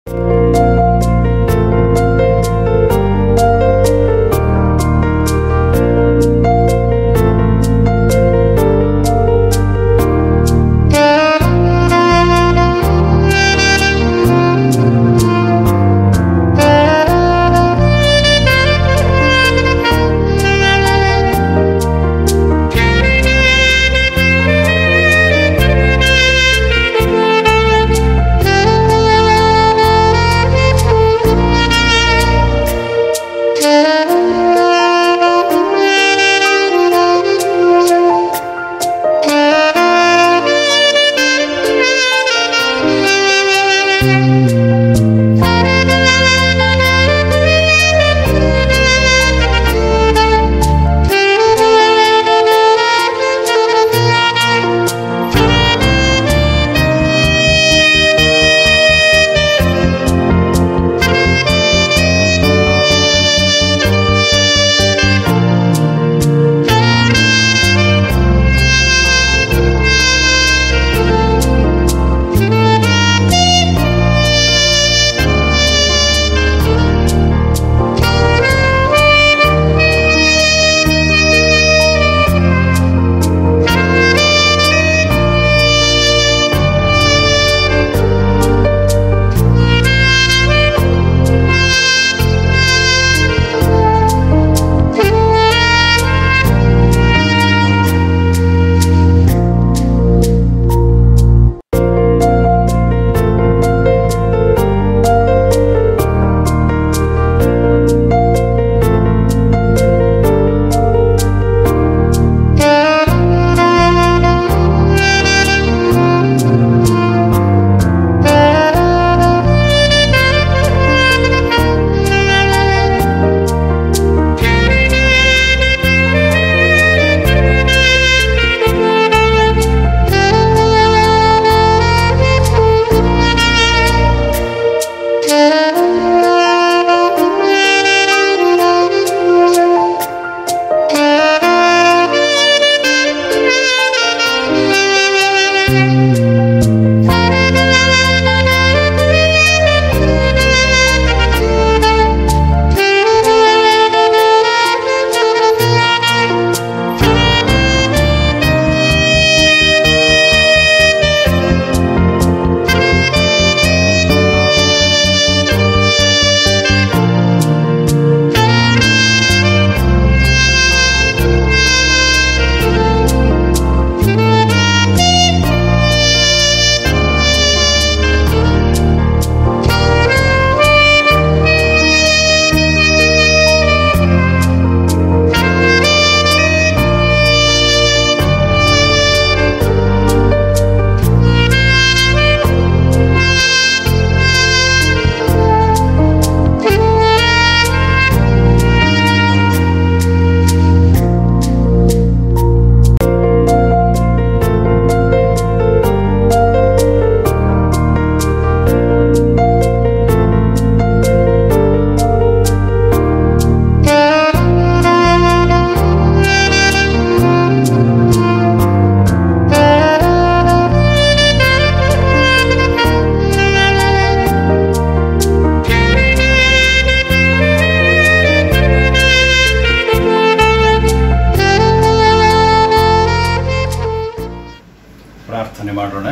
ಪ್ರಾರ್ಥನೆ ಮಾಡೋಣ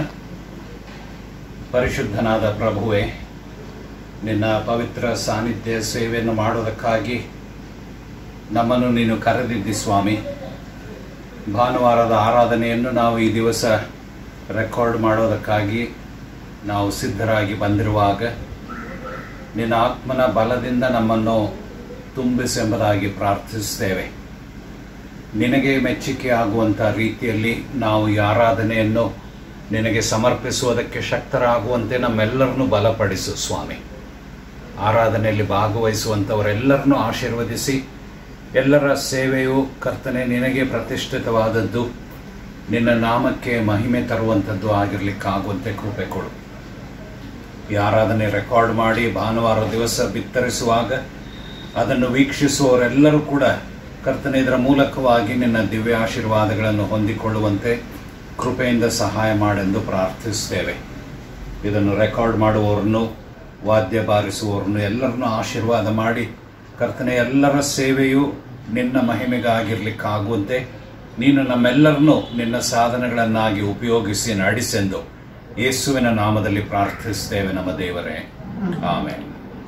ಪರಿಶುದ್ಧನಾದ ಪ್ರಭುವೆ ನಿನ್ನ ಪವಿತ್ರ ಸಾನ್ನಿಧ್ಯ ಸೇವೆಯನ್ನು ಮಾಡೋದಕ್ಕಾಗಿ ನಮ್ಮನ್ನು ನೀನು ಕರೆದಿದ್ದಿ ಸ್ವಾಮಿ ಭಾನುವಾರದ ಆರಾಧನೆಯನ್ನು ನಾವು ಈ ದಿವಸ ರೆಕಾರ್ಡ್ ಮಾಡೋದಕ್ಕಾಗಿ ನಾವು ಸಿದ್ಧರಾಗಿ ಬಂದಿರುವಾಗ ನಿನ್ನ ಆತ್ಮನ ಬಲದಿಂದ ನಮ್ಮನ್ನು ತುಂಬಿಸೆಂಬುದಾಗಿ ಪ್ರಾರ್ಥಿಸ್ತೇವೆ ನಿನಗೆ ಮೆಚ್ಚುಗೆ ಆಗುವಂಥ ರೀತಿಯಲ್ಲಿ ನಾವು ಈ ಆರಾಧನೆಯನ್ನು ನಿನಗೆ ಸಮರ್ಪಿಸುವುದಕ್ಕೆ ಶಕ್ತರಾಗುವಂತೆ ನಮ್ಮೆಲ್ಲರನ್ನು ಬಲಪಡಿಸು ಸ್ವಾಮಿ ಆರಾಧನೆಯಲ್ಲಿ ಭಾಗವಹಿಸುವಂಥವರೆಲ್ಲರನ್ನೂ ಆಶೀರ್ವದಿಸಿ ಎಲ್ಲರ ಸೇವೆಯು ಕರ್ತನೆ ನಿನಗೆ ಪ್ರತಿಷ್ಠಿತವಾದದ್ದು ನಿನ್ನ ನಾಮಕ್ಕೆ ಮಹಿಮೆ ತರುವಂಥದ್ದು ಆಗಿರ್ಲಿಕ್ಕಾಗುವಂತೆ ಕೃಪೆ ಕೊಡು ಈ ಆರಾಧನೆ ರೆಕಾರ್ಡ್ ಮಾಡಿ ಭಾನುವಾರ ದಿವಸ ಬಿತ್ತರಿಸುವಾಗ ಅದನ್ನು ವೀಕ್ಷಿಸುವವರೆಲ್ಲರೂ ಕೂಡ ಕರ್ತನೆ ಇದರ ಮೂಲಕವಾಗಿ ನಿನ್ನ ದಿವ್ಯ ಆಶೀರ್ವಾದಗಳನ್ನು ಹೊಂದಿಕೊಳ್ಳುವಂತೆ ಕೃಪೆಯಿಂದ ಸಹಾಯ ಮಾಡೆಂದು ಪ್ರಾರ್ಥಿಸ್ತೇವೆ ಇದನ್ನು ರೆಕಾರ್ಡ್ ಮಾಡುವವರನ್ನು ವಾದ್ಯ ಬಾರಿಸುವವರನ್ನು ಎಲ್ಲರನ್ನೂ ಆಶೀರ್ವಾದ ಮಾಡಿ ಕರ್ತನೆ ಎಲ್ಲರ ಸೇವೆಯು ನಿನ್ನ ಮಹಿಮೆಗಾಗಿರ್ಲಿಕ್ಕಾಗುವಂತೆ ನೀನು ನಮ್ಮೆಲ್ಲರನ್ನೂ ನಿನ್ನ ಸಾಧನಗಳನ್ನಾಗಿ ಉಪಯೋಗಿಸಿ ನಡೆಸೆಂದು ಯೇಸುವಿನ ನಾಮದಲ್ಲಿ ಪ್ರಾರ್ಥಿಸ್ತೇವೆ ನಮ್ಮ ದೇವರೇ ಆಮೇಲೆ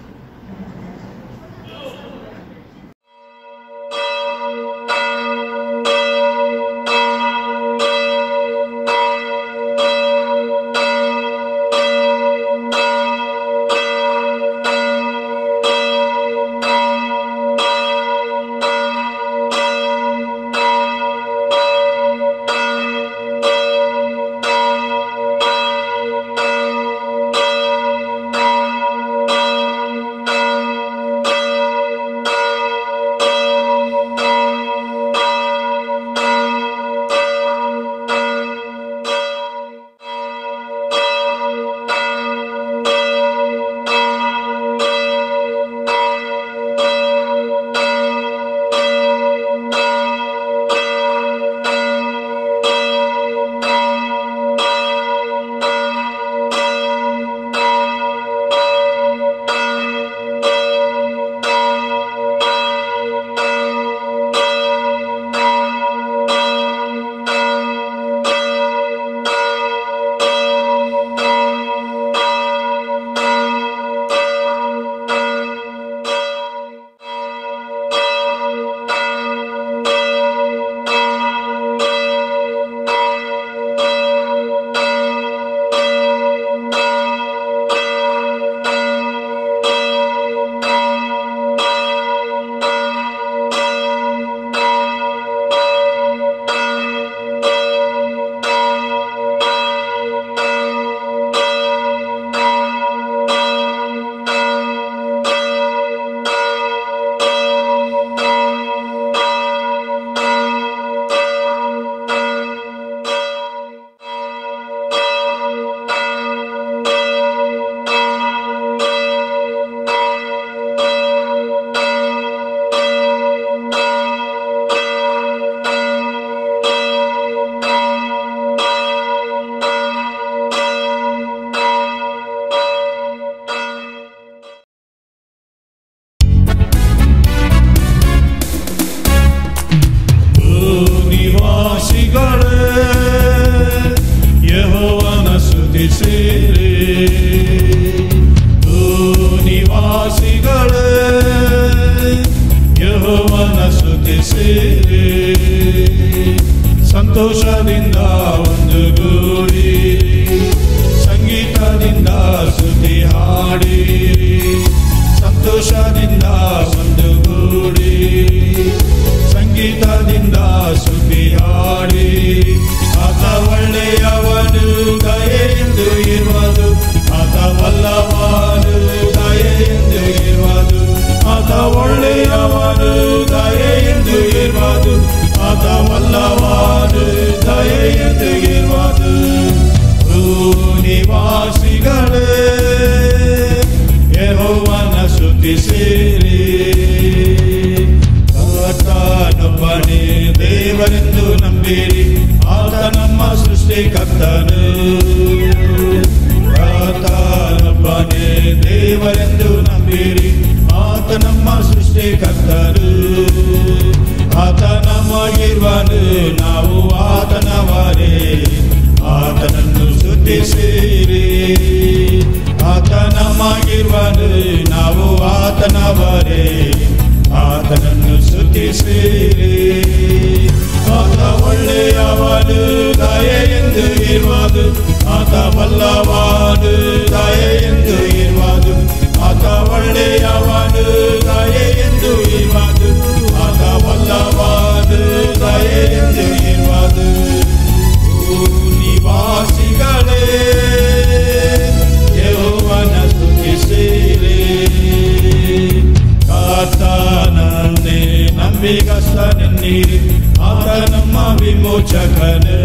ನಿವಾಸಿಗಳೇ ಯಹೋವನ ಸ್ತುತಿಸಿರಿ ಓ ನಿವಾಸಿಗಳೇ ಯಹೋವನ ಸ್ತುತಿಸಿರಿ ಸಂತೋಷದಿಂದ ಒಂದು ಗೂಡಿ ಸಂಗೀತದಿಂದ ಸ್ತುತಿ ಹಾಡಿ ಸಂತೋಷದಿಂದ ಒಂದು ಗೂಡಿ ಸಂಗೀತದಿಂದ ಸ್ತುತಿ ಹಾಡಿ ಆತ ಒಳ್ಳೆಯವನು ದಯೆಂದು ಇರುವುದು ಆತ ಬಲ್ಲವನು ದಯೆಂದು ಇರುವುದು ಆತ ಒಳ್ಳೆಯವನು ದಯೆಂದು ಇರುವುದು ಆತ ಬಲ್ಲವನು ದಯೆಂದು ಇರುವುದು ಓ ನಿವಾಸಿಗಳೇ ಯೆಹೋವನ ಸ್ತುತಿಸಿರಿ ಆತನೊಬ್ಬನೇ ದೇವರೆಂದು ನಂಬಿರಿ ಆತ ನಮ್ಮ ಸೃಷ್ಟಿಕರ್ತನು ಆತನೊಬ್ಬನೇ ದೇವರೆಂದು ನಂಬಿರಿ ಆತ ನಮ್ಮ ಸೃಷ್ಟಿಕರ್ತನು ಆತ ನಮಗಿರುವನು ನಾವು ಆತನವರೇ ಆತನನ್ನು ಸ್ತುತಿಸಿರಿ ಆತ ನಮಗಿರುವನು ನಾವು ಆತನವರೇ ಆತನನ್ನು ಸ್ತುತಿಸಿರಿ ಆತ ಒಳ್ಳೆಯವನು ದಯೆಂದು ಇರುವುದು ಆತ ಬಲ್ಲವನು ದಯೆಂದು ಇರುವುದು ಆತ ಒಳ್ಳೆಯವನು ದಯೆಂದು ಇರುವುದು ಆತ ಬಲ್ಲವನು ದಯೆಂದು ಇರುವುದು ಓ ನಿವಾಸಿಗಳೇ ಯೆಹೋವನ ಸ್ತುತಿಸಿರಿ ಆತನನ್ನೇ ನಂಬಿಗಸ್ತನೆನ್ನಿರಿ ಆತ ನಮ್ಮ ವಿಮೋಚಕನು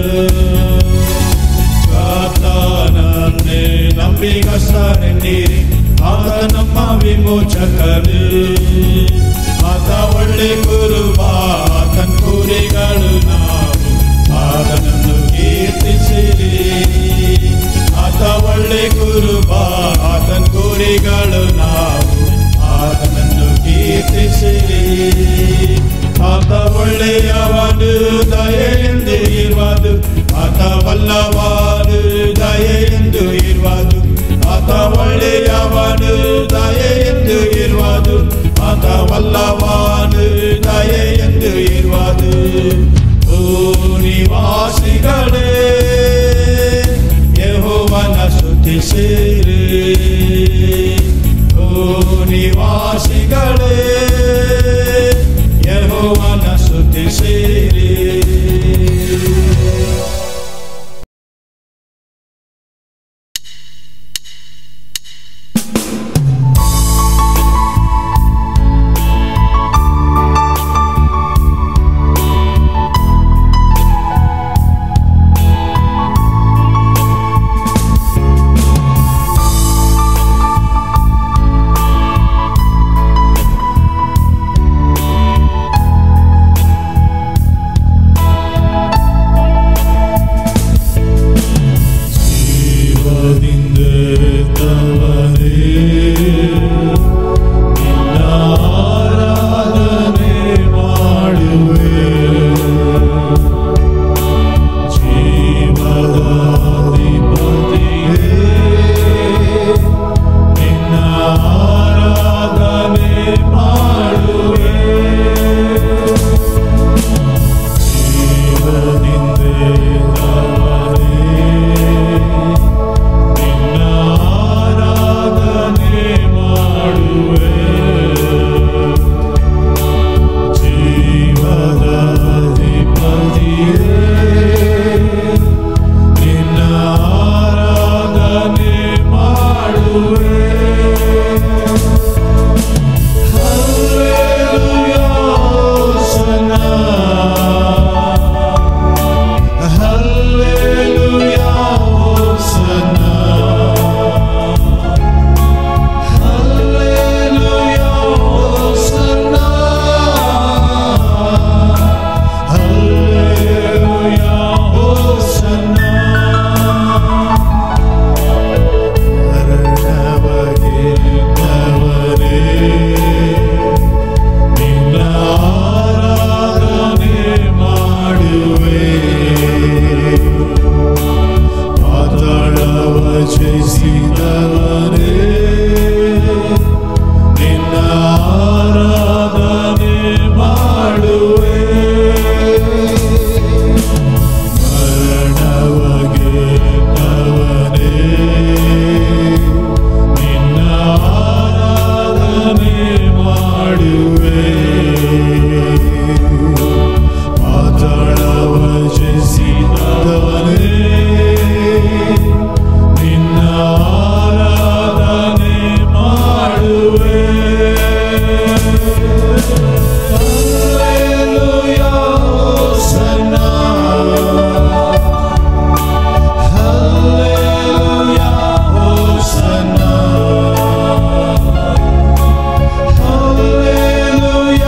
ಆತನನ್ನೇ ನಂಬಿಗಸ್ತನೆನ್ನಿರಿ ಆತ ನಮ್ಮ ವಿಮೋಚಕನು ಆತ ಒಳ್ಳೆ ಕುರುಬ ಆತನ ಕುರಿಗಳು ನಾವು ಆತನನ್ನು ಕೀರ್ತಿಸಿರಿ ಆತ ಒಳ್ಳೆ ಕುರುಬ ಆತನ ಕುರಿ ನುಡಿಗಳು ನಾವು ಆತನನ್ನು ಕೀರ್ತಿಸಿರಿ ಆತ ಒಳ್ಳೆಯವನು ದಯೆಂದು ಇರುವುದು ಆತ ಬಲ್ಲವಾನು ದಯೆಂದು ಇರುವುದು ಆತ ಒಳ್ಳೆಯವನು ದಯೆಂದು ಇರುವುದು ಆತ ಬಲ್ಲವಾನು ದಯೆಂದು ಇರುವುದು ಓ ನಿವಾಸಿಗಳೇ ಯೆಹೋವನ ಸ್ತುತಿಸಿರಿ ಓ ನಿವಾಸಿಗಳೇ ಯೆಹೋವನ ಸ್ತುತಿಸಿರಿ ಜೀವದಿಂದ ತವರೇ ನಿನ್ನ ಆರಾಧನೆ ಮಾಡುವೆ ಜೀವದ ಅಧಿಪತಿಯೇ ನಿನ್ನ ಆರಾಧನೆ ಮಾಡುವೆ ಜೀವದಿಂದ ತವರೇ ನಿನ್ನ ಆರಾಧನೆ ಮಾಡುವೆ ಜೀವದ ಅಧಿಪತಿಯೇ ನಿನ್ನ ಆರಾಧನೆ ಮಾಡುವೆ ಹಲ್ಲೆಲೂಯಾ ಹೋಸನ್ನ ಹಲ್ಲೆಲೂಯಾ ಹೋಸನ್ನ ಹಲ್ಲೆಲೂಯಾ ಹೋಸನ್ನ ಹಲ್ಲೆಲೂಯಾ ಹೋಸನ್ನ ಹರಣವಗೆ ತವರೇ ನಿನ್ನ ಆರಾಧನೆ ಮಾಡುವೆ ಪಾತಾಳವ ಜಯಿಸಿದವರೇ ನಿನ್ನ ಆರಾಧನೆ ಮಾಡುವೆ ಮರಣವಗೆ ತವರೇ ನಿನ್ನ ಆರಾಧನೆ ಮಾಡುವೆ ಪಾತಾಳವ ಜಯಿಸಿದವನೇ ನಿನ್ನ ಆರಾಧನೆ ಮಾಡುವೆ ಹಲ್ಲೆಲೂಯಾ ಹೋಸನ್ನ ಹಲ್ಲೆಲೂಯಾ ಹೋಸನ್ನ ಹಲ್ಲೆಲೂಯಾ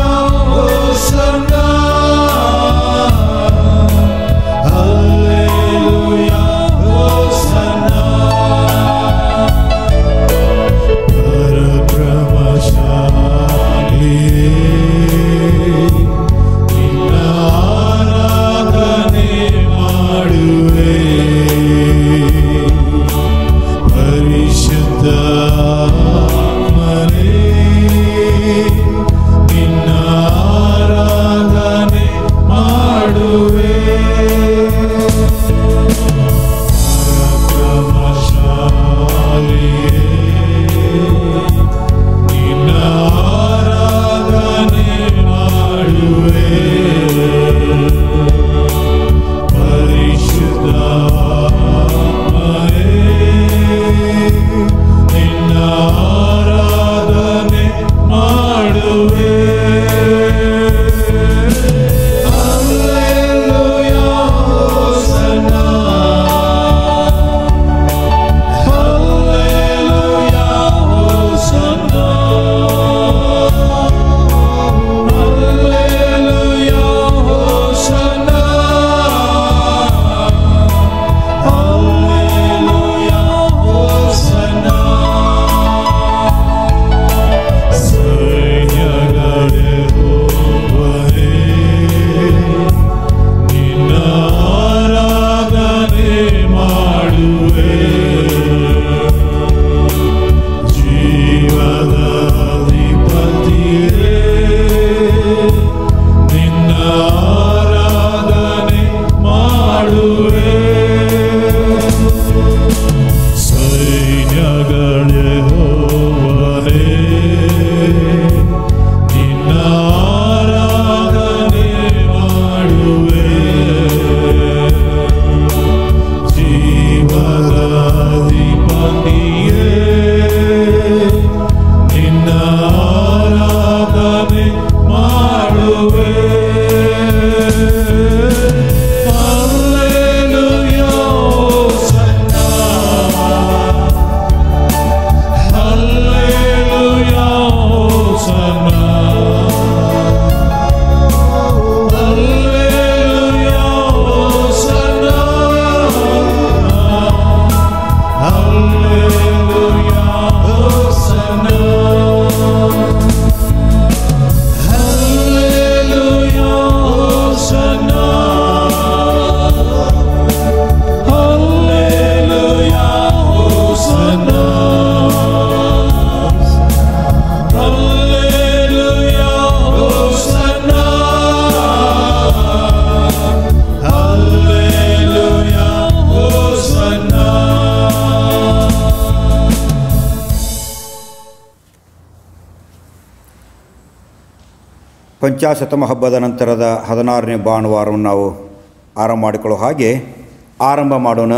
ಪಂಚಾಶತಮ ಹಬ್ಬದ ನಂತರದ ಹದಿನಾರನೇ ಭಾನುವಾರವನ್ನು ನಾವು ಆರಂಭ ಮಾಡಿಕೊಳ್ಳೋ ಹಾಗೆ ಆರಂಭ ಮಾಡೋಣ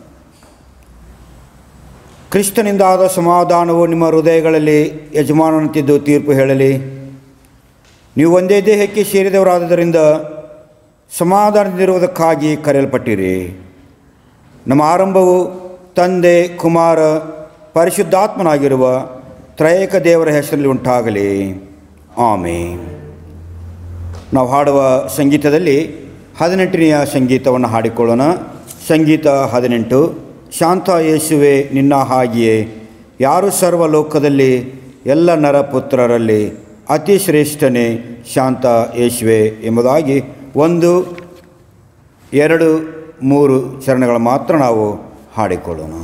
ಕ್ರಿಸ್ತನಿಂದಾದ ಸಮಾಧಾನವು ನಿಮ್ಮ ಹೃದಯಗಳಲ್ಲಿ ಯಜಮಾನನಂತಿದ್ದು ತೀರ್ಪು ಹೇಳಲಿ ನೀವು ಒಂದೇ ದೇಹಕ್ಕೆ ಸೇರಿದವರಾದುದರಿಂದ ಸಮಾಧಾನದಿಂದಿರುವುದಕ್ಕಾಗಿ ಕರೆಯಲ್ಪಟ್ಟಿರಿ ನಮ್ಮ ಆರಂಭವು ತಂದೆ ಕುಮಾರ ಪರಿಶುದ್ಧಾತ್ಮನಾಗಿರುವ ತ್ರಯೇಕ ದೇವರ ಹೆಸರಲ್ಲಿ ಉಂಟಾಗಲಿ ಆಮೇನ್ ನಾವು ಹಾಡುವ ಸಂಗೀತದಲ್ಲಿ ಹದಿನೆಂಟನೆಯ ಸಂಗೀತವನ್ನು ಹಾಡಿಕೊಳ್ಳೋಣ ಸಂಗೀತ ಹದಿನೆಂಟು ಶಾಂತ ಯೇಸುವೆ ನಿನ್ನ ಹಾಗೆಯೇ ಯಾರು ಸರ್ವ ಲೋಕದಲ್ಲಿ ಎಲ್ಲ ನರಪುತ್ರರಲ್ಲಿ ಅತಿ ಶ್ರೇಷ್ಠನೇ ಶಾಂತ ಯೇಸುವೆ ಎಂಬುದಾಗಿ ಒಂದು ಎರಡು ಮೂರು ಚರಣಗಳು ಮಾತ್ರ ನಾವು ಹಾಡಿಕೊಳ್ಳೋಣ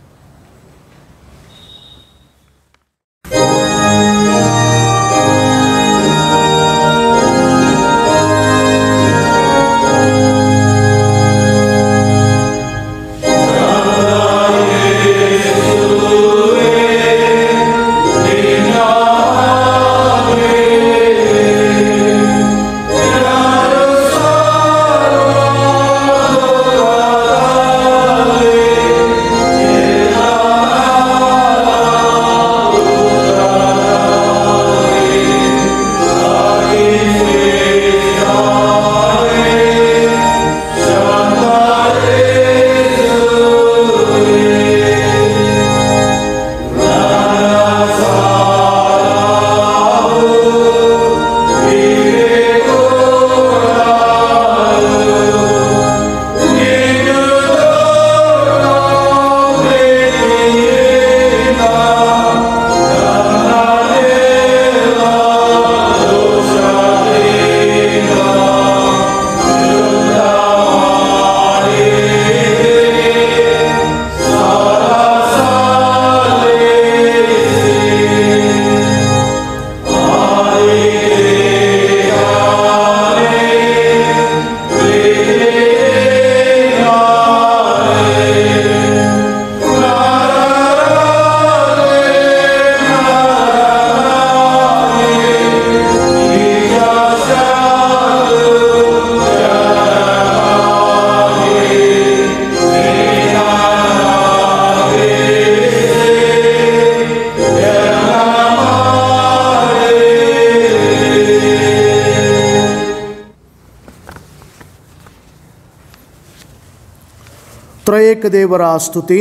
ತ್ರಯೇಕ ದೇವರ ಸ್ತುತಿ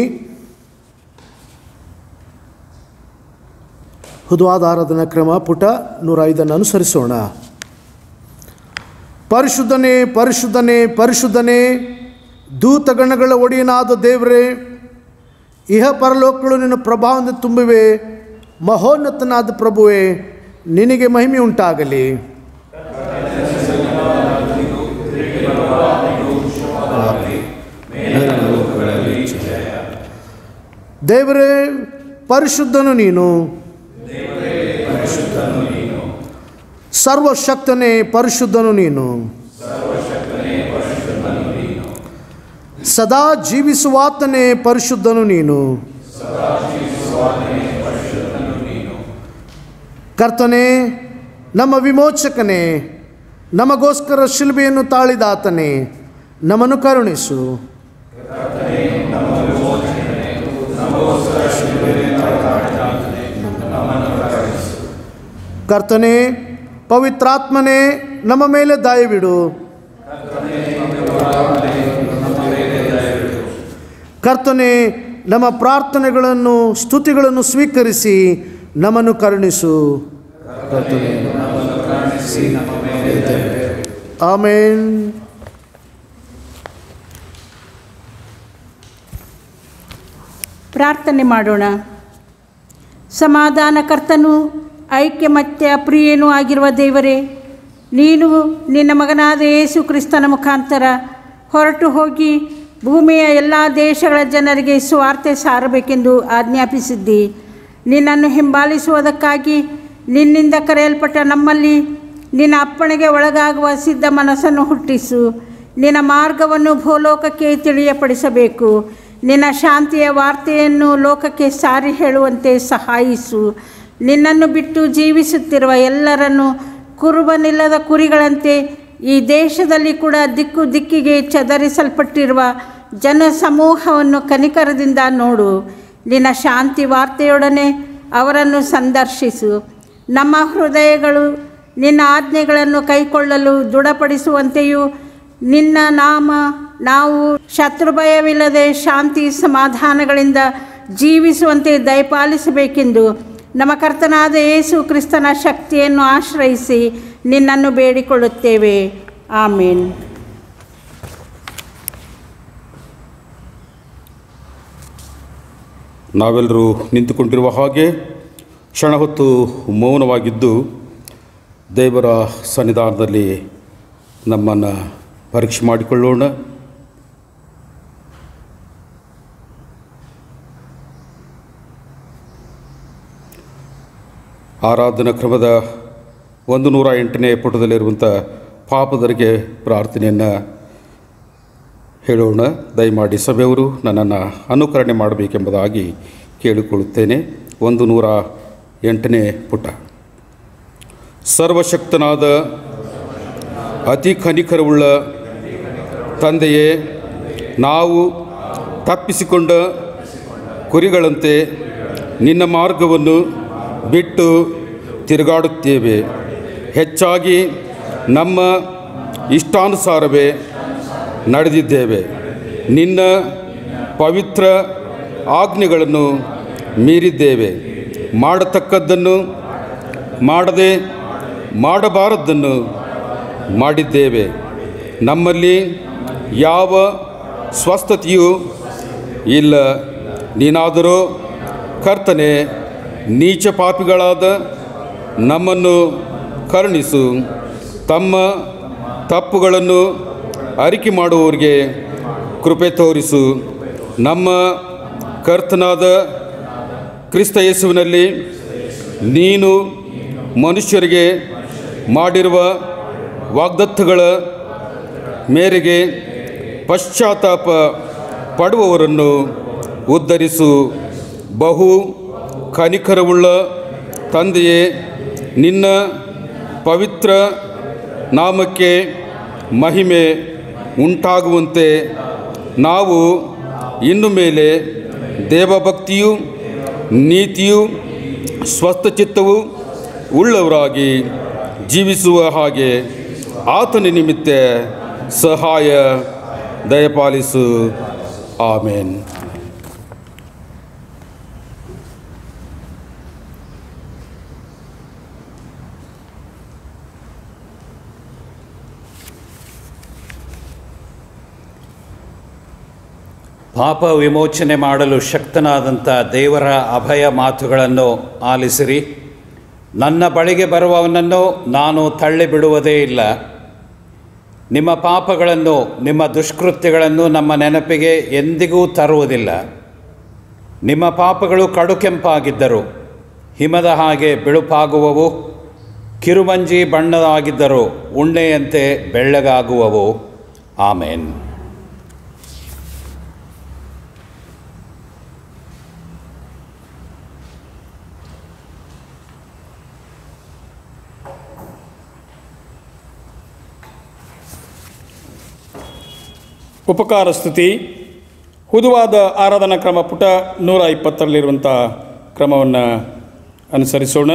ಹುದುವಾದ ಆರಾಧನಾ ಕ್ರಮ ಪುಟ ನೂರ ಐದನ್ನು ಅನುಸರಿಸೋಣ ಪರಿಶುದ್ಧನೇ ಪರಿಶುದ್ಧನೇ ಪರಿಶುದ್ಧನೇ ದೂತಗಣಗಳ ಒಡೆಯನಾದ ದೇವರೇ ಇಹ ಪರಲೋಕಗಳು ನಿನ್ನ ಪ್ರಭಾವದಿಂದ ತುಂಬಿವೆ ಮಹೋನ್ನತನಾದ ಪ್ರಭುವೇ ನಿನಗೆ ಮಹಿಮೆ ಉಂಟಾಗಲಿ ದೇವರೇ ಪರಿಶುದ್ಧನು ನೀನು ಸರ್ವಶಕ್ತನೇ ಪರಿಶುದ್ಧನು ನೀನು ಸದಾ ಜೀವಿಸುವಾತನೇ ಪರಿಶುದ್ಧನು ನೀನು ಕರ್ತನೆ ನಮ್ಮ ವಿಮೋಚಕನೇ ನಮಗೋಸ್ಕರ ಶಿಲ್ಬೆಯನ್ನು ತಾಳಿದಾತನೇ ನಮ್ಮನ್ನು ಕರುಣಿಸು ಕರ್ತನೆ ಪವಿತ್ರಾತ್ಮನೇ ನಮ್ಮ ಮೇಲೆ ದಯವಿಡು ಕರ್ತನೆ ನಮ್ಮ ಪ್ರಾರ್ಥನೆಗಳನ್ನು ಸ್ತುತಿಗಳನ್ನು ಸ್ವೀಕರಿಸಿ ನಮ್ಮನ್ನು ಕರುಣಿಸು ಕರ್ತನೆ ಆಮೇನ್ ಪ್ರಾರ್ಥನೆ ಮಾಡೋಣ ಸಮಾಧಾನಕರ್ತನು ಐಕ್ಯಮತ್ಯ ಪ್ರಿಯನೂ ಆಗಿರುವ ದೇವರೇ ನೀನು ನಿನ್ನ ಮಗನಾದ ಯೇಸು ಕ್ರಿಸ್ತನ ಮುಖಾಂತರ ಹೊರಟು ಹೋಗಿ ಭೂಮಿಯ ಎಲ್ಲ ದೇಶಗಳ ಜನರಿಗೆ ಸ್ವಾರ್ಥ ಸಾರಬೇಕೆಂದು ಆಜ್ಞಾಪಿಸಿದ್ದಿ ನಿನ್ನನ್ನು ಹಿಂಬಾಲಿಸುವುದಕ್ಕಾಗಿ ನಿನ್ನಿಂದ ಕರೆಯಲ್ಪಟ್ಟ ನಮ್ಮಲ್ಲಿ ನಿನ್ನ ಅಪ್ಪಣೆಗೆ ಒಳಗಾಗುವ ಸಿದ್ಧ ಮನಸ್ಸನ್ನು ಹುಟ್ಟಿಸು ನಿನ್ನ ಮಾರ್ಗವನ್ನು ಭೂಲೋಕಕ್ಕೆ ತಿಳಿಯಪಡಿಸಬೇಕು ನಿನ್ನ ಶಾಂತಿಯ ವಾರ್ತೆಯನ್ನು ಲೋಕಕ್ಕೆ ಸಾರಿ ಹೇಳುವಂತೆ ಸಹಾಯಿಸು ನಿನ್ನನ್ನು ಬಿಟ್ಟು ಜೀವಿಸುತ್ತಿರುವ ಎಲ್ಲರನ್ನು ಕುರುಬನಿಲ್ಲದ ಕುರಿಗಳಂತೆ ಈ ದೇಶದಲ್ಲಿ ಕೂಡ ದಿಕ್ಕು ದಿಕ್ಕಿಗೆ ಚದರಿಸಲ್ಪಟ್ಟಿರುವ ಜನ ಸಮೂಹವನ್ನು ಕನಿಕರದಿಂದ ನೋಡು ನಿನ್ನ ಶಾಂತಿ ವಾರ್ತೆಯೊಡನೆ ಅವರನ್ನು ಸಂದರ್ಶಿಸು ನಮ್ಮ ಹೃದಯಗಳು ನಿನ್ನ ಆಜ್ಞೆಗಳನ್ನು ಕೈಕೊಳ್ಳಲು ದೃಢಪಡಿಸುವಂತೆಯೂ ನಿನ್ನ ನಾಮ ನಾವು ಶತ್ರುಭಯವಿಲ್ಲದೆ ಶಾಂತಿ ಸಮಾಧಾನಗಳಿಂದ ಜೀವಿಸುವಂತೆ ದಯಪಾಲಿಸಬೇಕೆಂದು ನಮ್ಮ ಕರ್ತನಾದ ಯೇಸು ಕ್ರಿಸ್ತನ ಶಕ್ತಿಯನ್ನು ಆಶ್ರಯಿಸಿ ನಿನ್ನನ್ನು ಬೇಡಿಕೊಳ್ಳುತ್ತೇವೆ ಆಮೇನ್ ನಾವೆಲ್ಲರೂ ನಿಂತುಕೊಂಡಿರುವ ಹಾಗೆ ಕ್ಷಣ ಹೊತ್ತು ಮೌನವಾಗಿದ್ದು ದೇವರ ಸನ್ನಿಧಾನದಲ್ಲಿ ನಮ್ಮನ್ನು ಪರೀಕ್ಷೆ ಮಾಡಿಕೊಳ್ಳೋಣ ಆರಾಧನಾ ಕ್ರಮದ ಒಂದು ನೂರ ಎಂಟನೇ ಪುಟದಲ್ಲಿರುವಂಥ ಪಾಪದರಿಗೆ ಪ್ರಾರ್ಥನೆಯನ್ನು ಹೇಳೋಣ ದಯಮಾಡಿ ಸಭೆಯವರು ನನ್ನನ್ನು ಅನುಕರಣೆ ಮಾಡಬೇಕೆಂಬುದಾಗಿ ಕೇಳಿಕೊಳ್ಳುತ್ತೇನೆ ಒಂದು ನೂರ ಎಂಟನೇ ಪುಟ ಸರ್ವಶಕ್ತನಾದ ಅತಿ ಕನಿಕರವುಳ್ಳ ತಂದೆಯೇ ನಾವು ತಪ್ಪಿಸಿಕೊಂಡ ಕುರಿಗಳಂತೆ ನಿನ್ನ ಮಾರ್ಗವನ್ನು ಬಿಟ್ಟು ತಿರುಗಾಡುತ್ತೇವೆ ಹೆಚ್ಚಾಗಿ ನಮ್ಮ ಇಷ್ಟಾನುಸಾರವೇ ನಡೆದಿದ್ದೇವೆ ನಿನ್ನ ಪವಿತ್ರ ಆಜ್ಞೆಗಳನ್ನು ಮೀರಿದ್ದೇವೆ ಮಾಡತಕ್ಕದ್ದನ್ನು ಮಾಡದೆ ಮಾಡಬಾರದ್ದನ್ನು ಮಾಡಿದ್ದೇವೆ ನಮ್ಮಲ್ಲಿ ಯಾವ ಸ್ವಸ್ಥತೆಯೂ ಇಲ್ಲ ನೀನಾದರೂ ಕರ್ತನೆ ನೀಚ ಪಾಪಿಗಳಾದ ನಮ್ಮನ್ನು ಕರುಣಿಸು ತಮ್ಮ ತಪ್ಪುಗಳನ್ನು ಅರಿಕೆ ಮಾಡುವವರಿಗೆ ಕೃಪೆ ತೋರಿಸು ನಮ್ಮ ಕರ್ತನಾದ ಕ್ರಿಸ್ತ ಯೇಸುವಿನಲ್ಲಿ ನೀನು ಮನುಷ್ಯರಿಗೆ ಮಾಡಿರುವ ವಾಗ್ದತ್ತಗಳ ಮೇರೆಗೆ ಪಶ್ಚಾತ್ತಾಪ ಪಡುವವರನ್ನು ಉದ್ಧರಿಸು ಬಹು ಕನಿಕರವುಳ್ಳ ತಂದೆಯೇ ನಿನ್ನ ಪವಿತ್ರ ನಾಮಕ್ಕೆ ಮಹಿಮೆ ಉಂಟಾಗುವಂತೆ ನಾವು ಇನ್ನು ಮೇಲೆ ದೇವಭಕ್ತಿಯು ನೀತಿಯು ಸ್ವಸ್ಥಚಿತ್ತವು ಉಳ್ಳವರಾಗಿ ಜೀವಿಸುವ ಹಾಗೆ ಆತನ ನಿಮಿತ್ತ ಸಹಾಯ ದಯಪಾಲಿಸು ಆಮೇನ್ ಪಾಪ ವಿಮೋಚನೆ ಮಾಡಲು ಶಕ್ತನಾದಂಥ ದೇವರ ಅಭಯ ಮಾತುಗಳನ್ನು ಆಲಿಸಿರಿ ನನ್ನ ಬಳಿಗೆ ಬರುವವನನ್ನು ನಾನು ತಳ್ಳಿಬಿಡುವುದೇ ಇಲ್ಲ ನಿಮ್ಮ ಪಾಪಗಳನ್ನು ನಿಮ್ಮ ದುಷ್ಕೃತ್ಯಗಳನ್ನು ನಮ್ಮ ನೆನಪಿಗೆ ಎಂದಿಗೂ ತರುವುದಿಲ್ಲ ನಿಮ್ಮ ಪಾಪಗಳು ಕಡುಕೆಂಪಾಗಿದ್ದರು ಹಿಮದ ಹಾಗೆ ಬಿಳುಪಾಗುವವು ಕಿರುಮಂಜಿ ಬಣ್ಣದಾಗಿದ್ದರು ಉಣ್ಣೆಯಂತೆ ಬೆಳ್ಳಗಾಗುವವು ಆಮೇನ್ ಉಪಕಾರ ಸ್ತುತಿ ಹುದುವಾದ ಆರಾಧನಾ ಕ್ರಮ ಪುಟ ನೂರ ಇಪ್ಪತ್ತರಲ್ಲಿರುವಂಥ ಕ್ರಮವನ್ನು ಅನುಸರಿಸೋಣ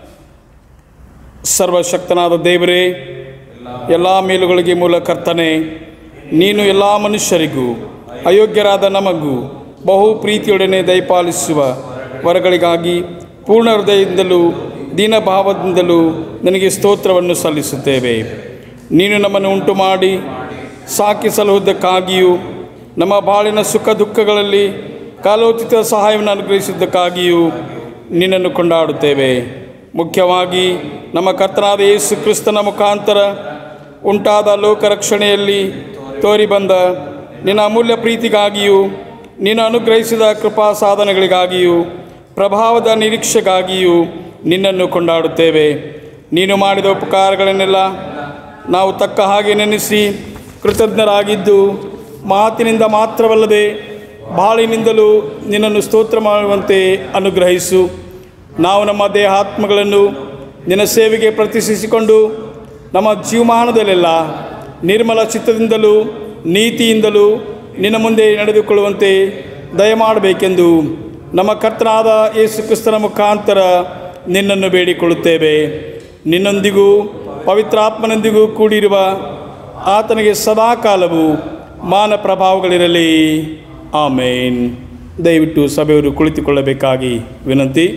ಸರ್ವಶಕ್ತನಾದ ದೇವರೇ ಎಲ್ಲ ಮೇಲುಗಳಿಗೆ ಮೂಲ ಕರ್ತನೆ ನೀನು ಎಲ್ಲ ಮನುಷ್ಯರಿಗೂ ಅಯೋಗ್ಯರಾದ ನಮಗೂ ಬಹು ಪ್ರೀತಿಯೊಡನೆ ದಯಪಾಲಿಸುವ ವರಗಳಿಗಾಗಿ ಪೂರ್ಣ ಹೃದಯದಿಂದಲೂ ದೀನಭಾವದಿಂದಲೂ ನನಗೆ ಸ್ತೋತ್ರವನ್ನು ಸಲ್ಲಿಸುತ್ತೇವೆ ನೀನು ನಮ್ಮನ್ನು ಉಂಟು ಮಾಡಿ ಸಾಕಿ ಸಲಹುವುದಕ್ಕಾಗಿಯೂ ನಮ್ಮ ಬಾಳಿನ ಸುಖ ದುಃಖಗಳಲ್ಲಿ ಕಾಲೋಚಿತ ಸಹಾಯವನ್ನು ಅನುಗ್ರಹಿಸಿದ್ದಕ್ಕಾಗಿಯೂ ನಿನ್ನನ್ನು ಕೊಂಡಾಡುತ್ತೇವೆ ಮುಖ್ಯವಾಗಿ ನಮ್ಮ ಕರ್ತನಾದ ಯೇಸು ಕ್ರಿಸ್ತನ ಮುಖಾಂತರ ಉಂಟಾದ ಲೋಕರಕ್ಷಣೆಯಲ್ಲಿ ತೋರಿ ಬಂದ ನಿನ್ನ ಅಮೂಲ್ಯ ಪ್ರೀತಿಗಾಗಿಯೂ ನೀನು ಅನುಗ್ರಹಿಸಿದ ಕೃಪಾ ಸಾಧನೆಗಳಿಗಾಗಿಯೂ ಪ್ರಭಾವದ ನಿರೀಕ್ಷೆಗಾಗಿಯೂ ನಿನ್ನನ್ನು ಕೊಂಡಾಡುತ್ತೇವೆ ನೀನು ಮಾಡಿದ ಉಪಕಾರಗಳನ್ನೆಲ್ಲ ನಾವು ತಕ್ಕ ಹಾಗೆ ನೆನೆಸಿ ಕೃತಜ್ಞರಾಗಿದ್ದು ಮಾತಿನಿಂದ ಮಾತ್ರವಲ್ಲದೆ ಬಾಳಿನಿಂದಲೂ ನಿನ್ನನ್ನು ಸ್ತೋತ್ರ ಮಾಡುವಂತೆ ಅನುಗ್ರಹಿಸು ನಾವು ನಮ್ಮ ದೇಹಾತ್ಮಗಳನ್ನು ನಿನ್ನ ಸೇವೆಗೆ ಪ್ರತಿಷ್ಠಿಸಿಕೊಂಡು ನಮ್ಮ ಜೀವಮಾನದಲ್ಲೆಲ್ಲ ನಿರ್ಮಲ ಚಿತ್ತದಿಂದಲೂ ನೀತಿಯಿಂದಲೂ ನಿನ್ನ ಮುಂದೆ ನಡೆದುಕೊಳ್ಳುವಂತೆ ದಯಮಾಡಬೇಕೆಂದು ನಮ್ಮ ಕರ್ತನಾದ ಯೇಸು ಕ್ರಿಸ್ತನ ಮುಖಾಂತರ ನಿನ್ನನ್ನು ಬೇಡಿಕೊಳ್ಳುತ್ತೇವೆ ನಿನ್ನೊಂದಿಗೂ ಪವಿತ್ರಾತ್ಮನೊಂದಿಗೂ ಕೂಡಿರುವ ಆತನಿಗೆ ಸದಾಕಾಲವು ಮಾನ ಪ್ರಭಾವಗಳಿರಲಿ ಆಮೇನ್ ದಯವಿಟ್ಟು ಸಭೆಯವರು ಕುಳಿತುಕೊಳ್ಳಬೇಕಾಗಿ ವಿನಂತಿ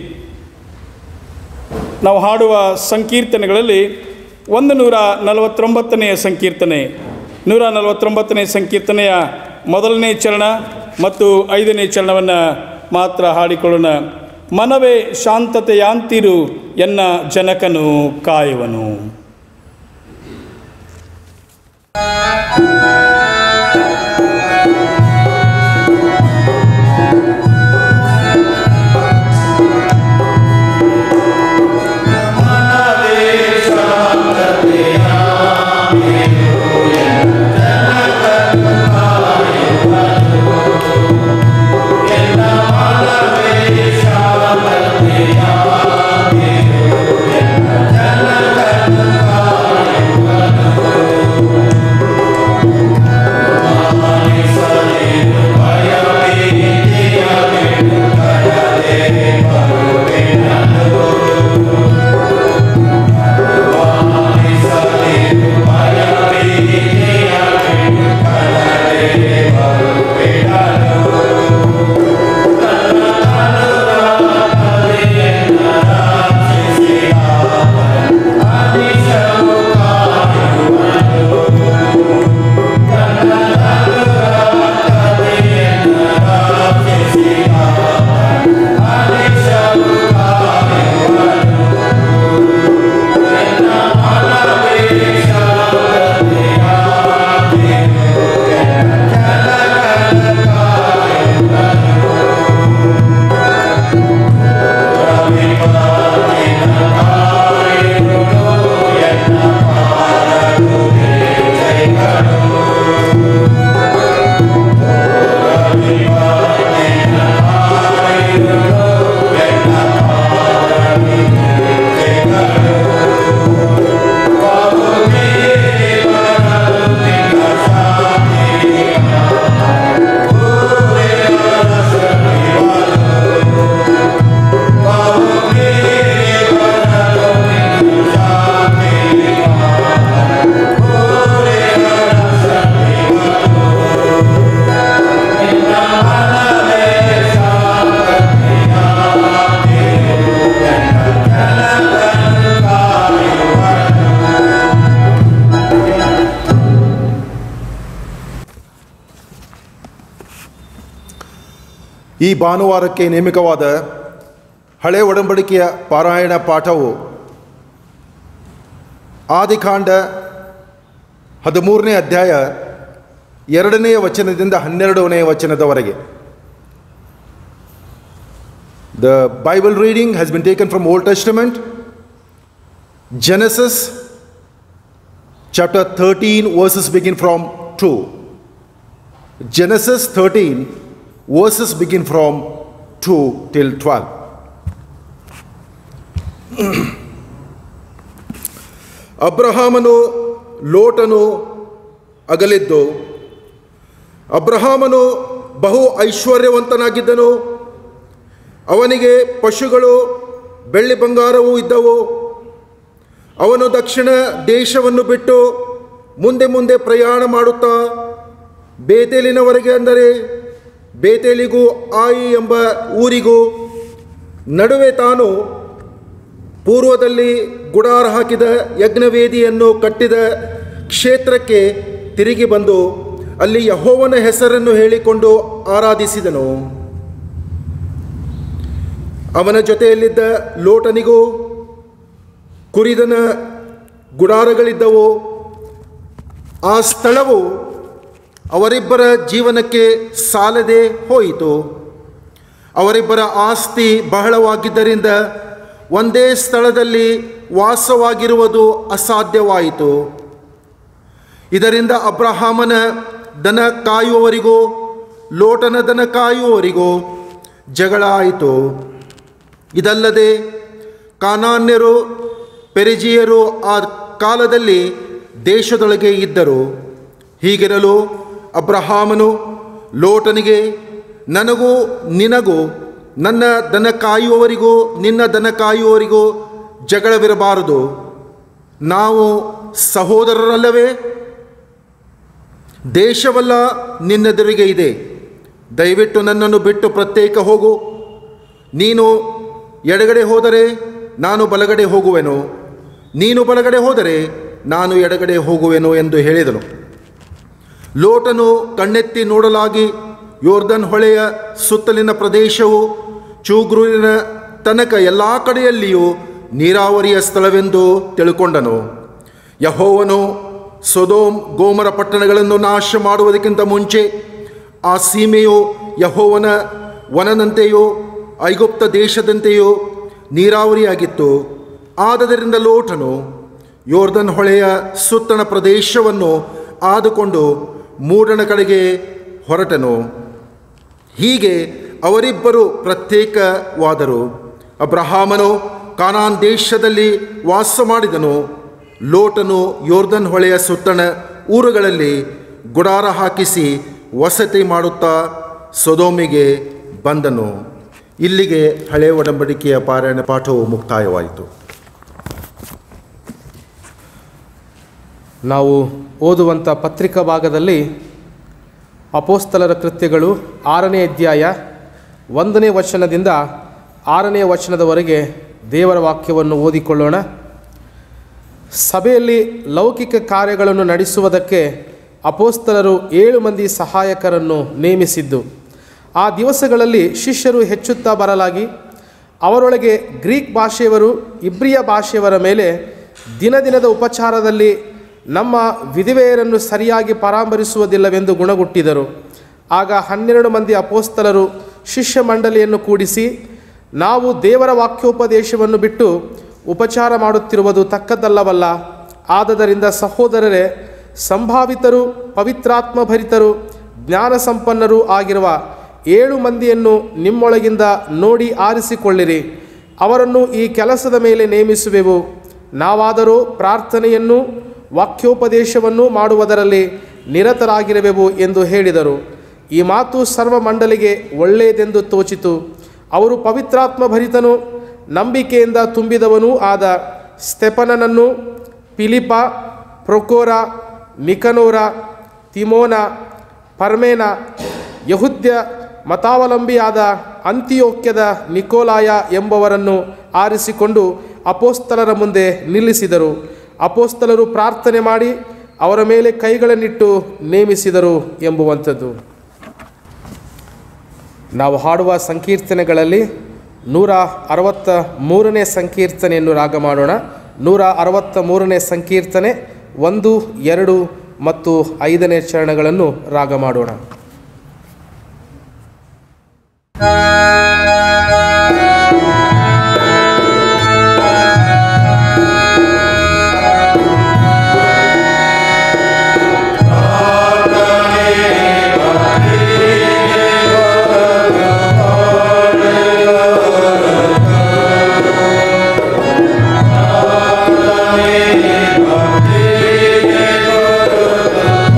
ನಾವು ಹಾಡುವ ಸಂಕೀರ್ತನೆಗಳಲ್ಲಿ ಒಂದು ನೂರ ನಲವತ್ತೊಂಬತ್ತನೆಯ ಸಂಕೀರ್ತನೆ ನೂರ ನಲವತ್ತೊಂಬತ್ತನೇ ಸಂಕೀರ್ತನೆಯ ಮೊದಲನೇ ಚರಣ ಮತ್ತು ಐದನೇ ಚರಣವನ್ನು ಮಾತ್ರ ಹಾಡಿಕೊಳ್ಳೋಣ ಮನವೇ ಶಾಂತತೆಯಾಂತಿರು ಎನ್ನ ಜನಕನು ಕಾಯುವನು ಈ ಭಾನುವಾರಕ್ಕೆ ನೇಮಕವಾದ ಹಳೆ ಒಡಂಬಡಿಕೆಯ ಪಾರಾಯಣ ಪಾಠವು ಆದಿಕಾಂಡ ಹದಿಮೂರನೇ ಅಧ್ಯಾಯ ಎರಡನೆಯ ವಚನದಿಂದ ಹನ್ನೆರಡನೇ ವಚನದವರೆಗೆ the Bible reading has been taken from Old Testament Genesis chapter thirteen verses begin from two Genesis 13, verses begin from 2 till 12. ಅಬ್ರಹಾಮನು ಲೋಟನು ಅಗಲಿದ್ದು ಅಬ್ರಹಾಮನು ಬಹು ಐಶ್ವರ್ಯವಂತನಾಗಿದ್ದನು ಅವನಿಗೆ ಪಶುಗಳು ಬೆಳ್ಳಿ ಬಂಗಾರವೂ ಇದ್ದವು ಅವನು ದಕ್ಷಿಣ ದೇಶವನ್ನು ಬಿಟ್ಟು ಮುಂದೆ ಮುಂದೆ ಪ್ರಯಾಣ ಮಾಡುತ್ತಾ ಬೇತೇಲಿನವರೆಗೆ ಅಂದರೆ ಬೇತೇಲಿಗೂ ಆಯಿ ಎಂಬ ಊರಿಗೂ ನಡುವೆ ತಾನು ಪೂರ್ವದಲ್ಲಿ ಗುಡಾರ ಹಾಕಿದ ಯಜ್ಞವೇದಿಯನ್ನು ಕಟ್ಟಿದ ಕ್ಷೇತ್ರಕ್ಕೆ ತಿರುಗಿ ಬಂದು ಅಲ್ಲಿ ಯಹೋವನ ಹೆಸರನ್ನು ಹೇಳಿಕೊಂಡು ಆರಾಧಿಸಿದನು ಅವನ ಜೊತೆಯಲ್ಲಿದ್ದ ಲೋಟನಿಗೂ ಕುರಿದನ ಗುಡಾರಗಳಿದ್ದವು ಆ ಸ್ಥಳವು ಅವರಿಬ್ಬರ ಜೀವನಕ್ಕೆ ಸಾಲದೆ ಹೋಯಿತು ಅವರಿಬ್ಬರ ಆಸ್ತಿ ಬಹಳವಾಗಿದ್ದರಿಂದ ಒಂದೇ ಸ್ಥಳದಲ್ಲಿ ವಾಸವಾಗಿರುವುದು ಅಸಾಧ್ಯವಾಯಿತು ಇದರಿಂದ ಅಬ್ರಹಾಮನ ದನ ಕಾಯುವವರಿಗೂ ಲೋಟನ ದನ ಕಾಯುವವರಿಗೂ ಜಗಳ ಆಯಿತು ಇದಲ್ಲದೆ ಕಾನಾನ್ಯರು ಪೆರಿಜಿಯರು ಆ ಕಾಲದಲ್ಲಿ ದೇಶದೊಳಗೆ ಇದ್ದರು ಹೀಗಿರಲು ಅಬ್ರಹಾಮನು ಲೋಟನಿಗೆ ನನಗೂ ನಿನಗೂ ನನ್ನ ದನ ಕಾಯುವವರಿಗೂ ನಿನ್ನ ದನ ಕಾಯುವವರಿಗೂ ಜಗಳವಿರಬಾರದು ನಾವು ಸಹೋದರರಲ್ಲವೇ ದೇಶವಲ್ಲ ನಿನ್ನೆದುರಿಗೆ ಇದೆ ದಯವಿಟ್ಟು ನನ್ನನ್ನು ಬಿಟ್ಟು ಪ್ರತ್ಯೇಕ ಹೋಗು ನೀನು ಎಡಗಡೆ ಹೋದರೆ ನಾನು ಬಲಗಡೆ ಹೋಗುವೆನು ನೀನು ಬಲಗಡೆ ಹೋದರೆ ನಾನು ಎಡಗಡೆ ಹೋಗುವೆನು ಎಂದು ಹೇಳಿದನು ಲೋಟನು ಕಣ್ಣೆತ್ತಿ ನೋಡಲಾಗಿ ಯೋರ್ದನ್ ಹೊಳೆಯ ಸುತ್ತಲಿನ ಪ್ರದೇಶವು ಚೂಗ್ರೂರಿನ ತನಕ ಎಲ್ಲ ಕಡೆಯಲ್ಲಿಯೂ ನೀರಾವರಿಯ ಸ್ಥಳವೆಂದು ತಿಳ್ಕೊಂಡನು ಯಹೋವನು ಸೊದೋಮ್ ಗೋಮರ ಪಟ್ಟಣಗಳನ್ನು ನಾಶ ಮಾಡುವುದಕ್ಕಿಂತ ಮುಂಚೆ ಆ ಸೀಮೆಯು ಯಹೋವನ ವನದಂತೆಯೋ ಐಗುಪ್ತ ದೇಶದಂತೆಯೋ ನೀರಾವರಿಯಾಗಿತ್ತು ಆದದರಿಂದ ಲೋಟನು ಯೋರ್ದನ್ ಹೊಳೆಯ ಸುತ್ತಣ ಪ್ರದೇಶವನ್ನು ಆದುಕೊಂಡು ಮೂಡಣ ಕಡೆಗೆ ಹೊರಟನು ಹೀಗೆ ಅವರಿಬ್ಬರು ಪ್ರತ್ಯೇಕವಾದರು ಅಬ್ರಹಾಮನು ಕಾನಾನ್ ದೇಶದಲ್ಲಿ ವಾಸ ಮಾಡಿದನು ಲೋಟನು ಯೋರ್ದನ್ ಹೊಳೆಯ ಸುತ್ತಣ ಊರುಗಳಲ್ಲಿ ಗುಡಾರ ಹಾಕಿಸಿ ವಸತಿ ಮಾಡುತ್ತಾ ಸೊದೋಮಿಗೆ ಬಂದನು ಇಲ್ಲಿಗೆ ಹಳೆಯ ಒಡಂಬಡಿಕೆಯ ಪಾರಾಯಣ ಪಾಠವು ಮುಕ್ತಾಯವಾಯಿತು ನಾವು ಓದುವಂಥ ಪತ್ರಿಕಾ ಭಾಗದಲ್ಲಿ ಅಪೋಸ್ತಲರ ಕೃತ್ಯಗಳು ಆರನೇ ಅಧ್ಯಾಯ ಒಂದನೇ ವಚನದಿಂದ ಆರನೇ ವಚನದವರೆಗೆ ದೇವರ ವಾಕ್ಯವನ್ನು ಓದಿಕೊಳ್ಳೋಣ ಸಭೆಯಲ್ಲಿ ಲೌಕಿಕ ಕಾರ್ಯಗಳನ್ನು ನಡೆಸುವುದಕ್ಕೆ ಅಪೋಸ್ತಲರು ಏಳು ಮಂದಿ ಸಹಾಯಕರನ್ನು ನೇಮಿಸಿದ್ದು ಆ ದಿವಸಗಳಲ್ಲಿ ಶಿಷ್ಯರು ಹೆಚ್ಚುತ್ತಾ ಬರಲಾಗಿ ಅವರೊಳಗೆ ಗ್ರೀಕ್ ಭಾಷೆಯವರು ಇಬ್ರಿಯ ಭಾಷೆಯವರ ಮೇಲೆ ದಿನ ದಿನದ ಉಪಚಾರದಲ್ಲಿ ನಮ್ಮ ವಿಧವೆಯರನ್ನು ಸರಿಯಾಗಿ ಪರಾಮರಿಸುವುದಿಲ್ಲವೆಂದು ಗುಣಗುಟ್ಟಿದರು ಆಗ ಹನ್ನೆರಡು ಮಂದಿ ಅಪೋಸ್ತಲರು ಶಿಷ್ಯ ಮಂಡಳಿಯನ್ನು ಕೂಡಿಸಿ ನಾವು ದೇವರ ವಾಕ್ಯೋಪದೇಶವನ್ನು ಬಿಟ್ಟು ಉಪಚಾರ ಮಾಡುತ್ತಿರುವುದು ತಕ್ಕದ್ದಲ್ಲವಲ್ಲ ಆದದರಿಂದ ಸಹೋದರರೇ ಸಂಭಾವಿತರು ಪವಿತ್ರಾತ್ಮ ಭರಿತರು ಜ್ಞಾನ ಸಂಪನ್ನರೂ ಆಗಿರುವ ಏಳು ಮಂದಿಯನ್ನು ನಿಮ್ಮೊಳಗಿಂದ ನೋಡಿ ಆರಿಸಿಕೊಳ್ಳಿರಿ ಅವರನ್ನು ಈ ಕೆಲಸದ ಮೇಲೆ ನೇಮಿಸುವೆವು ನಾವಾದರೂ ಪ್ರಾರ್ಥನೆಯನ್ನು ವಾಕ್ಯೋಪದೇಶವನ್ನು ಮಾಡುವುದರಲ್ಲಿ ನಿರತರಾಗಿರುವೆವು ಎಂದು ಹೇಳಿದರು ಈ ಮಾತು ಸರ್ವ ಮಂಡಲಿಗೆ ಒಳ್ಳೆಯದೆಂದು ತೋಚಿತು ಅವರು ಪವಿತ್ರಾತ್ಮ ಭರಿತನು ನಂಬಿಕೆಯಿಂದ ತುಂಬಿದವನೂ ಆದ ಸ್ತೆಪನನನ್ನು ಪಿಲಿಪ ಪ್ರೊಕೋರ ನಿಕನೋರ ತಿಮೋನ ಪರ್ಮೇನ ಯಹುದ್ಯ ಮತಾವಲಂಬಿಯಾದ ಅಂತಿಯೋಕ್ಯದ ನಿಕೋಲಾಯ ಎಂಬವರನ್ನು ಆರಿಸಿಕೊಂಡು ಅಪೋಸ್ತಲರ ಮುಂದೆ ನಿಲ್ಲಿಸಿದರು ಅಪೋಸ್ತಲರು ಪ್ರಾರ್ಥನೆ ಮಾಡಿ ಅವರ ಮೇಲೆ ಕೈಗಳನ್ನಿಟ್ಟು ನೇಮಿಸಿದರು ಎಂಬುವಂಥದ್ದು ನಾವು ಹಾಡುವ ಸಂಕೀರ್ತನೆಗಳಲ್ಲಿ ನೂರ ಅರವತ್ತ ಮೂರನೇ ಸಂಕೀರ್ತನೆಯನ್ನು ರಾಗ ಮಾಡೋಣ ನೂರ ಅರವತ್ತ ಮೂರನೇ ಸಂಕೀರ್ತನೆ ಒಂದು ಎರಡು ಮತ್ತು ಐದನೇ ಚರಣಗಳನ್ನು ರಾಗ ಮಾಡೋಣ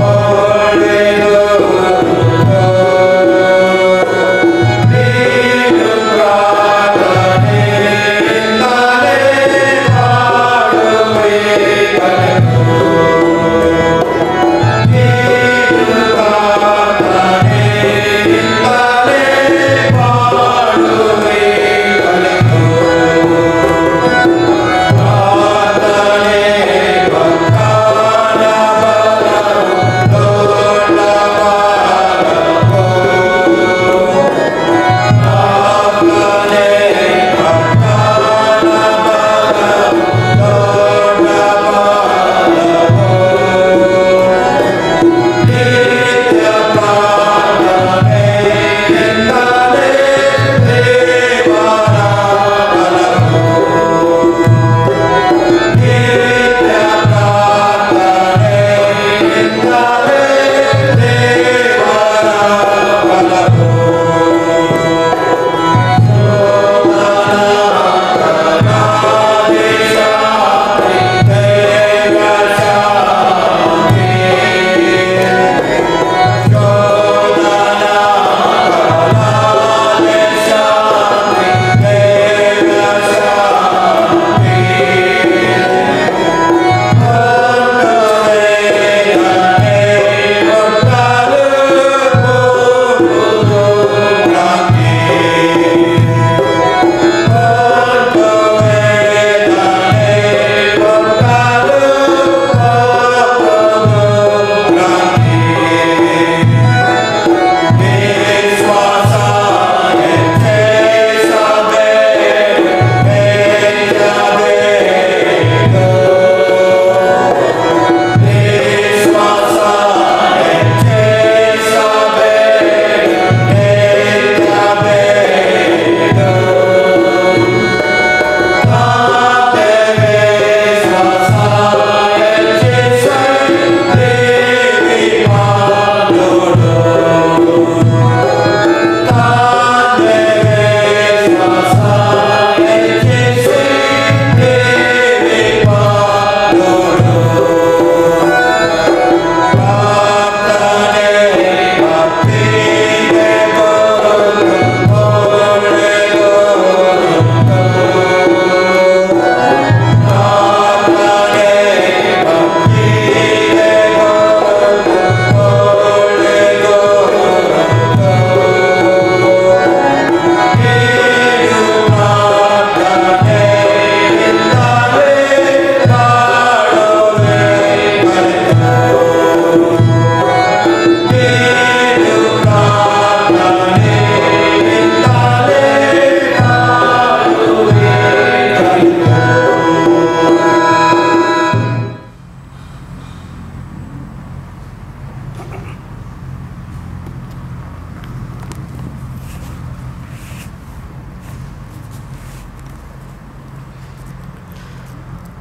Amen.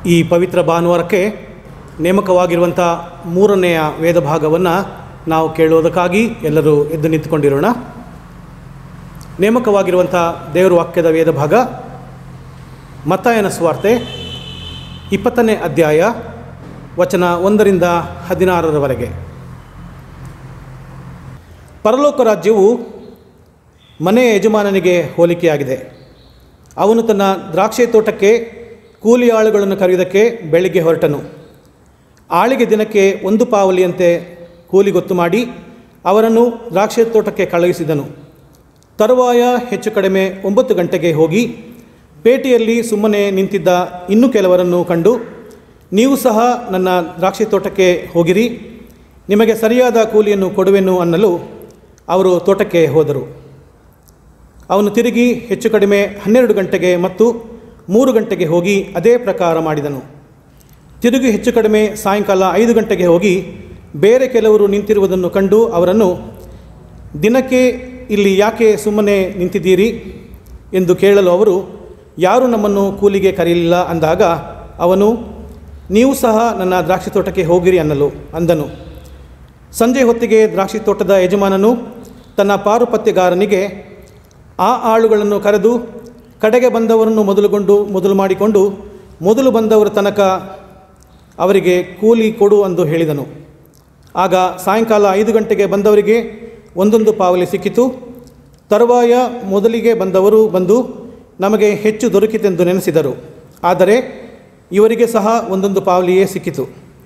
ಈ ಪವಿತ್ರ ಭಾನುವಾರಕ್ಕೆ ನೇಮಕವಾಗಿರುವಂಥ ಮೂರನೆಯ ವೇದ ಭಾಗವನ್ನು ನಾವು ಕೇಳುವುದಕ್ಕಾಗಿ ಎಲ್ಲರೂ ಎದ್ದು ನಿಂತುಕೊಂಡಿರೋಣ ನೇಮಕವಾಗಿರುವಂಥ ದೇವರ ವಾಕ್ಯದ ವೇದ ಭಾಗ ಮತ್ತಾಯನ ಸ್ವಾರ್ತೆ ಇಪ್ಪತ್ತನೇ ಅಧ್ಯಾಯ ವಚನ ಒಂದರಿಂದ ಹದಿನಾರರವರೆಗೆ ಪರಲೋಕ ರಾಜ್ಯವು ಮನೆಯ ಯಜಮಾನನಿಗೆ ಹೋಲಿಕೆಯಾಗಿದೆ ಅವನು ತನ್ನ ದ್ರಾಕ್ಷಿ ತೋಟಕ್ಕೆ ಕೂಲಿ ಆಳುಗಳನ್ನು ಕರೆಯುವುದಕ್ಕೆ ಬೆಳಿಗ್ಗೆ ಹೊರಟನು ಆಳಿಗೆ ದಿನಕ್ಕೆ ಒಂದು ಪಾವಲಿಯಂತೆ ಕೂಲಿ ಗೊತ್ತು ಮಾಡಿ ಅವರನ್ನು ದ್ರಾಕ್ಷಿ ತೋಟಕ್ಕೆ ಕಳುಹಿಸಿದನು ತರುವಾಯ ಹೆಚ್ಚು ಕಡಿಮೆ ಒಂಬತ್ತು ಗಂಟೆಗೆ ಹೋಗಿ ಪೇಟೆಯಲ್ಲಿ ಸುಮ್ಮನೆ ನಿಂತಿದ್ದ ಇನ್ನೂ ಕೆಲವರನ್ನು ಕಂಡು ನೀವು ಸಹ ನನ್ನ ದ್ರಾಕ್ಷಿ ತೋಟಕ್ಕೆ ಹೋಗಿರಿ ನಿಮಗೆ ಸರಿಯಾದ ಕೂಲಿಯನ್ನು ಕೊಡುವೆನು ಅನ್ನಲು ಅವರು ತೋಟಕ್ಕೆ ಹೋದರು ಅವನು ತಿರುಗಿ ಹೆಚ್ಚು ಕಡಿಮೆ ಹನ್ನೆರಡು ಗಂಟೆಗೆ ಮತ್ತು ಮೂರು ಗಂಟೆಗೆ ಹೋಗಿ ಅದೇ ಪ್ರಕಾರ ಮಾಡಿದನು ತಿರುಗಿ ಹೆಚ್ಚು ಕಡಿಮೆ ಸಾಯಂಕಾಲ ಐದು ಗಂಟೆಗೆ ಹೋಗಿ ಬೇರೆ ಕೆಲವರು ನಿಂತಿರುವುದನ್ನು ಕಂಡು ಅವರನ್ನು ದಿನಕ್ಕೆ ಇಲ್ಲಿ ಯಾಕೆ ಸುಮ್ಮನೆ ನಿಂತಿದ್ದೀರಿ ಎಂದು ಕೇಳಲು ಅವರು ಯಾರೂ ನಮ್ಮನ್ನು ಕೂಲಿಗೆ ಕರೆಯಲಿಲ್ಲ ಅಂದಾಗ ಅವನು ನೀವು ಸಹ ನನ್ನ ದ್ರಾಕ್ಷಿ ತೋಟಕ್ಕೆ ಹೋಗಿರಿ ಅನ್ನಲು ಅಂದನು ಸಂಜೆ ಹೊತ್ತಿಗೆ ದ್ರಾಕ್ಷಿ ತೋಟದ ಯಜಮಾನನು ತನ್ನ ಪಾರುಪತ್ಯಗಾರನಿಗೆ ಆ ಆಳುಗಳನ್ನು ಕರೆದು ಕಡೆಗೆ ಬಂದವರನ್ನು ಮೊದಲುಗೊಂಡು ಮೊದಲು ಮಾಡಿಕೊಂಡು ಮೊದಲು ಬಂದವರ ತನಕ ಅವರಿಗೆ ಕೂಲಿ ಕೊಡು ಎಂದು ಹೇಳಿದನು ಆಗ ಸಾಯಂಕಾಲ ಐದು ಗಂಟೆಗೆ ಬಂದವರಿಗೆ ಒಂದೊಂದು ಪಾವಲಿ ಸಿಕ್ಕಿತು ತರುವಾಯ ಮೊದಲಿಗೆ ಬಂದವರು ಬಂದು ನಮಗೆ ಹೆಚ್ಚು ದೊರಕಿತೆಂದು ನೆನೆಸಿದರು ಆದರೆ ಇವರಿಗೆ ಸಹ ಒಂದೊಂದು ಪಾವಲಿಯೇ ಸಿಕ್ಕಿತು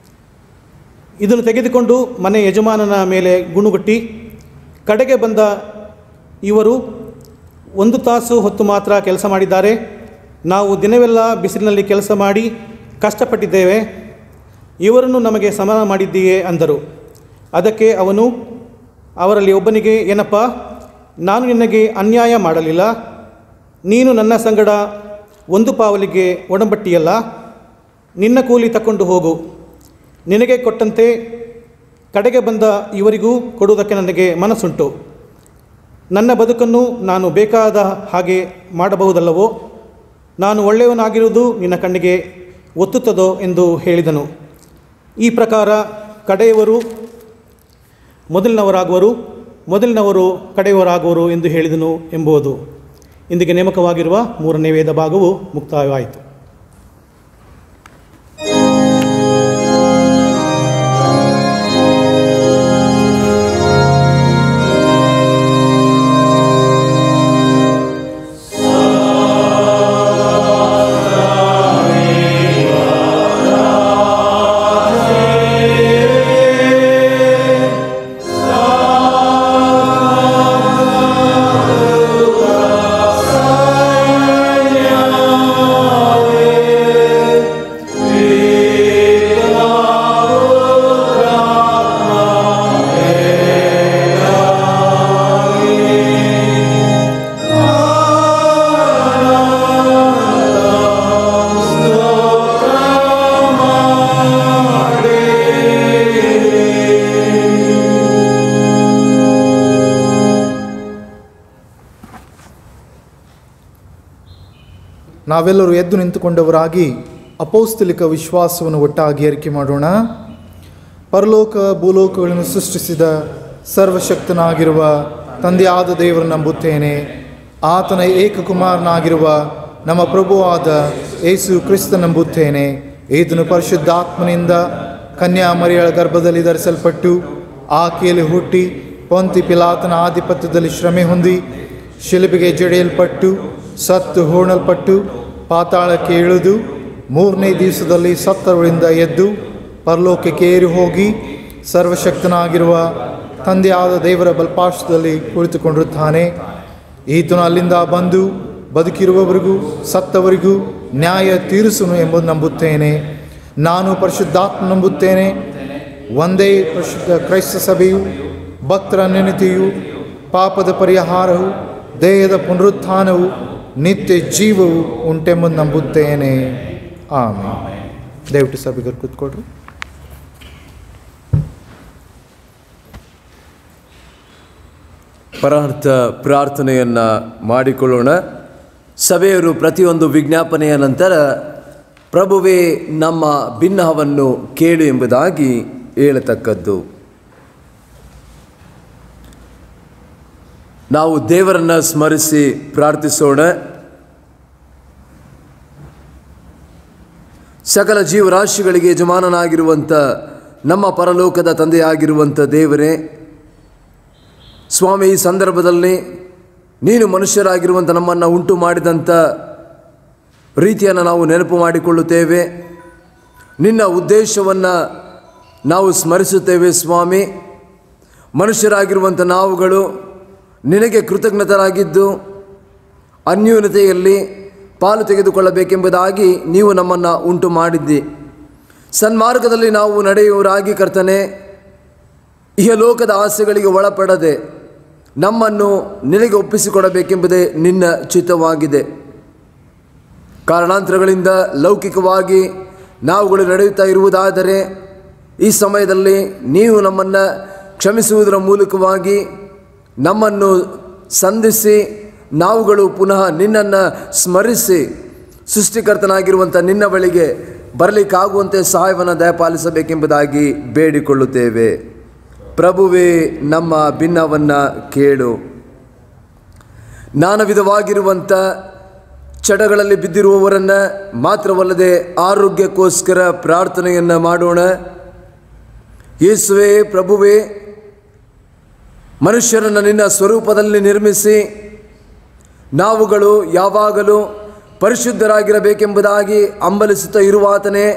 ಇದನ್ನು ತೆಗೆದುಕೊಂಡು ಮನೆ ಯಜಮಾನನ ಮೇಲೆ ಗುಣುಗುಟ್ಟಿ ಕಡೆಗೆ ಬಂದ ಇವರು ಒಂದು ತಾಸು ಹೊತ್ತು ಮಾತ್ರ ಕೆಲಸ ಮಾಡಿದ್ದಾರೆ ನಾವು ದಿನವೆಲ್ಲ ಬಿಸಿಲಿನಲ್ಲಿ ಕೆಲಸ ಮಾಡಿ ಕಷ್ಟಪಟ್ಟಿದ್ದೇವೆ ಇವರನ್ನು ನಮಗೆ ಸಮಾನ ಮಾಡಿದ್ದೀಯೇ ಅಂದರು ಅದಕ್ಕೆ ಅವನು ಅವರಲ್ಲಿ ಒಬ್ಬನಿಗೆ ಏನಪ್ಪ ನಾನು ನಿನಗೆ ಅನ್ಯಾಯ ಮಾಡಲಿಲ್ಲ ನೀನು ನನ್ನ ಸಂಗಡ ಒಂದು ಪಾವಲಿಗೆ ಒಡಂಬಟ್ಟಿಯಲ್ಲ ನಿನ್ನ ಕೂಲಿ ತಕೊಂಡು ಹೋಗು ನಿನಗೆ ಕೊಟ್ಟಂತೆ ಕಡೆಗೆ ಬಂದ ಇವರಿಗೂ ಕೊಡುವುದಕ್ಕೆ ನನಗೆ ಮನಸ್ಸುಂಟು ನನ್ನ ಬದುಕನ್ನು ನಾನು ಬೇಕಾದ ಹಾಗೆ ಮಾಡಬಹುದಲ್ಲವೋ ನಾನು ಒಳ್ಳೆಯವನಾಗಿರುವುದು ನಿನ್ನ ಕಣ್ಣಿಗೆ ಒತ್ತುತ್ತದೋ ಎಂದು ಹೇಳಿದನು ಈ ಪ್ರಕಾರ ಕಡೆಯವರು ಮೊದಲಿನವರಾಗುವರು ಮೊದಲಿನವರು ಕಡೆಯವರಾಗುವರು ಎಂದು ಹೇಳಿದನು ಎಂಬುದು ಇಂದಿಗೆ ನೇಮಕವಾಗಿರುವ ಮೂರನೇ ವೇದ ಭಾಗವು ಮುಕ್ತಾಯವಾಯಿತು ನಾವೆಲ್ಲರೂ ಎದ್ದು ನಿಂತುಕೊಂಡವರಾಗಿ ಅಪೌಸ್ತಲಿಕ ವಿಶ್ವಾಸವನ್ನು ಒಟ್ಟಾಗಿ ಏರಿಕೆ ಮಾಡೋಣ ಪರಲೋಕ ಭೂಲೋಕಗಳನ್ನು ಸೃಷ್ಟಿಸಿದ ಸರ್ವಶಕ್ತನಾಗಿರುವ ತಂದೆಯಾದ ದೇವರು ನಂಬುತ್ತೇನೆ ಆತನ ಏಕಕುಮಾರನಾಗಿರುವ ನಮ್ಮ ಪ್ರಭುವಾದ ಏಸು ಕ್ರಿಸ್ತ ನಂಬುತ್ತೇನೆ ಈತನು ಪರಿಶುದ್ಧಾತ್ಮನಿಂದ ಕನ್ಯಾ ಮರಿಯಳ ಗರ್ಭದಲ್ಲಿ ಧರಿಸಲ್ಪಟ್ಟು ಆಕೆಯಲ್ಲಿ ಹುಟ್ಟಿ ಪೊಂತಿ ಪಿಲಾತನ ಆಧಿಪತ್ಯದಲ್ಲಿ ಶ್ರಮೆ ಹೊಂದಿ ಶಿಲುಬೆಗೆ ಜಡೆಯಲ್ಪಟ್ಟು ಸತ್ತು ಹೂಣಲ್ಪಟ್ಟು ಪಾತಾಳಕ್ಕೆ ಇಳಿದು ಮೂರನೇ ದಿವಸದಲ್ಲಿ ಸತ್ತವರಿಂದ ಎದ್ದು ಪರಲೋಕಕ್ಕೆ ಏರಿ ಹೋಗಿ ಸರ್ವಶಕ್ತನಾಗಿರುವ ತಂದೆಯಾದ ದೇವರ ಬಲ್ಪಾಶದಲ್ಲಿ ಕುಳಿತುಕೊಂಡಿರುತ್ತಾನೆ ಈತನು ಅಲ್ಲಿಂದ ಬಂದು ಬದುಕಿರುವವರಿಗೂ ಸತ್ತವರಿಗೂ ನ್ಯಾಯ ತೀರಿಸುನು ಎಂಬುದು ನಂಬುತ್ತೇನೆ ನಾನು ಪರಿಶುದ್ಧಾತ್ಮ ನಂಬುತ್ತೇನೆ ಒಂದೇ ಪರಿಶುದ್ಧ ಕ್ರೈಸ್ತ ಸಭೆಯು ಭಕ್ತರ ನೆನತಿಯು ಪಾಪದ ಪರಿಹಾರವು ದೇಹದ ಪುನರುತ್ಥಾನವು ನಿತ್ಯ ಜೀವವು ಉಂಟೆಂಬುದು ನಂಬುತ್ತೇನೆ ಆಮೇಲೆ ದಯವಿಟ್ಟು ಸಭೆಗರು ಕೂತ್ಕೊಳ್ರಿ ಪರಾರ್ಥ ಪ್ರಾರ್ಥನೆಯನ್ನು ಮಾಡಿಕೊಳ್ಳೋಣ ಸಭೆಯವರು ಪ್ರತಿಯೊಂದು ವಿಜ್ಞಾಪನೆಯ ನಂತರ ಪ್ರಭುವೇ ನಮ್ಮ ಭಿನ್ನಹವನ್ನು ಕೇಳು ಎಂಬುದಾಗಿ ಹೇಳತಕ್ಕದ್ದು ನಾವು ದೇವರನ್ನು ಸ್ಮರಿಸಿ ಪ್ರಾರ್ಥಿಸೋಣ ಸಕಲ ಜೀವರಾಶಿಗಳಿಗೆ ಯಜಮಾನನಾಗಿರುವಂಥ ನಮ್ಮ ಪರಲೋಕದ ತಂದೆಯಾಗಿರುವಂಥ ದೇವರೇ ಸ್ವಾಮಿ ಈ ಸಂದರ್ಭದಲ್ಲಿ ನೀನು ಮನುಷ್ಯರಾಗಿರುವಂಥ ನಮ್ಮನ್ನು ಉಂಟು ಮಾಡಿದಂಥ ರೀತಿಯನ್ನು ನಾವು ನೆನಪು ಮಾಡಿಕೊಳ್ಳುತ್ತೇವೆ ನಿನ್ನ ಉದ್ದೇಶವನ್ನು ನಾವು ಸ್ಮರಿಸುತ್ತೇವೆ ಸ್ವಾಮಿ ಮನುಷ್ಯರಾಗಿರುವಂಥ ನಾವುಗಳು ನಿನಗೆ ಕೃತಜ್ಞತರಾಗಿದ್ದು ಅನ್ಯೂನತೆಯಲ್ಲಿ ಪಾಲು ತೆಗೆದುಕೊಳ್ಳಬೇಕೆಂಬುದಾಗಿ ನೀವು ನಮ್ಮನ್ನು ಉಂಟು ಮಾಡಿದ್ದಿ ಸನ್ಮಾರ್ಗದಲ್ಲಿ ನಾವು ನಡೆಯುವರಾಗಿ ಕರ್ತನೆ ಇಹಲೋಕದ ಆಸೆಗಳಿಗೆ ಒಳಪಡದೆ ನಮ್ಮನ್ನು ನಿನಗೆ ಒಪ್ಪಿಸಿಕೊಡಬೇಕೆಂಬುದೇ ನಿನ್ನ ಚಿತ್ತವಾಗಿದೆ ಕಾರಣಾಂತರಗಳಿಂದ ಲೌಕಿಕವಾಗಿ ನಾವುಗಳು ನಡೆಯುತ್ತಾ ಇರುವುದಾದರೆ ಈ ಸಮಯದಲ್ಲಿ ನೀವು ನಮ್ಮನ್ನು ಕ್ಷಮಿಸುವುದರ ಮೂಲಕವಾಗಿ ನಮ್ಮನ್ನು ಸಂಧಿಸಿ ನಾವುಗಳು ಪುನಃ ನಿನ್ನನ್ನು ಸ್ಮರಿಸಿ ಸೃಷ್ಟಿಕರ್ತನಾಗಿರುವಂಥ ನಿನ್ನ ಬಳಿಗೆ ಬರಲಿಕ್ಕಾಗುವಂತೆ ಸಹಾಯವನ್ನು ದಯಪಾಲಿಸಬೇಕೆಂಬುದಾಗಿ ಬೇಡಿಕೊಳ್ಳುತ್ತೇವೆ ಪ್ರಭುವೇ ನಮ್ಮ ಭಿನ್ನವನ್ನು ಕೇಳು ನಾನಾ ವಿಧವಾಗಿರುವಂಥ ಚಟಗಳಲ್ಲಿ ಬಿದ್ದಿರುವವರನ್ನು ಮಾತ್ರವಲ್ಲದೆ ಆರೋಗ್ಯಕ್ಕೋಸ್ಕರ ಪ್ರಾರ್ಥನೆಯನ್ನು ಮಾಡೋಣ ಯೇಸುವೆ ಪ್ರಭುವೇ ಮನುಷ್ಯರನ್ನು ನಿನ್ನ ಸ್ವರೂಪದಲ್ಲಿ ನಿರ್ಮಿಸಿ ನಾವುಗಳು ಯಾವಾಗಲೂ ಪರಿಶುದ್ಧರಾಗಿರಬೇಕೆಂಬುದಾಗಿ ಹಂಬಲಿಸುತ್ತಾ ಇರುವಾತನೇ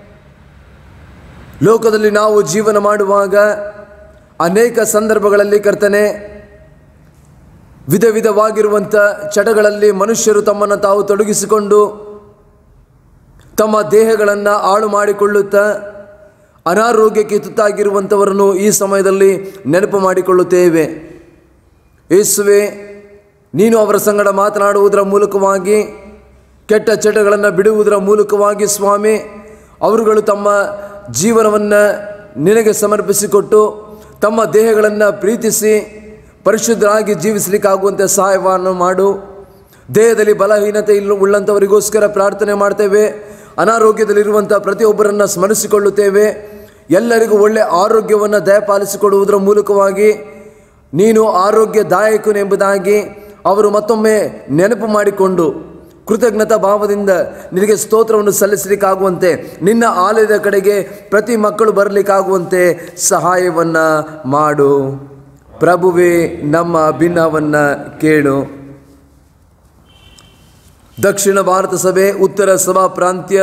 ಲೋಕದಲ್ಲಿ ನಾವು ಜೀವನ ಮಾಡುವಾಗ ಅನೇಕ ಸಂದರ್ಭಗಳಲ್ಲಿ ಕರ್ತನೆ ವಿಧ ವಿಧವಾಗಿರುವಂಥ ಚಟಗಳಲ್ಲಿ ಮನುಷ್ಯರು ತಮ್ಮನ್ನು ತಾವು ತೊಡಗಿಸಿಕೊಂಡು ತಮ್ಮ ದೇಹಗಳನ್ನು ಹಾಳು ಮಾಡಿಕೊಳ್ಳುತ್ತಾ ಅನಾರೋಗ್ಯಕ್ಕೆ ತುತ್ತಾಗಿರುವಂಥವರನ್ನು ಈ ಸಮಯದಲ್ಲಿ ನೆನಪು ಮಾಡಿಕೊಳ್ಳುತ್ತೇವೆ ಯೇಸುವೆ ನೀನು ಅವರ ಸಂಗಡ ಮಾತನಾಡುವುದರ ಮೂಲಕವಾಗಿ ಕೆಟ್ಟ ಚಟಗಳನ್ನು ಬಿಡುವುದರ ಮೂಲಕವಾಗಿ ಸ್ವಾಮಿ ಅವರುಗಳು ತಮ್ಮ ಜೀವನವನ್ನು ನಿನಗೆ ಸಮರ್ಪಿಸಿಕೊಟ್ಟು ತಮ್ಮ ದೇಹಗಳನ್ನು ಪ್ರೀತಿಸಿ ಪರಿಶುದ್ಧರಾಗಿ ಜೀವಿಸಲಿಕ್ಕಾಗುವಂತೆ ಸಹಾಯವನ್ನು ಮಾಡು ದೇಹದಲ್ಲಿ ಬಲಹೀನತೆ ಇಲ್ಲ ಉಳ್ಳಂಥವರಿಗೋಸ್ಕರ ಪ್ರಾರ್ಥನೆ ಮಾಡ್ತೇವೆ ಅನಾರೋಗ್ಯದಲ್ಲಿರುವಂಥ ಪ್ರತಿಯೊಬ್ಬರನ್ನು ಸ್ಮರಿಸಿಕೊಳ್ಳುತ್ತೇವೆ ಎಲ್ಲರಿಗೂ ಒಳ್ಳೆಯ ಆರೋಗ್ಯವನ್ನು ದಯಪಾಲಿಸಿಕೊಡುವುದರ ಮೂಲಕವಾಗಿ ನೀನು ಆರೋಗ್ಯದಾಯಕನೆಂಬುದಾಗಿ ಅವರು ಮತ್ತೊಮ್ಮೆ ನೆನಪು ಮಾಡಿಕೊಂಡು ಕೃತಜ್ಞತಾ ಭಾವದಿಂದ ನಿನಗೆ ಸ್ತೋತ್ರವನ್ನು ಸಲ್ಲಿಸಲಿಕ್ಕಾಗುವಂತೆ ನಿನ್ನ ಆಲಯದ ಕಡೆಗೆ ಪ್ರತಿ ಮಕ್ಕಳು ಬರಲಿಕ್ಕಾಗುವಂತೆ ಸಹಾಯವನ್ನು ಮಾಡು ಪ್ರಭುವೇ ನಮ್ಮ ಭಿನ್ನವನ್ನು ಕೇಳು ದಕ್ಷಿಣ ಭಾರತ ಸಭೆ ಉತ್ತರ ಸಭಾ ಪ್ರಾಂತ್ಯ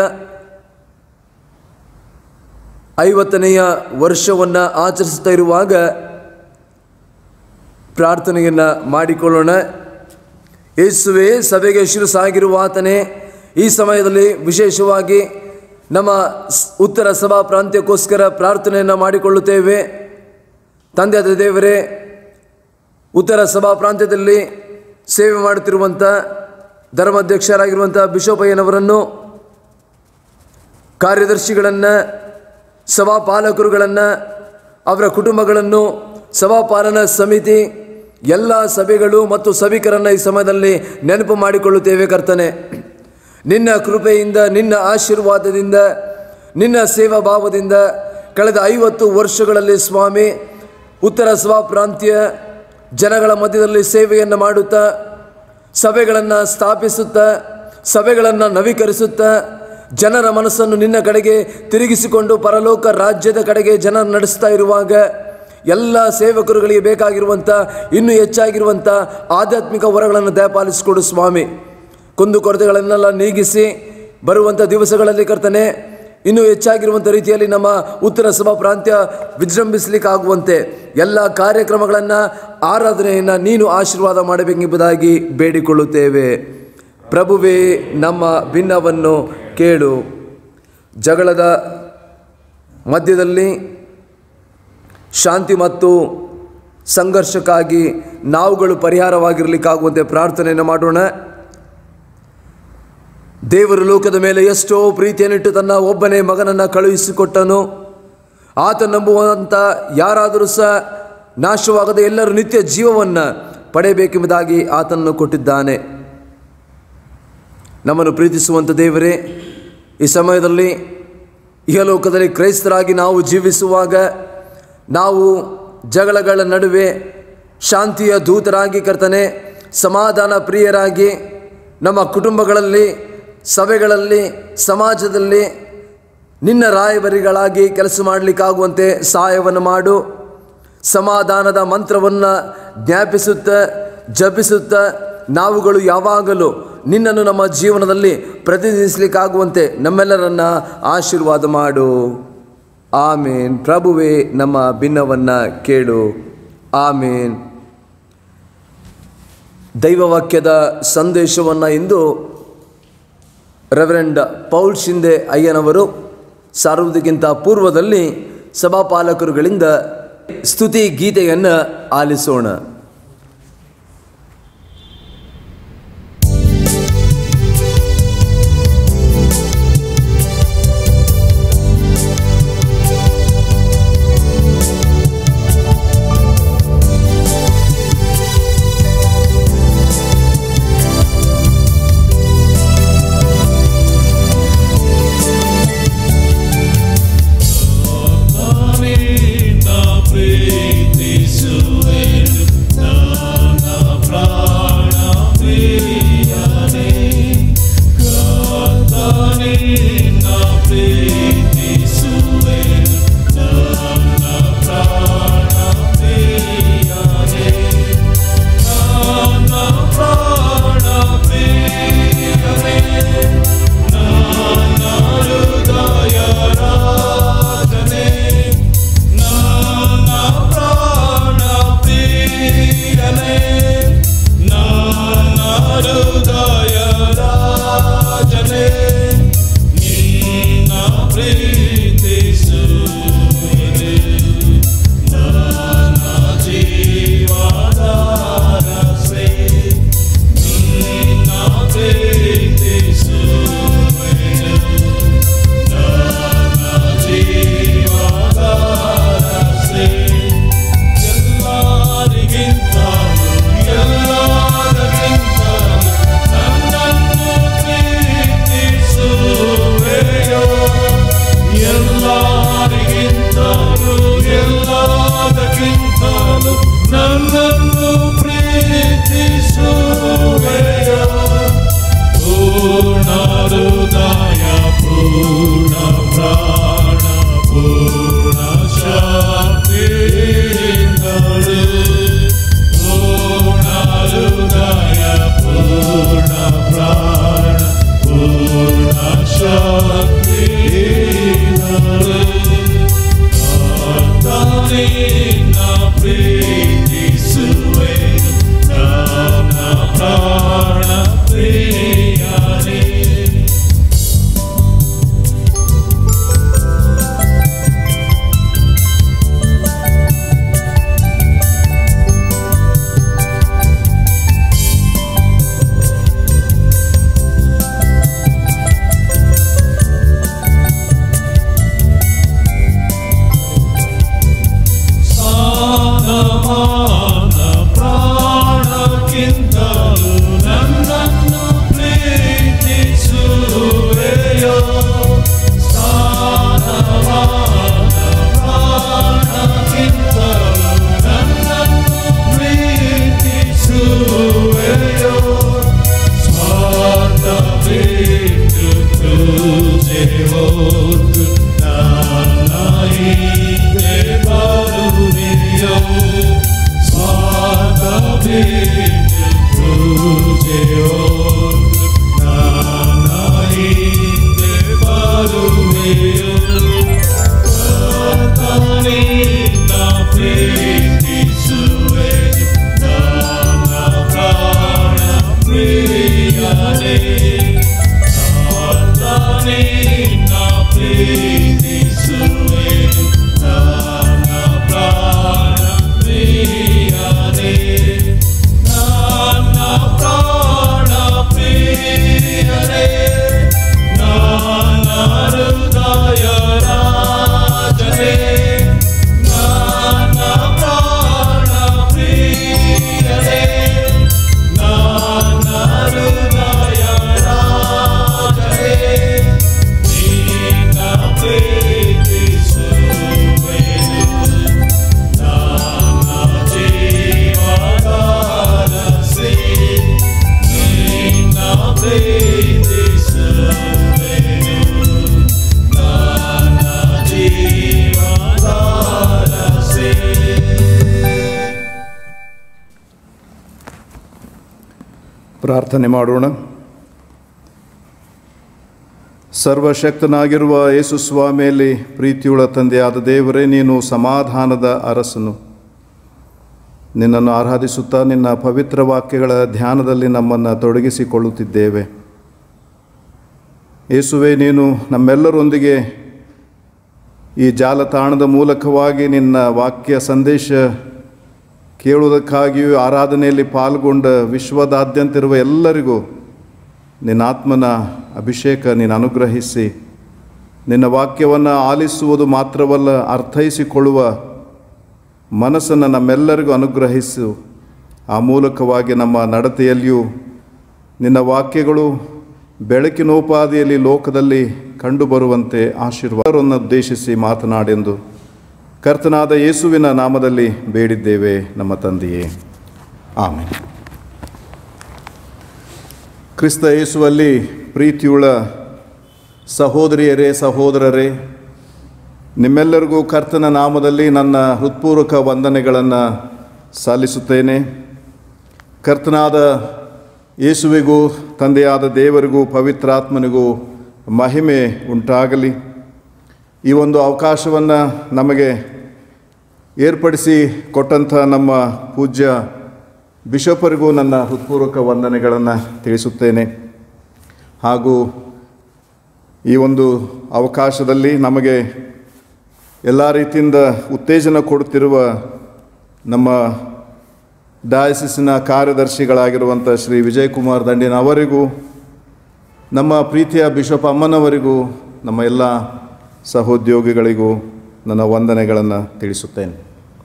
ಐವತ್ತನೆಯ ವರ್ಷವನ್ನು ಆಚರಿಸುತ್ತಾ ಇರುವಾಗ ಪ್ರಾರ್ಥನೆಯನ್ನು ಮಾಡಿಕೊಳ್ಳೋಣ ಯೇಸುವೆ ಸಭೆಗೆ ಶಿರಸಾಗಿರುವ ಆತನೇ ಈ ಸಮಯದಲ್ಲಿ ವಿಶೇಷವಾಗಿ ನಮ್ಮ ಸ್- ಉತ್ತರ ಸಭಾ ಪ್ರಾಂತ್ಯಕ್ಕೋಸ್ಕರ ಪ್ರಾರ್ಥನೆಯನ್ನು ಮಾಡಿಕೊಳ್ಳುತ್ತೇವೆ ತಂದೆಯಾದ ದೇವರೇ ಉತ್ತರ ಸಭಾ ಪ್ರಾಂತ್ಯದಲ್ಲಿ ಸೇವೆ ಮಾಡುತ್ತಿರುವಂಥ ಧರ್ಮಾಧ್ಯಕ್ಷರಾಗಿರುವಂಥ ಬಿಷೋಪಯ್ಯನವರನ್ನು ಕಾರ್ಯದರ್ಶಿಗಳನ್ನು ಸಭಾಪಾಲಕರುಗಳನ್ನು ಅವರ ಕುಟುಂಬಗಳನ್ನು ಸಭಾಪಾಲನಾ ಸಮಿತಿ ಎಲ್ಲ ಸಭೆಗಳು ಮತ್ತು ಸಭಿಕರನ್ನು ಈ ಸಮಯದಲ್ಲಿ ನೆನಪು ಮಾಡಿಕೊಳ್ಳುತ್ತೇವೆ ಕರ್ತನೆ ನಿನ್ನ ಕೃಪೆಯಿಂದ ನಿನ್ನ ಆಶೀರ್ವಾದದಿಂದ ನಿನ್ನ ಸೇವಾ ಭಾವದಿಂದ ಕಳೆದ ಐವತ್ತು ವರ್ಷಗಳಲ್ಲಿ ಸ್ವಾಮಿ ಉತ್ತರ ಸಭಾ ಪ್ರಾಂತ್ಯ ಜನಗಳ ಮಧ್ಯದಲ್ಲಿ ಸೇವೆಯನ್ನು ಮಾಡುತ್ತಾ ಸಭೆಗಳನ್ನು ಸ್ಥಾಪಿಸುತ್ತಾ ಸಭೆಗಳನ್ನು ನವೀಕರಿಸುತ್ತಾ ಜನರ ಮನಸ್ಸನ್ನು ನಿನ್ನ ಕಡೆಗೆ ತಿರುಗಿಸಿಕೊಂಡು ಪರಲೋಕ ರಾಜ್ಯದ ಕಡೆಗೆ ಜನ ನಡೆಸ್ತಾ ಇರುವಾಗ ಎಲ್ಲ ಸೇವಕರುಗಳಿಗೆ ಬೇಕಾಗಿರುವಂಥ ಇನ್ನೂ ಹೆಚ್ಚಾಗಿರುವಂಥ ಆಧ್ಯಾತ್ಮಿಕ ವರಗಳನ್ನು ದಯಪಾಲಿಸಿಕೊಡು ಸ್ವಾಮಿ ಕುಂದುಕೊರತೆಗಳನ್ನೆಲ್ಲ ನೀಗಿಸಿ ಬರುವಂಥ ದಿವಸಗಳಲ್ಲಿ ಕರ್ತನೆ ಇನ್ನೂ ಹೆಚ್ಚಾಗಿರುವಂಥ ರೀತಿಯಲ್ಲಿ ನಮ್ಮ ಉತ್ತರ ಸಭಾ ಪ್ರಾಂತ್ಯ ವಿಜೃಂಭಿಸಲಿಕ್ಕಾಗುವಂತೆ ಎಲ್ಲ ಕಾರ್ಯಕ್ರಮಗಳನ್ನು ಆರಾಧನೆಯನ್ನು ನೀನು ಆಶೀರ್ವಾದ ಮಾಡಬೇಕೆಂಬುದಾಗಿ ಬೇಡಿಕೊಳ್ಳುತ್ತೇವೆ ಪ್ರಭುವೇ ನಮ್ಮ ಭಿನ್ನವನ್ನು ಕೇಳು ಜಗಳದ ಮಧ್ಯದಲ್ಲಿ ಶಾಂತಿ ಮತ್ತು ಸಂಘರ್ಷಕ್ಕಾಗಿ ನಾವುಗಳು ಪರಿಹಾರವಾಗಿರಲಿಕ್ಕಾಗುವಂತೆ ಪ್ರಾರ್ಥನೆಯನ್ನು ಮಾಡೋಣ ದೇವರು ಲೋಕದ ಮೇಲೆ ಎಷ್ಟೋ ಪ್ರೀತಿಯನ್ನಿಟ್ಟು ತನ್ನ ಒಬ್ಬನೇ ಮಗನನ್ನು ಕಳುಹಿಸಿಕೊಟ್ಟನು ಆತ ನಂಬುವಂಥ ಯಾರಾದರೂ ಸಹ ನಾಶವಾಗದೆ ಎಲ್ಲರೂ ನಿತ್ಯ ಜೀವವನ್ನು ಪಡೆಯಬೇಕೆಂಬುದಾಗಿ ಆತನನ್ನು ಕೊಟ್ಟಿದ್ದಾನೆ ನಮ್ಮನ್ನು ಪ್ರೀತಿಸುವಂಥ ದೇವರೇ ಈ ಸಮಯದಲ್ಲಿ ಇಹಲೋಕದಲ್ಲಿ ಕ್ರೈಸ್ತರಾಗಿ ನಾವು ಜೀವಿಸುವಾಗ ನಾವು ಜಗಳಗಳ ನಡುವೆ ಶಾಂತಿಯ ದೂತರಾಗಿ ಕರ್ತನೆ ಸಮಾಧಾನ ಪ್ರಿಯರಾಗಿ ನಮ್ಮ ಕುಟುಂಬಗಳಲ್ಲಿ ಸಭೆಗಳಲ್ಲಿ ಸಮಾಜದಲ್ಲಿ ನಿನ್ನ ರಾಯಭರಿಗಳಾಗಿ ಕೆಲಸ ಮಾಡಲಿಕ್ಕಾಗುವಂತೆ ಸಹಾಯವನ್ನು ಮಾಡು ಸಮಾಧಾನದ ಮಂತ್ರವನ್ನು ಜ್ಞಾಪಿಸುತ್ತಾ ಜಪಿಸುತ್ತಾ ನಾವುಗಳು ಯಾವಾಗಲೂ ನಿನ್ನನ್ನು ನಮ್ಮ ಜೀವನದಲ್ಲಿ ಪ್ರತಿನಿಧಿಸಲಿಕ್ಕಾಗುವಂತೆ ನಮ್ಮೆಲ್ಲರನ್ನ ಆಶೀರ್ವಾದ ಮಾಡು ಆಮೇನ್ ಪ್ರಭುವೇ ನಮ್ಮ ಭಿನ್ನವನ್ನು ಕೇಳು ಆಮೇನ್ ದೈವವಾಕ್ಯದ ಸಂದೇಶವನ್ನು ಇಂದು ರೆವರೆಂಡ್ ಪೌಲ್ ಶಿಂದೆ ಅಯ್ಯನವರು ಸಾರುವುದಕ್ಕಿಂತ ಪೂರ್ವದಲ್ಲಿ ಸಭಾಪಾಲಕರುಗಳಿಂದ ಸ್ತುತಿ ಗೀತೆಯನ್ನು ಆಲಿಸೋಣ ನಿನ್ನ ಪ್ರೀತಿಸುವೆನು ನನ್ನ ಪ್ರಾಣ ಪ್ರಿಯನೇ ಕರ್ತ ನಿನ್ನ ಪ್ರೀತಿಸುವೆನು ನನ್ನ ಪ್ರಾಣ ಪ್ರಿಯನೇ ನನ್ನ ಪ್ರಾಣ ಪ್ರಿಯನೇ ನನ್ನ ಹೃದಯ ರಾಜನೇ ನನ್ನ ಪ್ರಾಣ ಪ್ರಿಯನೇ ನನ್ನ ಹೃದಯ ರಾಜನೇ ನಿನ್ನ ಪ್ರೀತಿಸುವೆ ನನ್ನ ಜೀವದಾರಸೆ ನಿನ್ನ ಪ್ರೀತಿಸುವೆ ನನ್ನ ಜೀವದಾರಸೆ ಎಲ್ಲರಿಗಿಂತ ಎಲ್ಲರಿಗಿಂತ ನನ್ನನ್ನು ಪ್ರೀತಿಸುವೆಯೋ ಎಲ್ಲರಿಗಿಂತಲೂ ಎಲ್ಲದಕ್ಕಿಂತಲೂ ನನ್ನನ್ನು ಪ್ರೀತಿಸುವೆಯೋ ಪೂರ್ಣ ಹೃದಯ ಪೂರ್ಣ ಪ್ರಾಣ ಪೂರ್ಣ ಶಕ್ತಿಯಿಂದಲೂ ಪೂರ್ಣ ಹೃದಯ ಪೂರ್ಣ ಪ್ರಾಣ ಪೂರ್ಣ ಶಕ್ತಿಯಿಂದಲೂ ಕರ್ತನಿನ್ನ ಪ್ರೀತಿಸುವೆನು ನನ್ನ ಪ್ರಾಣ ಪ್ರಿಯನೇ ಸಾಧಮಾನ ಪ್ರಾಣಕ್ಕಿಂತಲೂ ನನ್ನನ್ನು ಪ್ರೀತಿಸುವೆಯೋ ಸಾಧಮಾನ ಪ್ರಾಣಕ್ಕಿಂತಲೂ ನನ್ನನ್ನು ಪ್ರೀತಿಸುವೆಯೋ ಸ್ವಾರ್ಥ ಬಿಟ್ಟು ತುಜೆ ಹೋಗು ನನ್ನ ಹಿಂದೆ ಬರುವೆಯೋ ಸ್ವಾರ್ಥ ಬಿಟ್ಟು ತುಜೆ ಹೋಗು ನನ್ನ ಹಿಂದೆ ಬರುವೆಯೋ ಕರ್ತನಿನ್ನ ಪ್ರೀತಿಸುವೆ ನನ್ನ ಪ್ರಾಣ ಪ್ರಿಯನೇ ಕರ್ತನಿನ್ನ ಪ್ರೀತಿಸುವೆ ನನ್ನ ಪ್ರಾಣ ಪ್ರಿಯನೇ ನನ್ನ ಪ್ರಾಣ ಪ್ರಿಯನೇ ನನ್ನ ಹೃದಯ ರಾಜನೇ ನನ್ನ ಪ್ರಾಣ ಪ್ರಿಯನೇ ನನ್ನ ಹೃದಯ ರಾಜನೇ ಪ್ರಾರ್ಥನೆ ಮಾಡೋಣ ಸರ್ವಶಕ್ತನಾಗಿರುವ ಯೇಸು ಸ್ವಾಮಿಯಲ್ಲಿ ಪ್ರೀತಿಯುಳ ತಂದೆಯಾದ ದೇವರೇ ನೀನು ಸಮಾಧಾನದ ಅರಸನು ನಿನ್ನನ್ನು ಆರಾಧಿಸುತ್ತಾ ನಿನ್ನ ಪವಿತ್ರ ವಾಕ್ಯಗಳ ಧ್ಯಾನದಲ್ಲಿ ನಮ್ಮನ್ನು ತೊಡಗಿಸಿಕೊಳ್ಳುತ್ತಿದ್ದೇವೆ ಯೇಸುವೆ ನೀನು ನಮ್ಮೆಲ್ಲರೊಂದಿಗೆ ಈ ಜಾಲತಾಣದ ಮೂಲಕವಾಗಿ ನಿನ್ನ ವಾಕ್ಯ ಸಂದೇಶ ಕೇಳುವುದಕ್ಕಾಗಿಯೂ ಆರಾಧನೆಯಲ್ಲಿ ಪಾಲ್ಗೊಂಡ ವಿಶ್ವದಾದ್ಯಂತಿರುವ ಎಲ್ಲರಿಗೂ ನಿನ್ನ ಆತ್ಮನ ಅಭಿಷೇಕ ನೀನು ಅನುಗ್ರಹಿಸಿ ನಿನ್ನ ವಾಕ್ಯವನ್ನು ಆಲಿಸುವುದು ಮಾತ್ರವಲ್ಲ ಅರ್ಥೈಸಿಕೊಳ್ಳುವ ಮನಸ್ಸನ್ನು ನಮ್ಮೆಲ್ಲರಿಗೂ ಅನುಗ್ರಹಿಸು ಆ ಮೂಲಕವಾಗಿ ನಮ್ಮ ನಡತೆಯಲ್ಲಿಯೂ ನಿನ್ನ ವಾಕ್ಯಗಳು ಬೆಳಕಿನೋಪಾದಿಯಲ್ಲಿ ಲೋಕದಲ್ಲಿ ಕಂಡುಬರುವಂತೆ ಆಶೀರ್ವಾದವನ್ನು ಉದ್ದೇಶಿಸಿ ಮಾತನಾಡೆಂದು ಕರ್ತನಾದ ಯೇಸುವಿನ ನಾಮದಲ್ಲಿ ಬೇಡಿದ್ದೇವೆ ನಮ್ಮ ತಂದೆಯೇ ಆಮೇಲೆ ಕ್ರಿಸ್ತ ಯೇಸುವಲ್ಲಿ ಪ್ರೀತಿಯುಳ್ಳ ಸಹೋದರಿಯರೇ ಸಹೋದರರೇ ನಿಮ್ಮೆಲ್ಲರಿಗೂ ಕರ್ತನ ನಾಮದಲ್ಲಿ ನನ್ನ ಹೃತ್ಪೂರ್ವಕ ವಂದನೆಗಳನ್ನು ಸಲ್ಲಿಸುತ್ತೇನೆ ಕರ್ತನಾದ ಯೇಸುವಿಗೂ ತಂದೆಯಾದ ದೇವರಿಗೂ ಪವಿತ್ರಾತ್ಮನಿಗೂ ಮಹಿಮೆ ಉಂಟಾಗಲಿ ಈ ಒಂದು ಅವಕಾಶವನ್ನು ನಮಗೆ ಏರ್ಪಡಿಸಿ ಕೊಟ್ಟಂಥ ನಮ್ಮ ಪೂಜ್ಯ ಬಿಷಪರಿಗೂ ನನ್ನ ಹೃತ್ಪೂರ್ವಕ ವಂದನೆಗಳನ್ನು ತಿಳಿಸುತ್ತೇನೆ ಹಾಗೂ ಈ ಒಂದು ಅವಕಾಶದಲ್ಲಿ ನಮಗೆ ಎಲ್ಲ ರೀತಿಯಿಂದ ಉತ್ತೇಜನ ಕೊಡುತ್ತಿರುವ ನಮ್ಮ ಡಯಾಸಿಸ್ನ ಕಾರ್ಯದರ್ಶಿಗಳಾಗಿರುವಂಥ ಶ್ರೀ ವಿಜಯಕುಮಾರ್ ದಂಡಿನ ಅವರಿಗೂ ನಮ್ಮ ಪ್ರೀತಿಯ ಬಿಷಪ್ ಅಮ್ಮನವರಿಗೂ ನಮ್ಮ ಎಲ್ಲ ಸಹೋದ್ಯೋಗಿಗಳಿಗೂ ನನ್ನ ವಂದನೆಗಳನ್ನು ತಿಳಿಸುತ್ತೇನೆ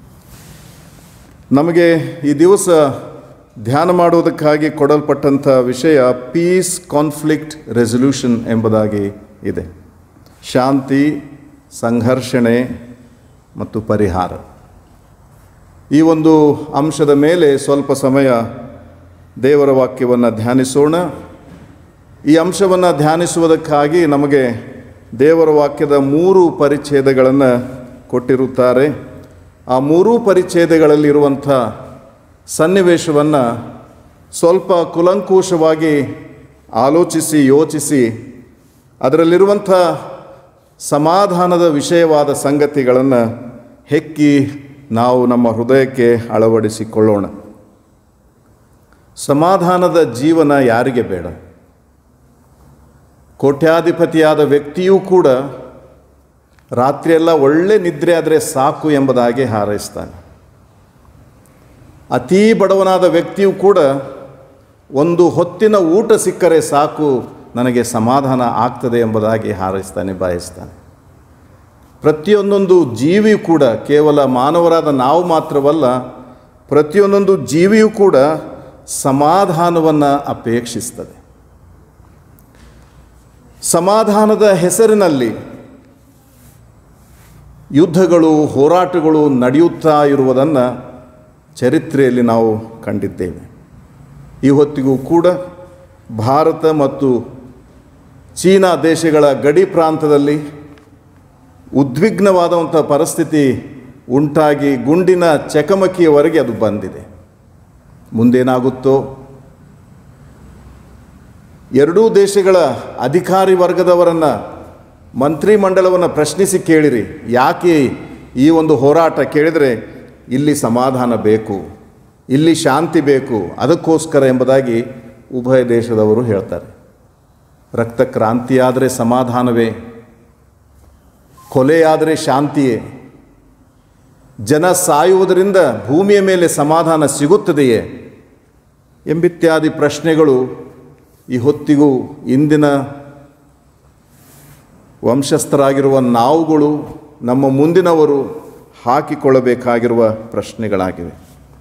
ನಮಗೆ ಈ ದಿವಸ ಧ್ಯಾನ ಮಾಡುವುದಕ್ಕಾಗಿ ಕೊಡಲ್ಪಟ್ಟಂಥ ವಿಷಯ ಪೀಸ್ ಕಾನ್ಫ್ಲಿಕ್ಟ್ ರೆಸಲ್ಯೂಷನ್ ಎಂಬುದಾಗಿ ಇದೆ ಶಾಂತಿ ಸಂಘರ್ಷಣೆ ಮತ್ತು ಪರಿಹಾರ ಈ ಒಂದು ಅಂಶದ ಮೇಲೆ ಸ್ವಲ್ಪ ಸಮಯ ದೇವರ ವಾಕ್ಯವನ್ನು ಧ್ಯಾನಿಸೋಣ ಈ ಅಂಶವನ್ನು ಧ್ಯಾನಿಸುವುದಕ್ಕಾಗಿ ನಮಗೆ ದೇವರ ವಾಕ್ಯದ ಮೂರು ಪರಿಚ್ಛೇದಗಳನ್ನು ಕೊಟ್ಟಿರುತ್ತಾರೆ ಆ ಮೂರೂ ಪರಿಚ್ಛೇದಗಳಲ್ಲಿರುವಂಥ ಸನ್ನಿವೇಶವನ್ನು ಸ್ವಲ್ಪ ಕುಲಂಕುಷವಾಗಿ ಆಲೋಚಿಸಿ ಯೋಚಿಸಿ ಅದರಲ್ಲಿರುವಂಥ ಸಮಾಧಾನದ ವಿಷಯವಾದ ಸಂಗತಿಗಳನ್ನು ಹೆಕ್ಕಿ ನಾವು ನಮ್ಮ ಹೃದಯಕ್ಕೆ ಅಳವಡಿಸಿಕೊಳ್ಳೋಣ ಸಮಾಧಾನದ ಜೀವನ ಯಾರಿಗೆ ಬೇಡ ಕೋಟ್ಯಾಧಿಪತಿಯಾದ ವ್ಯಕ್ತಿಯೂ ಕೂಡ ರಾತ್ರಿಯೆಲ್ಲ ಒಳ್ಳೆ ನಿದ್ರೆ ಆದರೆ ಸಾಕು ಎಂಬುದಾಗಿ ಹಾರೈಸ್ತಾನೆ ಅತೀ ಬಡವನಾದ ವ್ಯಕ್ತಿಯೂ ಕೂಡ ಒಂದು ಹೊತ್ತಿನ ಊಟ ಸಿಕ್ಕರೆ ಸಾಕು ನನಗೆ ಸಮಾಧಾನ ಆಗ್ತದೆ ಎಂಬುದಾಗಿ ಹಾರೈಸ್ತಾನೆ ಬಯಸ್ತಾನೆ ಪ್ರತಿಯೊಂದೊಂದು ಜೀವಿಯೂ ಕೂಡ ಕೇವಲ ಮಾನವರಾದ ನಾವು ಮಾತ್ರವಲ್ಲ ಪ್ರತಿಯೊಂದೊಂದು ಜೀವಿಯೂ ಕೂಡ ಸಮಾಧಾನವನ್ನು ಅಪೇಕ್ಷಿಸ್ತದೆ ಸಮಾಧಾನದ ಹೆಸರಿನಲ್ಲಿ ಯುದ್ಧಗಳು ಹೋರಾಟಗಳು ನಡೆಯುತ್ತಾ ಇರುವುದನ್ನು ಚರಿತ್ರೆಯಲ್ಲಿ ನಾವು ಕಂಡಿದ್ದೇವೆ ಈ ಹೊತ್ತಿಗೂ ಕೂಡ ಭಾರತ ಮತ್ತು ಚೀನಾ ದೇಶಗಳ ಗಡಿ ಪ್ರಾಂತದಲ್ಲಿ ಉದ್ವಿಗ್ನವಾದಂಥ ಪರಿಸ್ಥಿತಿ ಉಂಟಾಗಿ ಗುಂಡಿನ ಚಕಮಕಿಯವರೆಗೆ ಅದು ಬಂದಿದೆ ಮುಂದೇನಾಗುತ್ತೋ ಎರಡೂ ದೇಶಗಳ ಅಧಿಕಾರಿ ವರ್ಗದವರನ್ನು ಮಂತ್ರಿಮಂಡಲವನ್ನು ಪ್ರಶ್ನಿಸಿ ಕೇಳಿರಿ ಯಾಕೆ ಈ ಒಂದು ಹೋರಾಟ ಕೇಳಿದರೆ ಇಲ್ಲಿ ಸಮಾಧಾನ ಬೇಕು ಇಲ್ಲಿ ಶಾಂತಿ ಬೇಕು ಅದಕ್ಕೋಸ್ಕರ ಎಂಬುದಾಗಿ ಉಭಯ ದೇಶದವರು ಹೇಳ್ತಾರೆ ರಕ್ತ ಕ್ರಾಂತಿಯಾದರೆ ಸಮಾಧಾನವೇ ಕೊಲೆಯಾದರೆ ಶಾಂತಿಯೇ ಜನ ಸಾಯುವುದರಿಂದ ಭೂಮಿಯ ಮೇಲೆ ಸಮಾಧಾನ ಸಿಗುತ್ತದೆಯೇ ಎಂಬಿತ್ಯಾದಿ ಪ್ರಶ್ನೆಗಳು ಈ ಹೊತ್ತಿಗೂ ಇಂದಿನ ವಂಶಸ್ಥರಾಗಿರುವ ನಾವುಗಳು ನಮ್ಮ ಮುಂದಿನವರು ಹಾಕಿಕೊಳ್ಳಬೇಕಾಗಿರುವ ಪ್ರಶ್ನೆಗಳಾಗಿವೆ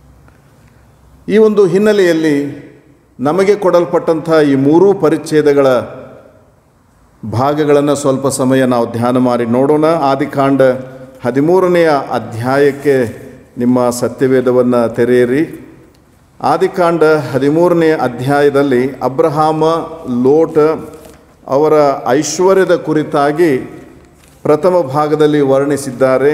ಈ ಒಂದು ಹಿನ್ನೆಲೆಯಲ್ಲಿ ನಮಗೆ ಕೊಡಲ್ಪಟ್ಟಂಥ ಈ ಮೂರೂ ಪರಿಚ್ಛೇದಗಳ ಭಾಗಗಳನ್ನು ಸ್ವಲ್ಪ ಸಮಯ ನಾವು ಧ್ಯಾನ ಮಾಡಿ ನೋಡೋಣ ಆದಿಕಾಂಡ ಹದಿಮೂರನೆಯ ಅಧ್ಯಾಯಕ್ಕೆ ನಿಮ್ಮ ಸತ್ಯವೇದವನ್ನು ತೆರೆಯಿರಿ ಆದಿಕಾಂಡ ಹದಿಮೂರನೇ ಅಧ್ಯಾಯದಲ್ಲಿ ಅಬ್ರಹಾಮ ಲೋಟ ಅವರ ಐಶ್ವರ್ಯದ ಕುರಿತಾಗಿ ಪ್ರಥಮ ಭಾಗದಲ್ಲಿ ವರ್ಣಿಸಿದ್ದಾರೆ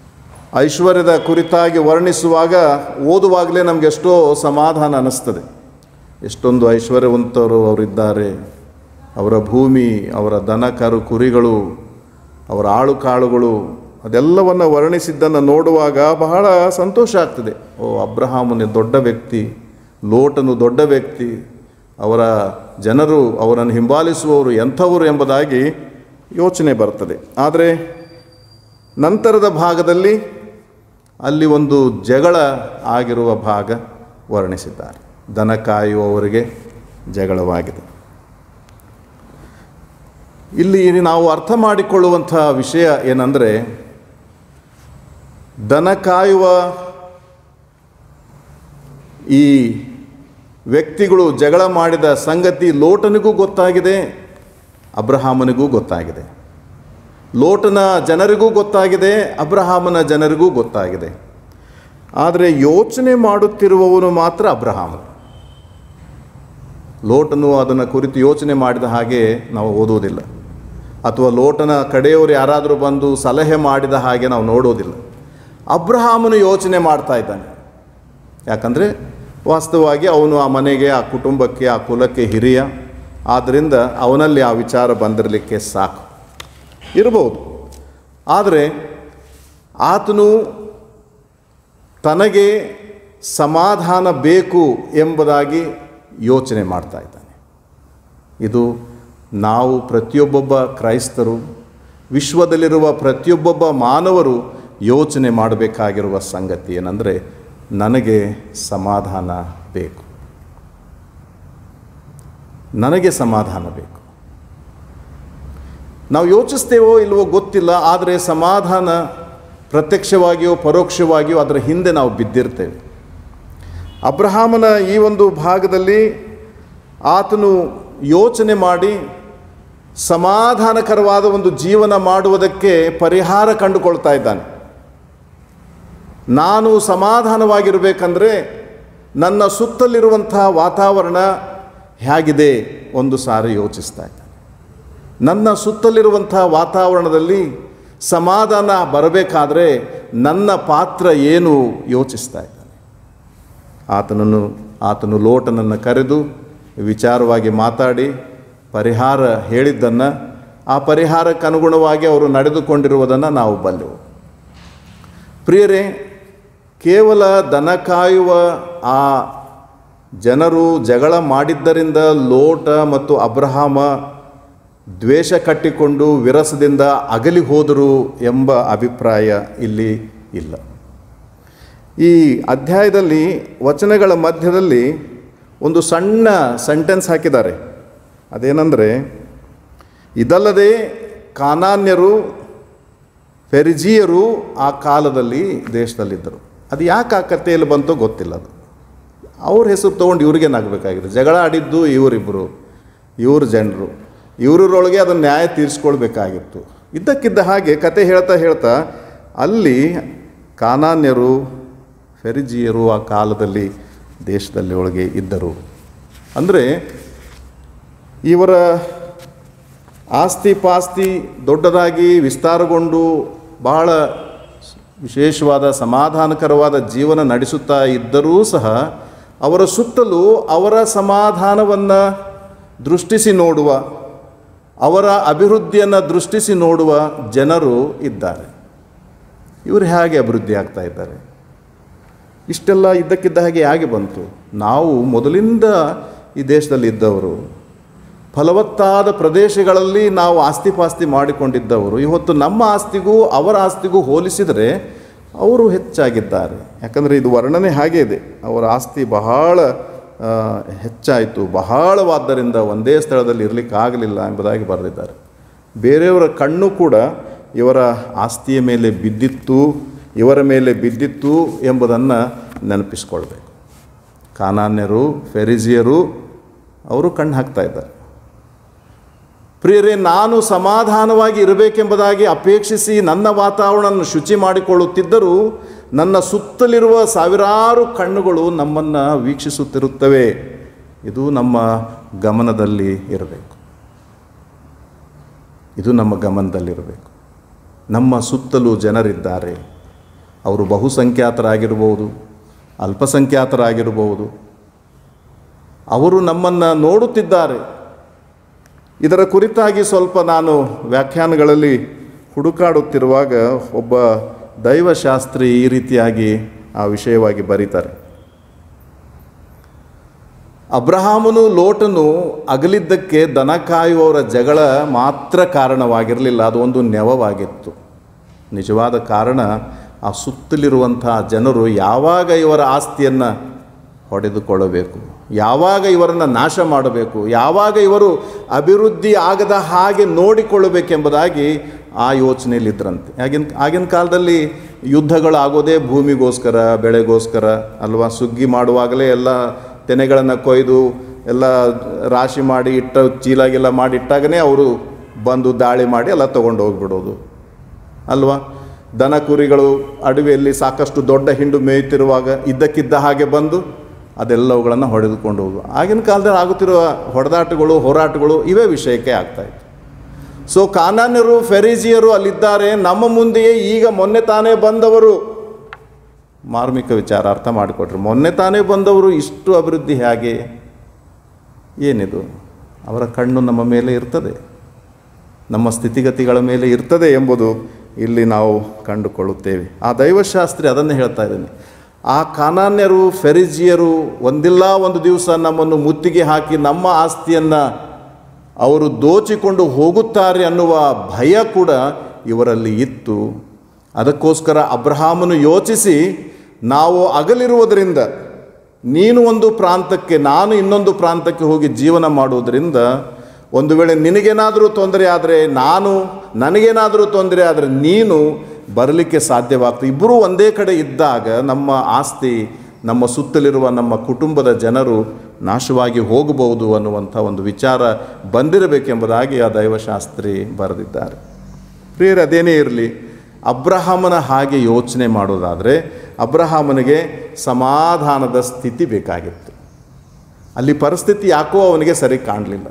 ಐಶ್ವರ್ಯದ ಕುರಿತಾಗಿ ವರ್ಣಿಸುವಾಗ ಓದುವಾಗಲೇ ನಮಗೆಷ್ಟೋ ಸಮಾಧಾನ ಅನ್ನಿಸ್ತದೆ ಎಷ್ಟೊಂದು ಐಶ್ವರ್ಯವಂತರು ಅವರಿದ್ದಾರೆ ಅವರ ಭೂಮಿ ಅವರ ದನ ಕರು ಕುರಿಗಳು ಅವರ ಆಳು ಕಾಳುಗಳು ಅದೆಲ್ಲವನ್ನು ವರ್ಣಿಸಿದ್ದನ್ನು ನೋಡುವಾಗ ಬಹಳ ಸಂತೋಷ ಆಗ್ತದೆ ಓ ಅಬ್ರಹಾಮನ ದೊಡ್ಡ ವ್ಯಕ್ತಿ ಲೋಟನು ದೊಡ್ಡ ವ್ಯಕ್ತಿ ಅವರ ಜನರು ಅವರನ್ನು ಹಿಂಬಾಲಿಸುವವರು ಎಂಥವರು ಎಂಬುದಾಗಿ ಯೋಚನೆ ಬರ್ತದೆ ಆದರೆ ನಂತರದ ಭಾಗದಲ್ಲಿ ಅಲ್ಲಿ ಒಂದು ಜಗಳ ಆಗಿರುವ ಭಾಗ ವರ್ಣಿಸಿದ್ದಾರೆ ದನ ಕಾಯುವವರಿಗೆ ಜಗಳವಾಗಿದೆ ಇಲ್ಲಿ ನಾವು ಅರ್ಥ ಮಾಡಿಕೊಳ್ಳುವಂಥ ವಿಷಯ ಏನಂದರೆ ದನ ಕಾಯುವ ಈ ವ್ಯಕ್ತಿಗಳು ಜಗಳ ಮಾಡಿದ ಸಂಗತಿ ಲೋಟನಿಗೂ ಗೊತ್ತಾಗಿದೆ ಅಬ್ರಹಾಮನಿಗೂ ಗೊತ್ತಾಗಿದೆ ಲೋಟನ ಜನರಿಗೂ ಗೊತ್ತಾಗಿದೆ ಅಬ್ರಹಾಮನ ಜನರಿಗೂ ಗೊತ್ತಾಗಿದೆ ಆದರೆ ಯೋಚನೆ ಮಾಡುತ್ತಿರುವವನು ಮಾತ್ರ ಅಬ್ರಹಾಮ ಲೋಟನು ಅದನ್ನು ಕುರಿತು ಯೋಚನೆ ಮಾಡಿದ ಹಾಗೆ ನಾವು ಓದುವುದಿಲ್ಲ ಅಥವಾ ಲೋಟನ ಕಡೆಯವರು ಯಾರಾದರೂ ಬಂದು ಸಲಹೆ ಮಾಡಿದ ಹಾಗೆ ನಾವು ನೋಡೋದಿಲ್ಲ ಅಬ್ರಹಾಮನು ಯೋಚನೆ ಮಾಡ್ತಾ ಇದ್ದಾನೆ ಯಾಕಂದರೆ ವಾಸ್ತವವಾಗಿ ಅವನು ಆ ಮನೆಗೆ ಆ ಕುಟುಂಬಕ್ಕೆ ಆ ಕುಲಕ್ಕೆ ಹಿರಿಯ ಆದ್ದರಿಂದ ಅವನಲ್ಲಿ ಆ ವಿಚಾರ ಬಂದಿರಲಿಕ್ಕೆ ಸಾಕು ಇರಬಹುದು ಆದರೆ ಆತನು ತನಗೆ ಸಮಾಧಾನ ಬೇಕು ಎಂಬುದಾಗಿ ಯೋಚನೆ ಮಾಡ್ತಾ ಇದ್ದಾನೆ ಇದು ನಾವು ಪ್ರತಿಯೊಬ್ಬೊಬ್ಬ ಕ್ರೈಸ್ತರು ವಿಶ್ವದಲ್ಲಿರುವ ಪ್ರತಿಯೊಬ್ಬೊಬ್ಬ ಮಾನವರು ಯೋಚನೆ ಮಾಡಬೇಕಾಗಿರುವ ಸಂಗತಿ ಏನಂದರೆ ನನಗೆ ಸಮಾಧಾನ ಬೇಕು ನನಗೆ ಸಮಾಧಾನ ಬೇಕು ನಾವು ಯೋಚಿಸ್ತೇವೋ ಇಲ್ವೋ ಗೊತ್ತಿಲ್ಲ ಆದರೆ ಸಮಾಧಾನ ಪ್ರತ್ಯಕ್ಷವಾಗಿಯೋ ಪರೋಕ್ಷವಾಗಿಯೋ ಅದರ ಹಿಂದೆ ನಾವು ಬಿದ್ದಿರ್ತೇವೆ ಅಬ್ರಹಾಮನ ಈ ಒಂದು ಭಾಗದಲ್ಲಿ ಆತನು ಯೋಚನೆ ಮಾಡಿ ಸಮಾಧಾನಕರವಾದ ಒಂದು ಜೀವನ ಮಾಡುವುದಕ್ಕೆ ಪರಿಹಾರ ಕಂಡುಕೊಳ್ತಾ ಇದ್ದಾನೆ ನಾನು ಸಮಾಧಾನವಾಗಿರಬೇಕಂದ್ರೆ ನನ್ನ ಸುತ್ತಲಿರುವಂಥ ವಾತಾವರಣ ಹೇಗಿದೆ ಒಂದು ಸಾರಿ ಯೋಚಿಸ್ತಾ ಇದ್ದಾನೆ ನನ್ನ ಸುತ್ತಲಿರುವಂಥ ವಾತಾವರಣದಲ್ಲಿ ಸಮಾಧಾನ ಬರಬೇಕಾದ್ರೆ ನನ್ನ ಪಾತ್ರ ಏನು ಯೋಚಿಸ್ತಾ ಇದ್ದಾನೆ ಆತನನ್ನು ಆತನು ಲೋಟನನ್ನು ಕರೆದು ವಿಚಾರವಾಗಿ ಮಾತಾಡಿ ಪರಿಹಾರ ಹೇಳಿದ್ದನ್ನು ಆ ಪರಿಹಾರಕ್ಕೆ ಅನುಗುಣವಾಗಿ ಅವರು ನಡೆದುಕೊಂಡಿರುವುದನ್ನು ನಾವು ಬಲ್ಲೆವು ಪ್ರಿಯರೇ ಕೇವಲ ದನ ಕಾಯುವ ಆ ಜನರು ಜಗಳ ಮಾಡಿದ್ದರಿಂದ ಲೋಟ ಮತ್ತು ಅಬ್ರಹಾಮ ದ್ವೇಷ ಕಟ್ಟಿಕೊಂಡು ವಿರಸದಿಂದ ಅಗಲಿ ಹೋದರು ಎಂಬ ಅಭಿಪ್ರಾಯ ಇಲ್ಲಿ ಇಲ್ಲ ಈ ಅಧ್ಯಾಯದಲ್ಲಿ ವಚನಗಳ ಮಧ್ಯದಲ್ಲಿ ಒಂದು ಸಣ್ಣ ಸೆಂಟೆನ್ಸ್ ಹಾಕಿದ್ದಾರೆ ಅದೇನೆಂದರೆ ಇದಲ್ಲದೆ ಕಾನಾನ್ಯರು ಫೆರಿಜಿಯರು ಆ ಕಾಲದಲ್ಲಿ ದೇಶದಲ್ಲಿದ್ದರು ಅದು ಯಾಕೆ ಆ ಕಥೆಯಲ್ಲಿ ಬಂತೋ ಗೊತ್ತಿಲ್ಲ ಅದು ಅವ್ರ ಹೆಸರು ತೊಗೊಂಡು ಇವ್ರಿಗೇನಾಗಬೇಕಾಗಿದೆ ಜಗಳ ಆಡಿದ್ದು ಇವರಿಬ್ಬರು ಇವ್ರ ಜನರು ಇವರೊಳಗೆ ಅದನ್ನು ನ್ಯಾಯ ತೀರಿಸ್ಕೊಳ್ಬೇಕಾಗಿತ್ತು ಇದ್ದಕ್ಕಿದ್ದ ಹಾಗೆ ಕತೆ ಹೇಳ್ತಾ ಹೇಳ್ತಾ ಅಲ್ಲಿ ಕಾನಾನ್ಯರು ಫೆರಿಜಿಯರು ಆ ಕಾಲದಲ್ಲಿ ದೇಶದಲ್ಲಿ ಒಳಗೆ ಇದ್ದರು ಅಂದರೆ ಇವರ ಆಸ್ತಿ ಪಾಸ್ತಿ ದೊಡ್ಡದಾಗಿ ವಿಸ್ತಾರಗೊಂಡು ಬಹಳ ವಿಶೇಷವಾದ ಸಮಾಧಾನಕರವಾದ ಜೀವನ ನಡೆಸುತ್ತಾ ಇದ್ದರೂ ಸಹ ಅವರ ಸುತ್ತಲೂ ಅವರ ಸಮಾಧಾನವನ್ನು ದೃಷ್ಟಿಸಿ ನೋಡುವ ಅವರ ಅಭಿವೃದ್ಧಿಯನ್ನು ದೃಷ್ಟಿಸಿ ನೋಡುವ ಜನರು ಇದ್ದಾರೆ ಇವರು ಹೇಗೆ ಅಭಿವೃದ್ಧಿ ಆಗ್ತಾ ಇದ್ದಾರೆ ಇಷ್ಟೆಲ್ಲ ಇದ್ದಕ್ಕಿದ್ದ ಹಾಗೆ ಹೇಗೆ ಬಂತು ನಾವು ಮೊದಲಿಂದ ಈ ದೇಶದಲ್ಲಿ ಇದ್ದವರು ಫಲವತ್ತಾದ ಪ್ರದೇಶಗಳಲ್ಲಿ ನಾವು ಆಸ್ತಿ ಪಾಸ್ತಿ ಮಾಡಿಕೊಂಡಿದ್ದವರು ಇವತ್ತು ನಮ್ಮ ಆಸ್ತಿಗೂ ಅವರ ಆಸ್ತಿಗೂ ಹೋಲಿಸಿದರೆ ಅವರು ಹೆಚ್ಚಾಗಿದ್ದಾರೆ ಯಾಕಂದರೆ ಇದು ವರ್ಣನೆ ಹಾಗೆ ಇದೆ ಅವರ ಆಸ್ತಿ ಬಹಳ ಆ, ಹೆಚ್ಚಾಯಿತು ಬಹಳವಾದ್ದರಿಂದ ಒಂದೇ ಸ್ಥಳದಲ್ಲಿ ಇರಲಿಕ್ಕೆ ಆಗಲಿಲ್ಲ ಎಂಬುದಾಗಿ ಬರೆದಿದ್ದಾರೆ ಬೇರೆಯವರ ಕಣ್ಣು ಕೂಡ ಇವರ ಆಸ್ತಿಯ ಮೇಲೆ ಬಿದ್ದಿತ್ತು ಇವರ ಮೇಲೆ ಬಿದ್ದಿತ್ತು ಎಂಬುದನ್ನು ನೆನಪಿಸ್ಕೊಳ್ಬೇಕು ಕಾನಾನ್ಯರು ಫೆರಿಜಿಯರು ಅವರು ಕಣ್ಣು ಹಾಕ್ತಾ ಇದ್ದಾರೆ ಪ್ರಿಯರೇ ನಾನು ಸಮಾಧಾನವಾಗಿ ಇರಬೇಕೆಂಬುದಾಗಿ ಅಪೇಕ್ಷಿಸಿ ನನ್ನ ವಾತಾವರಣವನ್ನು ಶುಚಿ ಮಾಡಿಕೊಳ್ಳುತ್ತಿದ್ದರೂ ನನ್ನ ಸುತ್ತಲಿರುವ ಸಾವಿರಾರು ಕಣ್ಣುಗಳು ನಮ್ಮನ್ನು ವೀಕ್ಷಿಸುತ್ತಿರುತ್ತವೆ ಇದು ನಮ್ಮ ಗಮನದಲ್ಲಿ ಇರಬೇಕು ಇದು ನಮ್ಮ ಗಮನದಲ್ಲಿರಬೇಕು ನಮ್ಮ ಸುತ್ತಲೂ ಜನರಿದ್ದಾರೆ ಅವರು ಬಹುಸಂಖ್ಯಾತರಾಗಿರ್ಬೋದು ಅಲ್ಪಸಂಖ್ಯಾತರಾಗಿರ್ಬೋದು ಅವರು ನಮ್ಮನ್ನು ನೋಡುತ್ತಿದ್ದಾರೆ ಇದರ ಕುರಿತಾಗಿ ಸ್ವಲ್ಪ ನಾನು ವ್ಯಾಖ್ಯಾನಗಳಲ್ಲಿ ಹುಡುಕಾಡುತ್ತಿರುವಾಗ ಒಬ್ಬ ದೈವಶಾಸ್ತ್ರಿ ಈ ರೀತಿಯಾಗಿ ಆ ವಿಷಯವಾಗಿ ಬರೀತಾರೆ ಅಬ್ರಹಾಮನು ಲೋಟನು ಅಗಲಿದ್ದಕ್ಕೆ ದನ ಕಾಯುವವರ ಜಗಳ ಮಾತ್ರ ಕಾರಣವಾಗಿರಲಿಲ್ಲ ಅದು ಒಂದು ನೆವವಾಗಿತ್ತು ನಿಜವಾದ ಕಾರಣ ಆ ಸುತ್ತಲಿರುವಂಥ ಜನರು ಯಾವಾಗ ಇವರ ಆಸ್ತಿಯನ್ನು ಹೊಡೆದುಕೊಳ್ಳಬೇಕು ಯಾವಾಗ ಇವರನ್ನು ನಾಶ ಮಾಡಬೇಕು ಯಾವಾಗ ಇವರು ಅಭಿವೃದ್ಧಿ ಆಗದ ಹಾಗೆ ನೋಡಿಕೊಳ್ಳಬೇಕೆಂಬುದಾಗಿ ಆ ಯೋಚನೆಯಲ್ಲಿದ್ದರಂತೆ ಆಗಿನ ಆಗಿನ ಕಾಲದಲ್ಲಿ ಯುದ್ಧಗಳು ಆಗೋದೇ ಭೂಮಿಗೋಸ್ಕರ ಬೆಳೆಗೋಸ್ಕರ ಅಲ್ವಾ ಸುಗ್ಗಿ ಮಾಡುವಾಗಲೇ ಎಲ್ಲ ತೆನೆಗಳನ್ನು ಕೊಯ್ದು ಎಲ್ಲ ರಾಶಿ ಮಾಡಿ ಇಟ್ಟ ಚೀಲಾಗೆಲ್ಲ ಮಾಡಿ ಇಟ್ಟಾಗನೇ ಅವರು ಬಂದು ದಾಳಿ ಮಾಡಿ ಎಲ್ಲ ತೊಗೊಂಡು ಹೋಗ್ಬಿಡೋದು ಅಲ್ವಾ ದನ ಕುರಿಗಳು ಅಡವಿಯಲ್ಲಿ ಸಾಕಷ್ಟು ದೊಡ್ಡ ಹಿಂಡು ಮೇಯುತ್ತಿರುವಾಗ ಇದ್ದಕ್ಕಿದ್ದ ಹಾಗೆ ಬಂದು ಅದೆಲ್ಲವುಗಳನ್ನು ಹೊಡೆದುಕೊಂಡು ಹೋಗುವ ಆಗಿನ ಕಾಲದಲ್ಲಿ ಆಗುತ್ತಿರುವ ಹೊಡೆದಾಟಗಳು ಹೋರಾಟಗಳು ಇವೇ ವಿಷಯಕ್ಕೆ ಆಗ್ತಾಯಿತ್ತು ಸೊ ಕಾನಾನ್ಯರು ಫೆರಿಜಿಯರು ಅಲ್ಲಿದ್ದಾರೆ ನಮ್ಮ ಮುಂದೆಯೇ ಈಗ ಮೊನ್ನೆ ತಾನೇ ಬಂದವರು ಮಾರ್ಮಿಕ ವಿಚಾರ ಅರ್ಥ ಮಾಡಿಕೊಟ್ರು ಮೊನ್ನೆ ತಾನೇ ಬಂದವರು ಇಷ್ಟು ಅಭಿವೃದ್ಧಿ ಹೇಗೆ ಏನಿದು ಅವರ ಕಣ್ಣು ನಮ್ಮ ಮೇಲೆ ಇರ್ತದೆ ನಮ್ಮ ಸ್ಥಿತಿಗತಿಗಳ ಮೇಲೆ ಇರ್ತದೆ ಎಂಬುದು ಇಲ್ಲಿ ನಾವು ಕಂಡುಕೊಳ್ಳುತ್ತೇವೆ ಆ ದೈವಶಾಸ್ತ್ರಿ ಅದನ್ನು ಹೇಳ್ತಾ ಇದ್ದಾನೆ ಆ ಕಾನಾನ್ಯರು ಫೆರಿಜಿಯರು ಒಂದಿಲ್ಲ ಒಂದು ದಿವಸ ನಮ್ಮನ್ನು ಮುತ್ತಿಗೆ ಹಾಕಿ ನಮ್ಮ ಆಸ್ತಿಯನ್ನು ಅವರು ದೋಚಿಕೊಂಡು ಹೋಗುತ್ತಾರೆ ಅನ್ನುವ ಭಯ ಕೂಡ ಇವರಲ್ಲಿ ಇತ್ತು ಅದಕ್ಕೋಸ್ಕರ ಅಬ್ರಹಾಮನು ಯೋಚಿಸಿ ನಾವು ಅಗಲಿರುವುದರಿಂದ ನೀನು ಒಂದು ಪ್ರಾಂತಕ್ಕೆ ನಾನು ಇನ್ನೊಂದು ಪ್ರಾಂತಕ್ಕೆ ಹೋಗಿ ಜೀವನ ಮಾಡುವುದರಿಂದ ಒಂದು ವೇಳೆ ನಿನಗೇನಾದರೂ ತೊಂದರೆ ಆದರೆ ನಾನು ನನಗೇನಾದರೂ ತೊಂದರೆ ಆದರೆ ನೀನು ಬರಲಿಕ್ಕೆ ಸಾಧ್ಯವಾಗ್ತದೆ ಇಬ್ಬರೂ ಒಂದೇ ಕಡೆ ಇದ್ದಾಗ ನಮ್ಮ ಆಸ್ತಿ ನಮ್ಮ ಸುತ್ತಲಿರುವ ನಮ್ಮ ಕುಟುಂಬದ ಜನರು ನಾಶವಾಗಿ ಹೋಗಬಹುದು ಅನ್ನುವಂಥ ಒಂದು ವಿಚಾರ ಬಂದಿರಬೇಕೆಂಬುದಾಗಿ ಆ ದೈವಶಾಸ್ತ್ರಿ ಬರೆದಿದ್ದಾರೆ ಪ್ರಿಯರು ಅದೇನೇ ಇರಲಿ ಅಬ್ರಹಾಮನ ಹಾಗೆ ಯೋಚನೆ ಮಾಡೋದಾದರೆ ಅಬ್ರಹಾಮನಿಗೆ ಸಮಾಧಾನದ ಸ್ಥಿತಿ ಬೇಕಾಗಿತ್ತು ಅಲ್ಲಿ ಪರಿಸ್ಥಿತಿ ಯಾಕೋ ಅವನಿಗೆ ಸರಿ ಕಾಣಲಿಲ್ಲ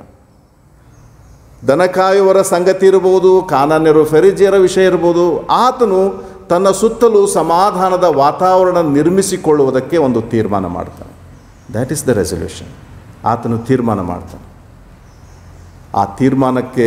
ದನ ಕಾಯುವರ ಸಂಗತಿ ಇರ್ಬೋದು ಕಾನಾನ್ಯರು ಫೆರಿಜಿಯರ ವಿಷಯ ಇರ್ಬೋದು ಆತನು ತನ್ನ ಸುತ್ತಲೂ ಸಮಾಧಾನದ ವಾತಾವರಣ ನಿರ್ಮಿಸಿಕೊಳ್ಳುವುದಕ್ಕೆ ಒಂದು ತೀರ್ಮಾನ ಮಾಡ್ತಾನೆ ದ್ಯಾಟ್ ಈಸ್ ದ ರೆಸಲ್ಯೂಷನ್ ಆತನು ತೀರ್ಮಾನ ಮಾಡ್ತಾನೆ ಆ ತೀರ್ಮಾನಕ್ಕೆ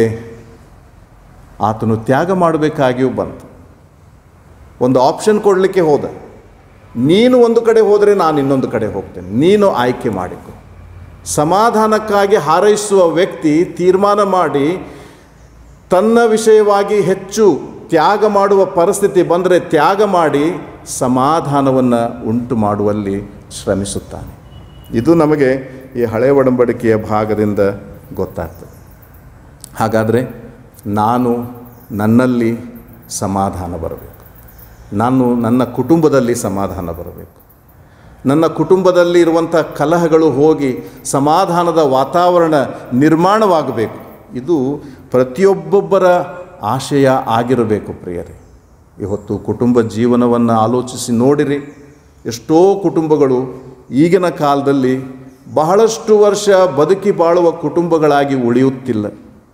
ಆತನು ತ್ಯಾಗ ಮಾಡಬೇಕಾಗಿಯೂ ಬಂತು ಒಂದು ಆಪ್ಷನ್ ಕೊಡಲಿಕ್ಕೆ ಹೋದ ನೀನು ಒಂದು ಕಡೆ ಹೋದರೆ ನಾನು ಇನ್ನೊಂದು ಕಡೆ ಹೋಗ್ತೇನೆ ನೀನು ಆಯ್ಕೆ ಮಾಡಿಕೊ ಸಮಾಧಾನಕ್ಕಾಗಿ ಹಾರೈಸುವ ವ್ಯಕ್ತಿ ತೀರ್ಮಾನ ಮಾಡಿ ತನ್ನ ವಿಷಯವಾಗಿ ಹೆಚ್ಚು ತ್ಯಾಗ ಮಾಡುವ ಪರಿಸ್ಥಿತಿ ಬಂದರೆ ತ್ಯಾಗ ಮಾಡಿ ಸಮಾಧಾನವನ್ನು ಉಂಟು ಮಾಡುವಲ್ಲಿ ಶ್ರಮಿಸುತ್ತಾನೆ ಇದು ನಮಗೆ ಈ ಹಳೆ ಒಡಂಬಡಿಕೆಯ ಭಾಗದಿಂದ ಗೊತ್ತಾಗ್ತದೆ ಹಾಗಾದರೆ ನಾನು ನನ್ನಲ್ಲಿ ಸಮಾಧಾನ ಬರಬೇಕು ನಾನು ನನ್ನ ಕುಟುಂಬದಲ್ಲಿ ಸಮಾಧಾನ ಬರಬೇಕು ನನ್ನ ಕುಟುಂಬದಲ್ಲಿ ಇರುವಂಥ ಕಲಹಗಳು ಹೋಗಿ ಸಮಾಧಾನದ ವಾತಾವರಣ ನಿರ್ಮಾಣವಾಗಬೇಕು ಇದು ಪ್ರತಿಯೊಬ್ಬೊಬ್ಬರ ಆಶಯ ಆಗಿರಬೇಕು ಪ್ರಿಯರೇ ಇವತ್ತು ಕುಟುಂಬ ಜೀವನವನ್ನು ಆಲೋಚಿಸಿ ನೋಡಿರಿ ಎಷ್ಟೋ ಕುಟುಂಬಗಳು ಈಗಿನ ಕಾಲದಲ್ಲಿ ಬಹಳಷ್ಟು ವರ್ಷ ಬದುಕಿ ಬಾಳುವ ಕುಟುಂಬಗಳಾಗಿ ಉಳಿಯುತ್ತಿಲ್ಲ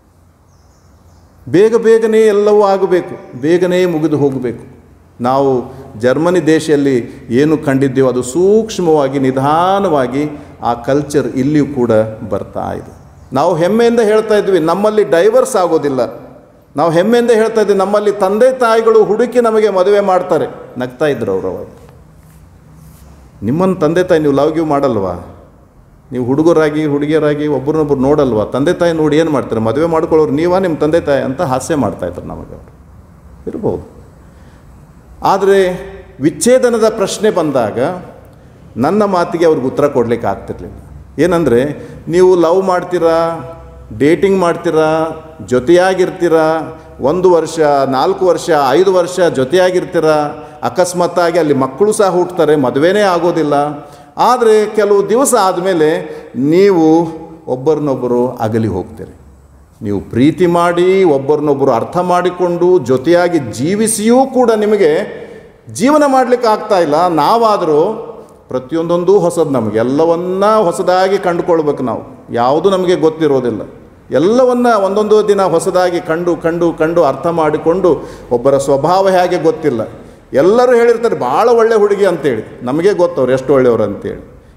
ಬೇಗ ಬೇಗನೆ ಎಲ್ಲವೂ ಆಗಬೇಕು ಬೇಗನೆ ಮುಗಿದು ಹೋಗಬೇಕು ನಾವು ಜರ್ಮನಿ ದೇಶದಲ್ಲಿ ಏನು ಕಂಡಿದ್ದೇವೋ ಅದು ಸೂಕ್ಷ್ಮವಾಗಿ ನಿಧಾನವಾಗಿ ಆ ಕಲ್ಚರ್ ಇಲ್ಲಿಯೂ ಕೂಡ ಬರ್ತಾ ಇದೆ ನಾವು ಹೆಮ್ಮೆಯಿಂದ ಹೇಳ್ತಾ ಇದ್ವಿ ನಮ್ಮಲ್ಲಿ ಡೈವರ್ಸ್ ಆಗೋದಿಲ್ಲ ನಾವು ಹೆಮ್ಮೆಯಿಂದ ಹೇಳ್ತಾ ಇದ್ವಿ ನಮ್ಮಲ್ಲಿ ತಂದೆ ತಾಯಿಗಳು ಹುಡುಕಿ ನಮಗೆ ಮದುವೆ ಮಾಡ್ತಾರೆ ನಗ್ತಾ ಇದ್ರು ಅವರು ಅವಾಗ ನಿಮ್ಮನ್ನು ತಂದೆ ತಾಯಿ ನೀವು ಲವ್ ಗಿವ್ ಮಾಡಲ್ವಾ ನೀವು ಹುಡುಗರಾಗಿ ಹುಡುಗಿಯರಾಗಿ ಒಬ್ಬರನ್ನೊಬ್ರು ನೋಡಲ್ವಾ ತಂದೆ ತಾಯಿ ನೋಡಿ ಏನು ಮಾಡ್ತಾರೆ ಮದುವೆ ಮಾಡ್ಕೊಳ್ಳೋರು ನೀವಾ ನಿಮ್ಮ ತಂದೆ ತಾಯಿ ಅಂತ ಹಾಸ್ಯ ಮಾಡ್ತಾಯಿದ್ರು ನಮಗೆ ಅವರು ಇರ್ಬೋದು ಆದರೆ ವಿಚ್ಛೇದನದ ಪ್ರಶ್ನೆ ಬಂದಾಗ ನನ್ನ ಮಾತಿಗೆ ಅವ್ರಿಗೆ ಉತ್ತರ ಕೊಡಲಿಕ್ಕೆ ಆಗ್ತಿರ್ಲಿಲ್ಲ ಏನಂದರೆ ನೀವು ಲವ್ ಮಾಡ್ತೀರಾ ಡೇಟಿಂಗ್ ಮಾಡ್ತೀರಾ ಜೊತೆಯಾಗಿರ್ತೀರಾ ಒಂದು ವರ್ಷ ನಾಲ್ಕು ವರ್ಷ ಐದು ವರ್ಷ ಜೊತೆಯಾಗಿರ್ತೀರಾ ಅಕಸ್ಮಾತ್ತಾಗಿ ಅಲ್ಲಿ ಮಕ್ಕಳು ಸಹ ಹುಟ್ಟುತ್ತಾರೆ ಮದುವೆನೇ ಆಗೋದಿಲ್ಲ ಆದರೆ ಕೆಲವು ದಿವಸ ಆದಮೇಲೆ ನೀವು ಒಬ್ಬರನ್ನೊಬ್ಬರು ಅಗಲಿ ಹೋಗ್ತೀರಿ ನೀವು ಪ್ರೀತಿ ಮಾಡಿ ಒಬ್ಬರನ್ನೊಬ್ಬರು ಅರ್ಥ ಮಾಡಿಕೊಂಡು ಜೊತೆಯಾಗಿ ಜೀವಿಸಿಯೂ ಕೂಡ ನಿಮಗೆ ಜೀವನ ಮಾಡಲಿಕ್ಕೆ ಆಗ್ತಾ ಇಲ್ಲ ನಾವಾದರೂ ಪ್ರತಿಯೊಂದೊಂದು ಹೊಸದು ನಮಗೆ ಎಲ್ಲವನ್ನ ಹೊಸದಾಗಿ ಕಂಡುಕೊಳ್ಬೇಕು ನಾವು ಯಾವುದು ನಮಗೆ ಗೊತ್ತಿರೋದಿಲ್ಲ ಎಲ್ಲವನ್ನ ಒಂದೊಂದು ದಿನ ಹೊಸದಾಗಿ ಕಂಡು ಕಂಡು ಕಂಡು ಅರ್ಥ ಮಾಡಿಕೊಂಡು ಒಬ್ಬರ ಸ್ವಭಾವ ಹೇಗೆ ಗೊತ್ತಿಲ್ಲ ಎಲ್ಲರೂ ಹೇಳಿರ್ತಾರೆ ಭಾಳ ಒಳ್ಳೆ ಹುಡುಗಿ ಅಂತೇಳಿ ನಮಗೆ ಗೊತ್ತವ್ರು ಎಷ್ಟು ಒಳ್ಳೆಯವರು ಅಂತೇಳಿ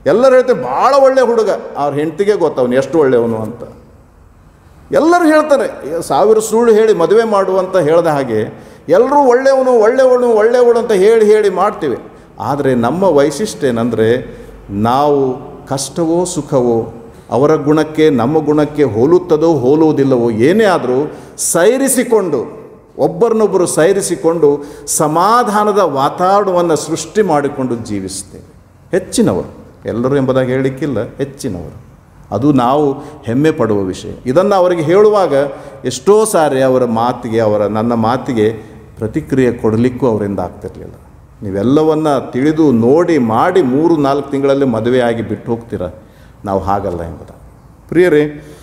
ಎಲ್ಲರೂ ಹೇಳ್ತಾರೆ ಭಾಳ ಒಳ್ಳೆ ಹುಡುಗ ಅವ್ರ ಹೆಂಡತಿಗೆ ಗೊತ್ತವನು ಎಷ್ಟು ಒಳ್ಳೆಯವನು ಅಂತ ಎಲ್ಲರೂ ಹೇಳ್ತಾರೆ ಈಗ ಸಾವಿರ ಸುಳ್ಳು ಹೇಳಿ ಮದುವೆ ಮಾಡುವಂತ ಹೇಳ್ದ ಹಾಗೆ ಎಲ್ಲರೂ ಒಳ್ಳೆಯವನು ಒಳ್ಳೆಯವನು ಒಳ್ಳೆಯವಳು ಅಂತ ಹೇಳಿ ಹೇಳಿ ಮಾಡ್ತೀವಿ ಆದರೆ ನಮ್ಮ ವೈಶಿಷ್ಟ್ಯ ಏನಂದರೆ ನಾವು ಕಷ್ಟವೋ ಸುಖವೋ ಅವರ ಗುಣಕ್ಕೆ ನಮ್ಮ ಗುಣಕ್ಕೆ ಹೋಲುತ್ತದೋ ಹೋಲುವುದಿಲ್ಲವೋ ಏನೇ ಆದರೂ ಸೈರಿಸಿಕೊಂಡು ಒಬ್ಬರನ್ನೊಬ್ಬರು ಸೈರಿಸಿಕೊಂಡು ಸಮಾಧಾನದ ವಾತಾವರಣವನ್ನು ಸೃಷ್ಟಿ ಮಾಡಿಕೊಂಡು ಜೀವಿಸ್ತೇವೆ ಹೆಚ್ಚಿನವರು ಎಲ್ಲರೂ ಎಂಬುದಾಗಿ ಹೇಳಲಿಕ್ಕಿಲ್ಲ ಹೆಚ್ಚಿನವರು ಅದು ನಾವು ಹೆಮ್ಮೆ ಪಡುವ ವಿಷಯ ಇದನ್ನು ಅವರಿಗೆ ಹೇಳುವಾಗ ಎಷ್ಟೋ ಸಾರಿ ಅವರ ಮಾತಿಗೆ ಅವರ ನನ್ನ ಮಾತಿಗೆ ಪ್ರತಿಕ್ರಿಯೆ ಕೊಡಲಿಕ್ಕೂ ಅವರಿಂದ ಆಗ್ತಿರಲಿಲ್ಲ ನೀವೆಲ್ಲವನ್ನ ತಿಳಿದು ನೋಡಿ ಮಾಡಿ ಮೂರು ನಾಲ್ಕು ತಿಂಗಳಲ್ಲಿ ಮದುವೆಯಾಗಿ ಬಿಟ್ಟು ಹೋಗ್ತೀರ ನಾವು ಹಾಗಲ್ಲ ಎಂಬುದ ಪ್ರಿಯರೇ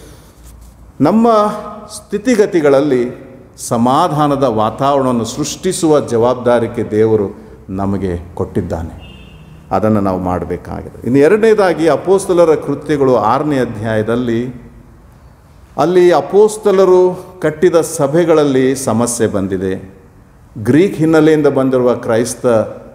ನಮ್ಮ ಸ್ಥಿತಿಗತಿಗಳಲ್ಲಿ ಸಮಾಧಾನದ ವಾತಾವರಣವನ್ನು ಸೃಷ್ಟಿಸುವ ಜವಾಬ್ದಾರಿಕೆ ದೇವರು ನಮಗೆ ಕೊಟ್ಟಿದ್ದಾನೆ ಅದನ್ನು ನಾವು ಮಾಡಬೇಕಾಗಿದೆ ಇನ್ನು ಎರಡನೇದಾಗಿ ಅಪೋಸ್ತಲರ ಕೃತ್ಯಗಳು ಆರನೇ ಅಧ್ಯಾಯದಲ್ಲಿ ಅಲ್ಲಿ ಅಪೋಸ್ತಲರು ಕಟ್ಟಿದ ಸಭೆಗಳಲ್ಲಿ ಸಮಸ್ಯೆ ಬಂದಿದೆ ಗ್ರೀಕ್ ಹಿನ್ನೆಲೆಯಿಂದ ಬಂದಿರುವ ಕ್ರೈಸ್ತ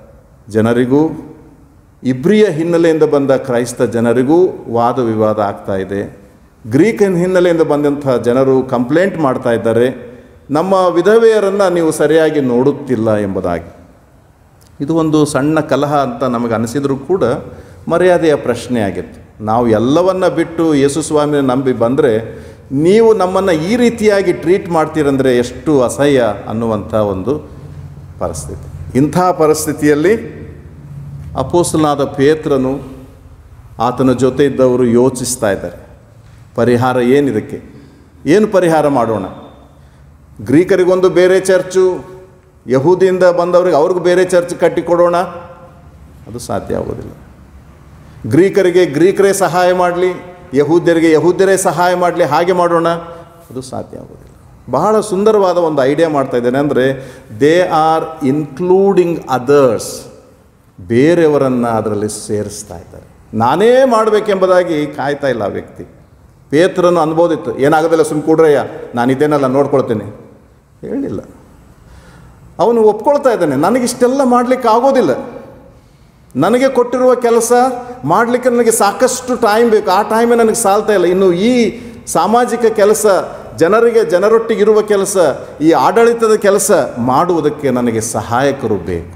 ಜನರಿಗೂ ಇಬ್ರಿಯ ಹಿನ್ನೆಲೆಯಿಂದ ಬಂದ ಕ್ರೈಸ್ತ ಜನರಿಗೂ ವಾದ ವಿವಾದ ಆಗ್ತಾ ಇದೆ ಗ್ರೀಕ್ ಹಿನ್ನೆಲೆಯಿಂದ ಬಂದಂಥ ಜನರು ಕಂಪ್ಲೇಂಟ್ ಮಾಡ್ತಾ ಇದ್ದಾರೆ ನಮ್ಮ ವಿಧವೆಯರನ್ನು ನೀವು ಸರಿಯಾಗಿ ನೋಡುತ್ತಿಲ್ಲ ಎಂಬುದಾಗಿ ಇದು ಒಂದು ಸಣ್ಣ ಕಲಹ ಅಂತ ನಮಗೆ ಅನಿಸಿದರೂ ಕೂಡ ಮರ್ಯಾದೆಯ ಪ್ರಶ್ನೆ ಆಗಿತ್ತು ನಾವು ಎಲ್ಲವನ್ನ ಬಿಟ್ಟು ಯೇಸು ಸ್ವಾಮಿನ ನಂಬಿ ಬಂದರೆ ನೀವು ನಮ್ಮನ್ನು ಈ ರೀತಿಯಾಗಿ ಟ್ರೀಟ್ ಮಾಡ್ತೀರಂದರೆ ಎಷ್ಟು ಅಸಹ್ಯ ಅನ್ನುವಂಥ ಒಂದು ಪರಿಸ್ಥಿತಿ ಇಂಥ ಪರಿಸ್ಥಿತಿಯಲ್ಲಿ ಅಪೋಸ್ತಲನಾದ ಪೇತ್ರನು ಆತನ ಜೊತೆ ಇದ್ದವರು ಯೋಚಿಸ್ತಾ ಇದ್ದಾರೆ ಪರಿಹಾರ ಏನಿದಕ್ಕೆ ಏನು ಪರಿಹಾರ ಮಾಡೋಣ ಗ್ರೀಕರಿಗೊಂದು ಬೇರೆ ಚರ್ಚು ಯಹೂದಿಯಿಂದ ಬಂದವರಿಗೆ ಅವ್ರಿಗೆ ಬೇರೆ ಚರ್ಚ್ ಕಟ್ಟಿಕೊಡೋಣ ಅದು ಸಾಧ್ಯ ಆಗೋದಿಲ್ಲ ಗ್ರೀಕರಿಗೆ ಗ್ರೀಕರೇ ಸಹಾಯ ಮಾಡಲಿ ಯಹೂದ್ಯರಿಗೆ ಯಹೂದ್ಯರೇ ಸಹಾಯ ಮಾಡಲಿ ಹಾಗೆ ಮಾಡೋಣ ಅದು ಸಾಧ್ಯ ಆಗೋದಿಲ್ಲ ಬಹಳ ಸುಂದರವಾದ ಒಂದು ಐಡಿಯಾ ಮಾಡ್ತಾ ಇದ್ದೇನೆ ಅಂದರೆ ದೇ ಆರ್ ಇನ್ಕ್ಲೂಡಿಂಗ್ ಅದರ್ಸ್ ಬೇರೆಯವರನ್ನು ಅದರಲ್ಲಿ ಸೇರಿಸ್ತಾ ಇದ್ದಾರೆ ನಾನೇ ಮಾಡಬೇಕೆಂಬುದಾಗಿ ಕಾಯ್ತಾ ಇಲ್ಲ ಆ ವ್ಯಕ್ತಿ ಪೇತ್ರನು ಅನ್ಬೋದಿತ್ತು ಏನಾಗೋದಿಲ್ಲ ಸುಮ್ ಕೂಡ್ರಯ್ಯ ನಾನು ಇದೇನಲ್ಲ ನೋಡ್ಕೊಳ್ತೇನೆ ಹೇಳಿಲ್ಲ ಅವನು ಒಪ್ಕೊಳ್ತಾ ಇದ್ದಾನೆ ನನಗಿಷ್ಟೆಲ್ಲ ಮಾಡಲಿಕ್ಕೆ ಆಗೋದಿಲ್ಲ ನನಗೆ ಕೊಟ್ಟಿರುವ ಕೆಲಸ ಮಾಡಲಿಕ್ಕೆ ನನಗೆ ಸಾಕಷ್ಟು ಟೈಮ್ ಬೇಕು ಆ ಟೈಮೇ ನನಗೆ ಸಾಲ್ತಾ ಇಲ್ಲ ಇನ್ನು ಈ ಸಾಮಾಜಿಕ ಕೆಲಸ ಜನರಿಗೆ ಜನರೊಟ್ಟಿಗೆ ಇರುವ ಕೆಲಸ ಈ ಆಡಳಿತದ ಕೆಲಸ ಮಾಡುವುದಕ್ಕೆ ನನಗೆ ಸಹಾಯಕರು ಬೇಕು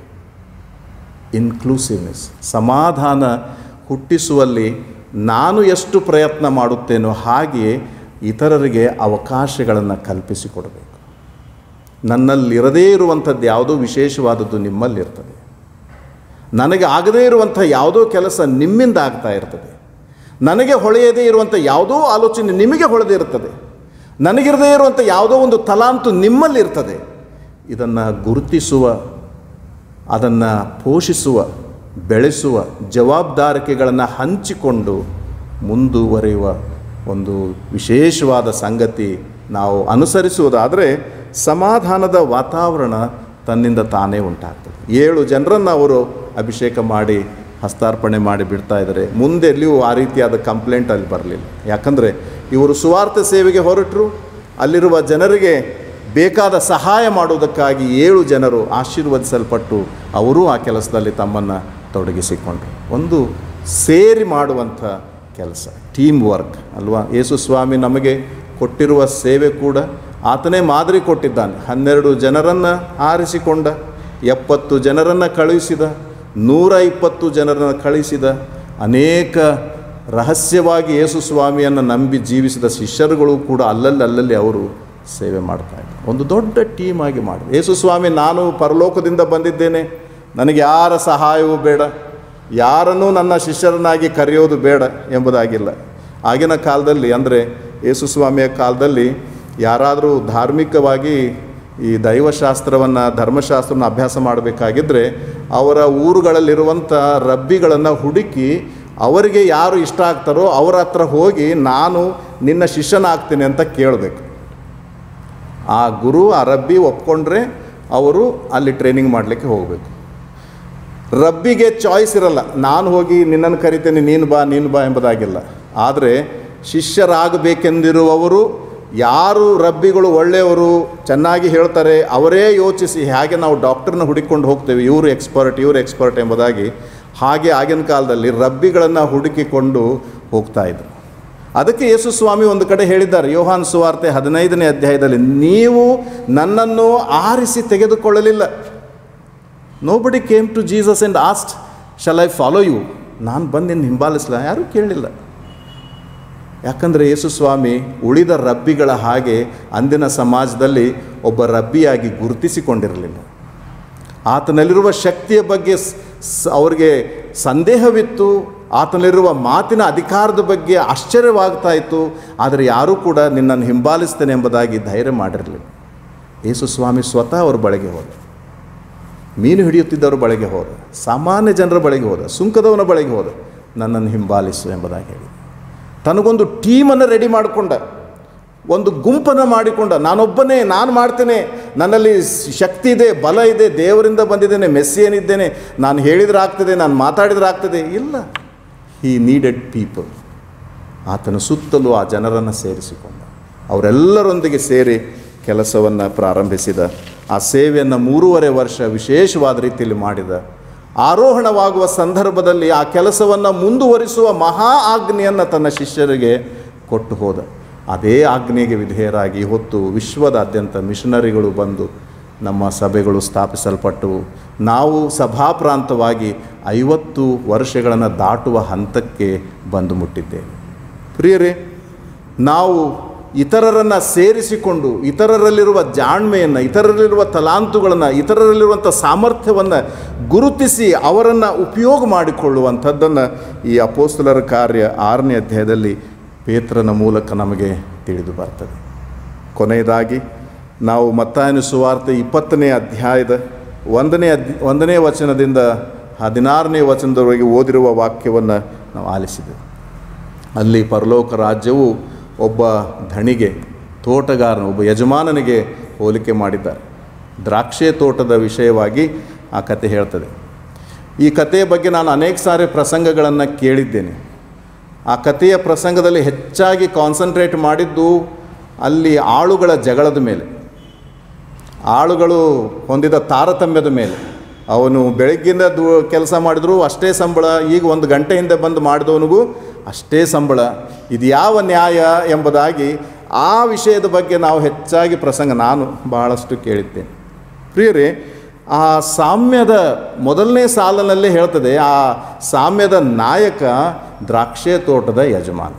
ಇನ್ಕ್ಲೂಸಿವ್ನೆಸ್ ಸಮಾಧಾನ ಹುಟ್ಟಿಸುವಲ್ಲಿ ನಾನು ಎಷ್ಟು ಪ್ರಯತ್ನ ಮಾಡುತ್ತೇನೋ ಹಾಗೆಯೇ ಇತರರಿಗೆ ಅವಕಾಶಗಳನ್ನು ಕಲ್ಪಿಸಿಕೊಡಬೇಕು ನನ್ನಲ್ಲಿರದೇ ಇರುವಂಥದ್ದು ಯಾವುದೋ ವಿಶೇಷವಾದದ್ದು ನಿಮ್ಮಲ್ಲಿರ್ತದೆ ನನಗೆ ಆಗದೇ ಇರುವಂಥ ಯಾವುದೋ ಕೆಲಸ ನಿಮ್ಮಿಂದ ಆಗ್ತಾ ಇರ್ತದೆ ನನಗೆ ಹೊಳೆಯದೇ ಇರುವಂಥ ಯಾವುದೋ ಆಲೋಚನೆ ನಿಮಗೆ ಹೊಳೆದೇ ಇರ್ತದೆ ನನಗಿರದೇ ಇರುವಂಥ ಯಾವುದೋ ಒಂದು ತಲಾಂತು ನಿಮ್ಮಲ್ಲಿರ್ತದೆ ಇದನ್ನು ಗುರುತಿಸುವ ಅದನ್ನು ಪೋಷಿಸುವ ಬೆಳೆಸುವ ಜವಾಬ್ದಾರಿಕೆಗಳನ್ನು ಹಂಚಿಕೊಂಡು ಮುಂದುವರಿಯುವ ಒಂದು ವಿಶೇಷವಾದ ಸಂಗತಿ ನಾವು ಅನುಸರಿಸುವುದಾದರೆ ಸಮಾಧಾನದ ವಾತಾವರಣ ತನ್ನಿಂದ ತಾನೇ ಉಂಟಾಗ್ತದೆ ಏಳು ಜನರನ್ನು ಅವರು ಅಭಿಷೇಕ ಮಾಡಿ ಹಸ್ತಾರ್ಪಣೆ ಮಾಡಿ ಬಿಡ್ತಾ ಇದ್ದಾರೆ ಮುಂದೆ ಎಲ್ಲಿಯೂ ಆ ರೀತಿಯಾದ ಕಂಪ್ಲೇಂಟ್ ಅಲ್ಲಿ ಬರಲಿಲ್ಲ ಯಾಕಂದರೆ ಇವರು ಸುವಾರ್ಥ ಸೇವೆಗೆ ಹೊರಟರು ಅಲ್ಲಿರುವ ಜನರಿಗೆ ಬೇಕಾದ ಸಹಾಯ ಮಾಡುವುದಕ್ಕಾಗಿ ಏಳು ಜನರು ಆಶೀರ್ವದಿಸಲ್ಪಟ್ಟು ಅವರೂ ಆ ಕೆಲಸದಲ್ಲಿ ತಮ್ಮನ್ನು ತೊಡಗಿಸಿಕೊಂಡರು ಒಂದು ಸೇರಿ ಮಾಡುವಂಥ ಕೆಲಸ ಟೀಮ್ ವರ್ಕ್ ಅಲ್ವಾ ಯೇಸು ಸ್ವಾಮಿ ನಮಗೆ ಕೊಟ್ಟಿರುವ ಸೇವೆ ಕೂಡ ಆತನೇ ಮಾದರಿ ಕೊಟ್ಟಿದ್ದಾನೆ ಹನ್ನೆರಡು ಜನರನ್ನು ಆರಿಸಿಕೊಂಡ ಎಪ್ಪತ್ತು ಜನರನ್ನು ಕಳುಹಿಸಿದ ನೂರ ಇಪ್ಪತ್ತು ಜನರನ್ನು ಕಳುಹಿಸಿದ ಅನೇಕ ರಹಸ್ಯವಾಗಿ ಯೇಸು ಸ್ವಾಮಿಯನ್ನು ನಂಬಿ ಜೀವಿಸಿದ ಶಿಷ್ಯರುಗಳು ಕೂಡ ಅಲ್ಲಲ್ಲಿ ಅಲ್ಲಲ್ಲಿ ಅವರು ಸೇವೆ ಮಾಡ್ತಾ ಇದ್ದಾರೆ ಒಂದು ದೊಡ್ಡ ಟೀಮ್ ಆಗಿ ಮಾಡಿದೆ ಯೇಸು ಸ್ವಾಮಿ ನಾನು ಪರಲೋಕದಿಂದ ಬಂದಿದ್ದೇನೆ ನನಗೆ ಯಾರ ಸಹಾಯವೂ ಬೇಡ ಯಾರನ್ನೂ ನನ್ನ ಶಿಷ್ಯರನ್ನಾಗಿ ಕರೆಯೋದು ಬೇಡ ಎಂಬುದಾಗಿಲ್ಲ ಆಗಿನ ಕಾಲದಲ್ಲಿ ಅಂದರೆ ಯೇಸು ಸ್ವಾಮಿಯ ಕಾಲದಲ್ಲಿ ಯಾರಾದರೂ ಧಾರ್ಮಿಕವಾಗಿ ಈ ದೈವಶಾಸ್ತ್ರವನ್ನು ಧರ್ಮಶಾಸ್ತ್ರವನ್ನು ಅಭ್ಯಾಸ ಮಾಡಬೇಕಾಗಿದ್ದರೆ ಅವರ ಊರುಗಳಲ್ಲಿರುವಂಥ ರಬ್ಬಿಗಳನ್ನು ಹುಡುಕಿ ಅವರಿಗೆ ಯಾರು ಇಷ್ಟ ಆಗ್ತಾರೋ ಅವರ ಹತ್ರ ಹೋಗಿ ನಾನು ನಿನ್ನ ಶಿಷ್ಯನಾಗ್ತೀನಿ ಅಂತ ಕೇಳಬೇಕು ಆ ಗುರು ಆ ರಬ್ಬಿ ಒಪ್ಕೊಂಡ್ರೆ ಅವರು ಅಲ್ಲಿ ಟ್ರೈನಿಂಗ್ ಮಾಡಲಿಕ್ಕೆ ಹೋಗಬೇಕು ರಬ್ಬಿಗೆ ಚಾಯ್ಸ್ ಇರಲ್ಲ ನಾನು ಹೋಗಿ ನಿನ್ನನ್ನು ಕರಿತೇನೆ ನೀನು ಬಾ ನೀನು ಬಾ ಎಂಬುದಾಗಿಲ್ಲ ಆದರೆ ಶಿಷ್ಯರಾಗಬೇಕೆಂದಿರುವವರು ಯಾರು ರಬ್ಬಿಗಳು ಒಳ್ಳೆಯವರು ಚೆನ್ನಾಗಿ ಹೇಳ್ತಾರೆ ಅವರೇ ಯೋಚಿಸಿ ಹೇಗೆ ನಾವು ಡಾಕ್ಟರ್ನ ಹುಡುಕೊಂಡು ಹೋಗ್ತೇವೆ ಇವರು ಎಕ್ಸ್ಪರ್ಟ್ ಇವರು ಎಕ್ಸ್ಪರ್ಟ್ ಎಂಬುದಾಗಿ ಹಾಗೆ ಆಗಿನ ಕಾಲದಲ್ಲಿ ರಬ್ಬಿಗಳನ್ನು ಹುಡುಕಿಕೊಂಡು ಹೋಗ್ತಾ ಇದ್ರು ಅದಕ್ಕೆ ಯೇಸು ಸ್ವಾಮಿ ಒಂದು ಕಡೆ ಹೇಳಿದ್ದಾರೆ ಯೋಹಾನ್ ಸುವಾರ್ತೆ ಹದಿನೈದನೇ ಅಧ್ಯಾಯದಲ್ಲಿ ನೀವು ನನ್ನನ್ನು ಆರಿಸಿ ತೆಗೆದುಕೊಳ್ಳಲಿಲ್ಲ nobody came to Jesus and asked shall I follow you ನಾನು ಬಂದು ನಿನ್ನ ಹಿಂಬಾಲಿಸಲ ಯಾರೂ ಕೇಳಲಿಲ್ಲ ಯಾಕಂದರೆ ಯೇಸು ಸ್ವಾಮಿ ಉಳಿದ ರಬ್ಬಿಗಳ ಹಾಗೆ ಅಂದಿನ ಸಮಾಜದಲ್ಲಿ ಒಬ್ಬ ರಬ್ಬಿಯಾಗಿ ಗುರುತಿಸಿಕೊಂಡಿರಲಿಲ್ಲ ಆತನಲ್ಲಿರುವ ಶಕ್ತಿಯ ಬಗ್ಗೆ ಸ್- ಸ್- ಅವ್ರಿಗೆ ಸಂದೇಹವಿತ್ತು ಆತನಲ್ಲಿರುವ ಮಾತಿನ ಅಧಿಕಾರದ ಬಗ್ಗೆ ಆಶ್ಚರ್ಯವಾಗ್ತಾ ಇತ್ತು ಆದರೆ ಯಾರೂ ಕೂಡ ನಿನ್ನನ್ನು ಹಿಂಬಾಲಿಸ್ತೇನೆ ಎಂಬುದಾಗಿ ಧೈರ್ಯ ಮಾಡಿರಲಿಲ್ಲ ಯೇಸು ಸ್ವಾಮಿ ಸ್ವತಃ ಅವ್ರ ಬಳಿಗೆ ಹೋದ ಮೀನು ಹಿಡಿಯುತ್ತಿದ್ದವ್ರ ಬಳಿಗೆ ಹೋದ ಸಾಮಾನ್ಯ ಜನರ ಬಳಿಗೆ ಹೋದ ಸುಂಕದವನ ಬಳಿಗೆ ಹೋದ ನನ್ನನ್ನು ಹಿಂಬಾಲಿಸು ಎಂಬುದಾಗಿ ಹೇಳಿ ತನಗೊಂದು ಟೀಮನ್ನು ರೆಡಿ ಮಾಡಿಕೊಂಡ ಒಂದು ಗುಂಪನ್ನು ಮಾಡಿಕೊಂಡ ನಾನೊಬ್ಬನೇ ನಾನು ಮಾಡ್ತೇನೆ ನನ್ನಲ್ಲಿ ಸ್- ಶಕ್ತಿ ಇದೆ ಬಲ ಇದೆ ದೇವರಿಂದ ಬಂದಿದ್ದೇನೆ ಮೆಸ್ಸಿಯನಿದ್ದೇನೆ ನಾನು ಹೇಳಿದ್ರೆ ಆಗ್ತದೆ ನಾನು ಮಾತಾಡಿದ್ರೆ ಆಗ್ತದೆ ಇಲ್ಲ ಹಿ ನೀಡೆಡ್ ಪೀಪಲ್ ಆತನ ಸುತ್ತಲೂ ಆ ಜನರನ್ನು ಸೇರಿಸಿಕೊಂಡ ಅವರೆಲ್ಲರೊಂದಿಗೆ ಸೇರಿ ಕೆಲಸವನ್ನು ಪ್ರಾರಂಭಿಸಿದ ಆ ಸೇವೆಯನ್ನು ಮೂರುವರೆ ವರ್ಷ ವಿಶೇಷವಾದ ರೀತಿಯಲ್ಲಿ ಮಾಡಿದ ಆರೋಹಣವಾಗುವ ಸಂದರ್ಭದಲ್ಲಿ ಆ ಕೆಲಸವನ್ನು ಮುಂದುವರಿಸುವ ಮಹಾ ಆಜ್ಞೆಯನ್ನು ತನ್ನ ಶಿಷ್ಯರಿಗೆ ಕೊಟ್ಟು ಹೋದ ಅದೇ ಆಜ್ಞೆಗೆ ವಿಧೇಯರಾಗಿ ಹೊತ್ತು ವಿಶ್ವದಾದ್ಯಂತ ಮಿಷನರಿಗಳು ಬಂದು ನಮ್ಮ ಸಭೆಗಳು ಸ್ಥಾಪಿಸಲ್ಪಟ್ಟವು ನಾವು ಸಭಾಪ್ರಾಂತವಾಗಿ ಐವತ್ತು ವರ್ಷಗಳನ್ನು ದಾಟುವ ಹಂತಕ್ಕೆ ಬಂದು ಮುಟ್ಟಿದ್ದೇವೆ ಪ್ರಿಯರೇ ನಾವು ಇತರರನ್ನು ಸೇರಿಸಿಕೊಂಡು ಇತರರಲ್ಲಿರುವ ಜಾಣ್ಮೆಯನ್ನು ಇತರರಲ್ಲಿರುವ ತಲಾಂತುಗಳನ್ನು ಇತರರಲ್ಲಿರುವಂಥ ಸಾಮರ್ಥ್ಯವನ್ನು ಗುರುತಿಸಿ ಅವರನ್ನು ಉಪಯೋಗ ಮಾಡಿಕೊಳ್ಳುವಂಥದ್ದನ್ನು ಈ ಅಪೋಸ್ತಲರ ಕಾರ್ಯ ಆರನೇ ಅಧ್ಯಾಯದಲ್ಲಿ ಪೇತ್ರನ ಮೂಲಕ ನಮಗೆ ತಿಳಿದು ಬರ್ತದೆ ಕೊನೆಯದಾಗಿ ನಾವು ಮತ್ತಾಯನ ಸುವಾರ್ತೆ ಇಪ್ಪತ್ತನೇ ಅಧ್ಯಾಯದ ಒಂದನೇ ಅಧ್ಯ ಒಂದನೇ ವಚನದಿಂದ ಹದಿನಾರನೇ ವಚನದವರೆಗೆ ಓದಿರುವ ವಾಕ್ಯವನ್ನು ನಾವು ಆಲಿಸಿದೆವು ಅಲ್ಲಿ ಪರಲೋಕ ರಾಜ್ಯವು ಒಬ್ಬ ಧಣಿಗೆ ತೋಟಗಾರನ ಒಬ್ಬ ಯಜಮಾನನಿಗೆ ಹೋಲಿಕೆ ಮಾಡಿದ್ದಾರೆ ದ್ರಾಕ್ಷೆ ತೋಟದ ವಿಷಯವಾಗಿ ಆ ಕತೆ ಹೇಳ್ತದೆ ಈ ಕಥೆಯ ಬಗ್ಗೆ ನಾನು ಅನೇಕ ಸಾರಿ ಪ್ರಸಂಗಗಳನ್ನು ಕೇಳಿದ್ದೇನೆ ಆ ಕಥೆಯ ಪ್ರಸಂಗದಲ್ಲಿ ಹೆಚ್ಚಾಗಿ ಕಾನ್ಸಂಟ್ರೇಟ್ ಮಾಡಿದ್ದು ಅಲ್ಲಿ ಆಳುಗಳ ಜಗಳದ ಮೇಲೆ ಆಳುಗಳು ಹೊಂದಿದ ತಾರತಮ್ಯದ ಮೇಲೆ ಅವನು ಬೆಳಗ್ಗಿಂದ ದೂ ಕೆಲಸ ಮಾಡಿದ್ರು ಅಷ್ಟೇ ಸಂಬಳ ಈಗ ಒಂದು ಗಂಟೆ ಹಿಂದೆ ಬಂದು ಮಾಡಿದವನಿಗೂ ಅಷ್ಟೇ ಸಂಬಳ ಇದು ಯಾವ ನ್ಯಾಯ ಎಂಬುದಾಗಿ ಆ ವಿಷಯದ ಬಗ್ಗೆ ನಾವು ಹೆಚ್ಚಾಗಿ ಪ್ರಸಂಗ ನಾನು ಬಹಳಷ್ಟು ಕೇಳಿದ್ದೇನೆ ಪ್ರಿಯರೇ ಆ ಸಾಮ್ಯದ ಮೊದಲನೇ ಸಾಲಿನಲ್ಲೇ ಹೇಳ್ತದೆ ಆ ಸಾಮ್ಯದ ನಾಯಕ ದ್ರಾಕ್ಷೆ ತೋಟದ ಯಜಮಾನ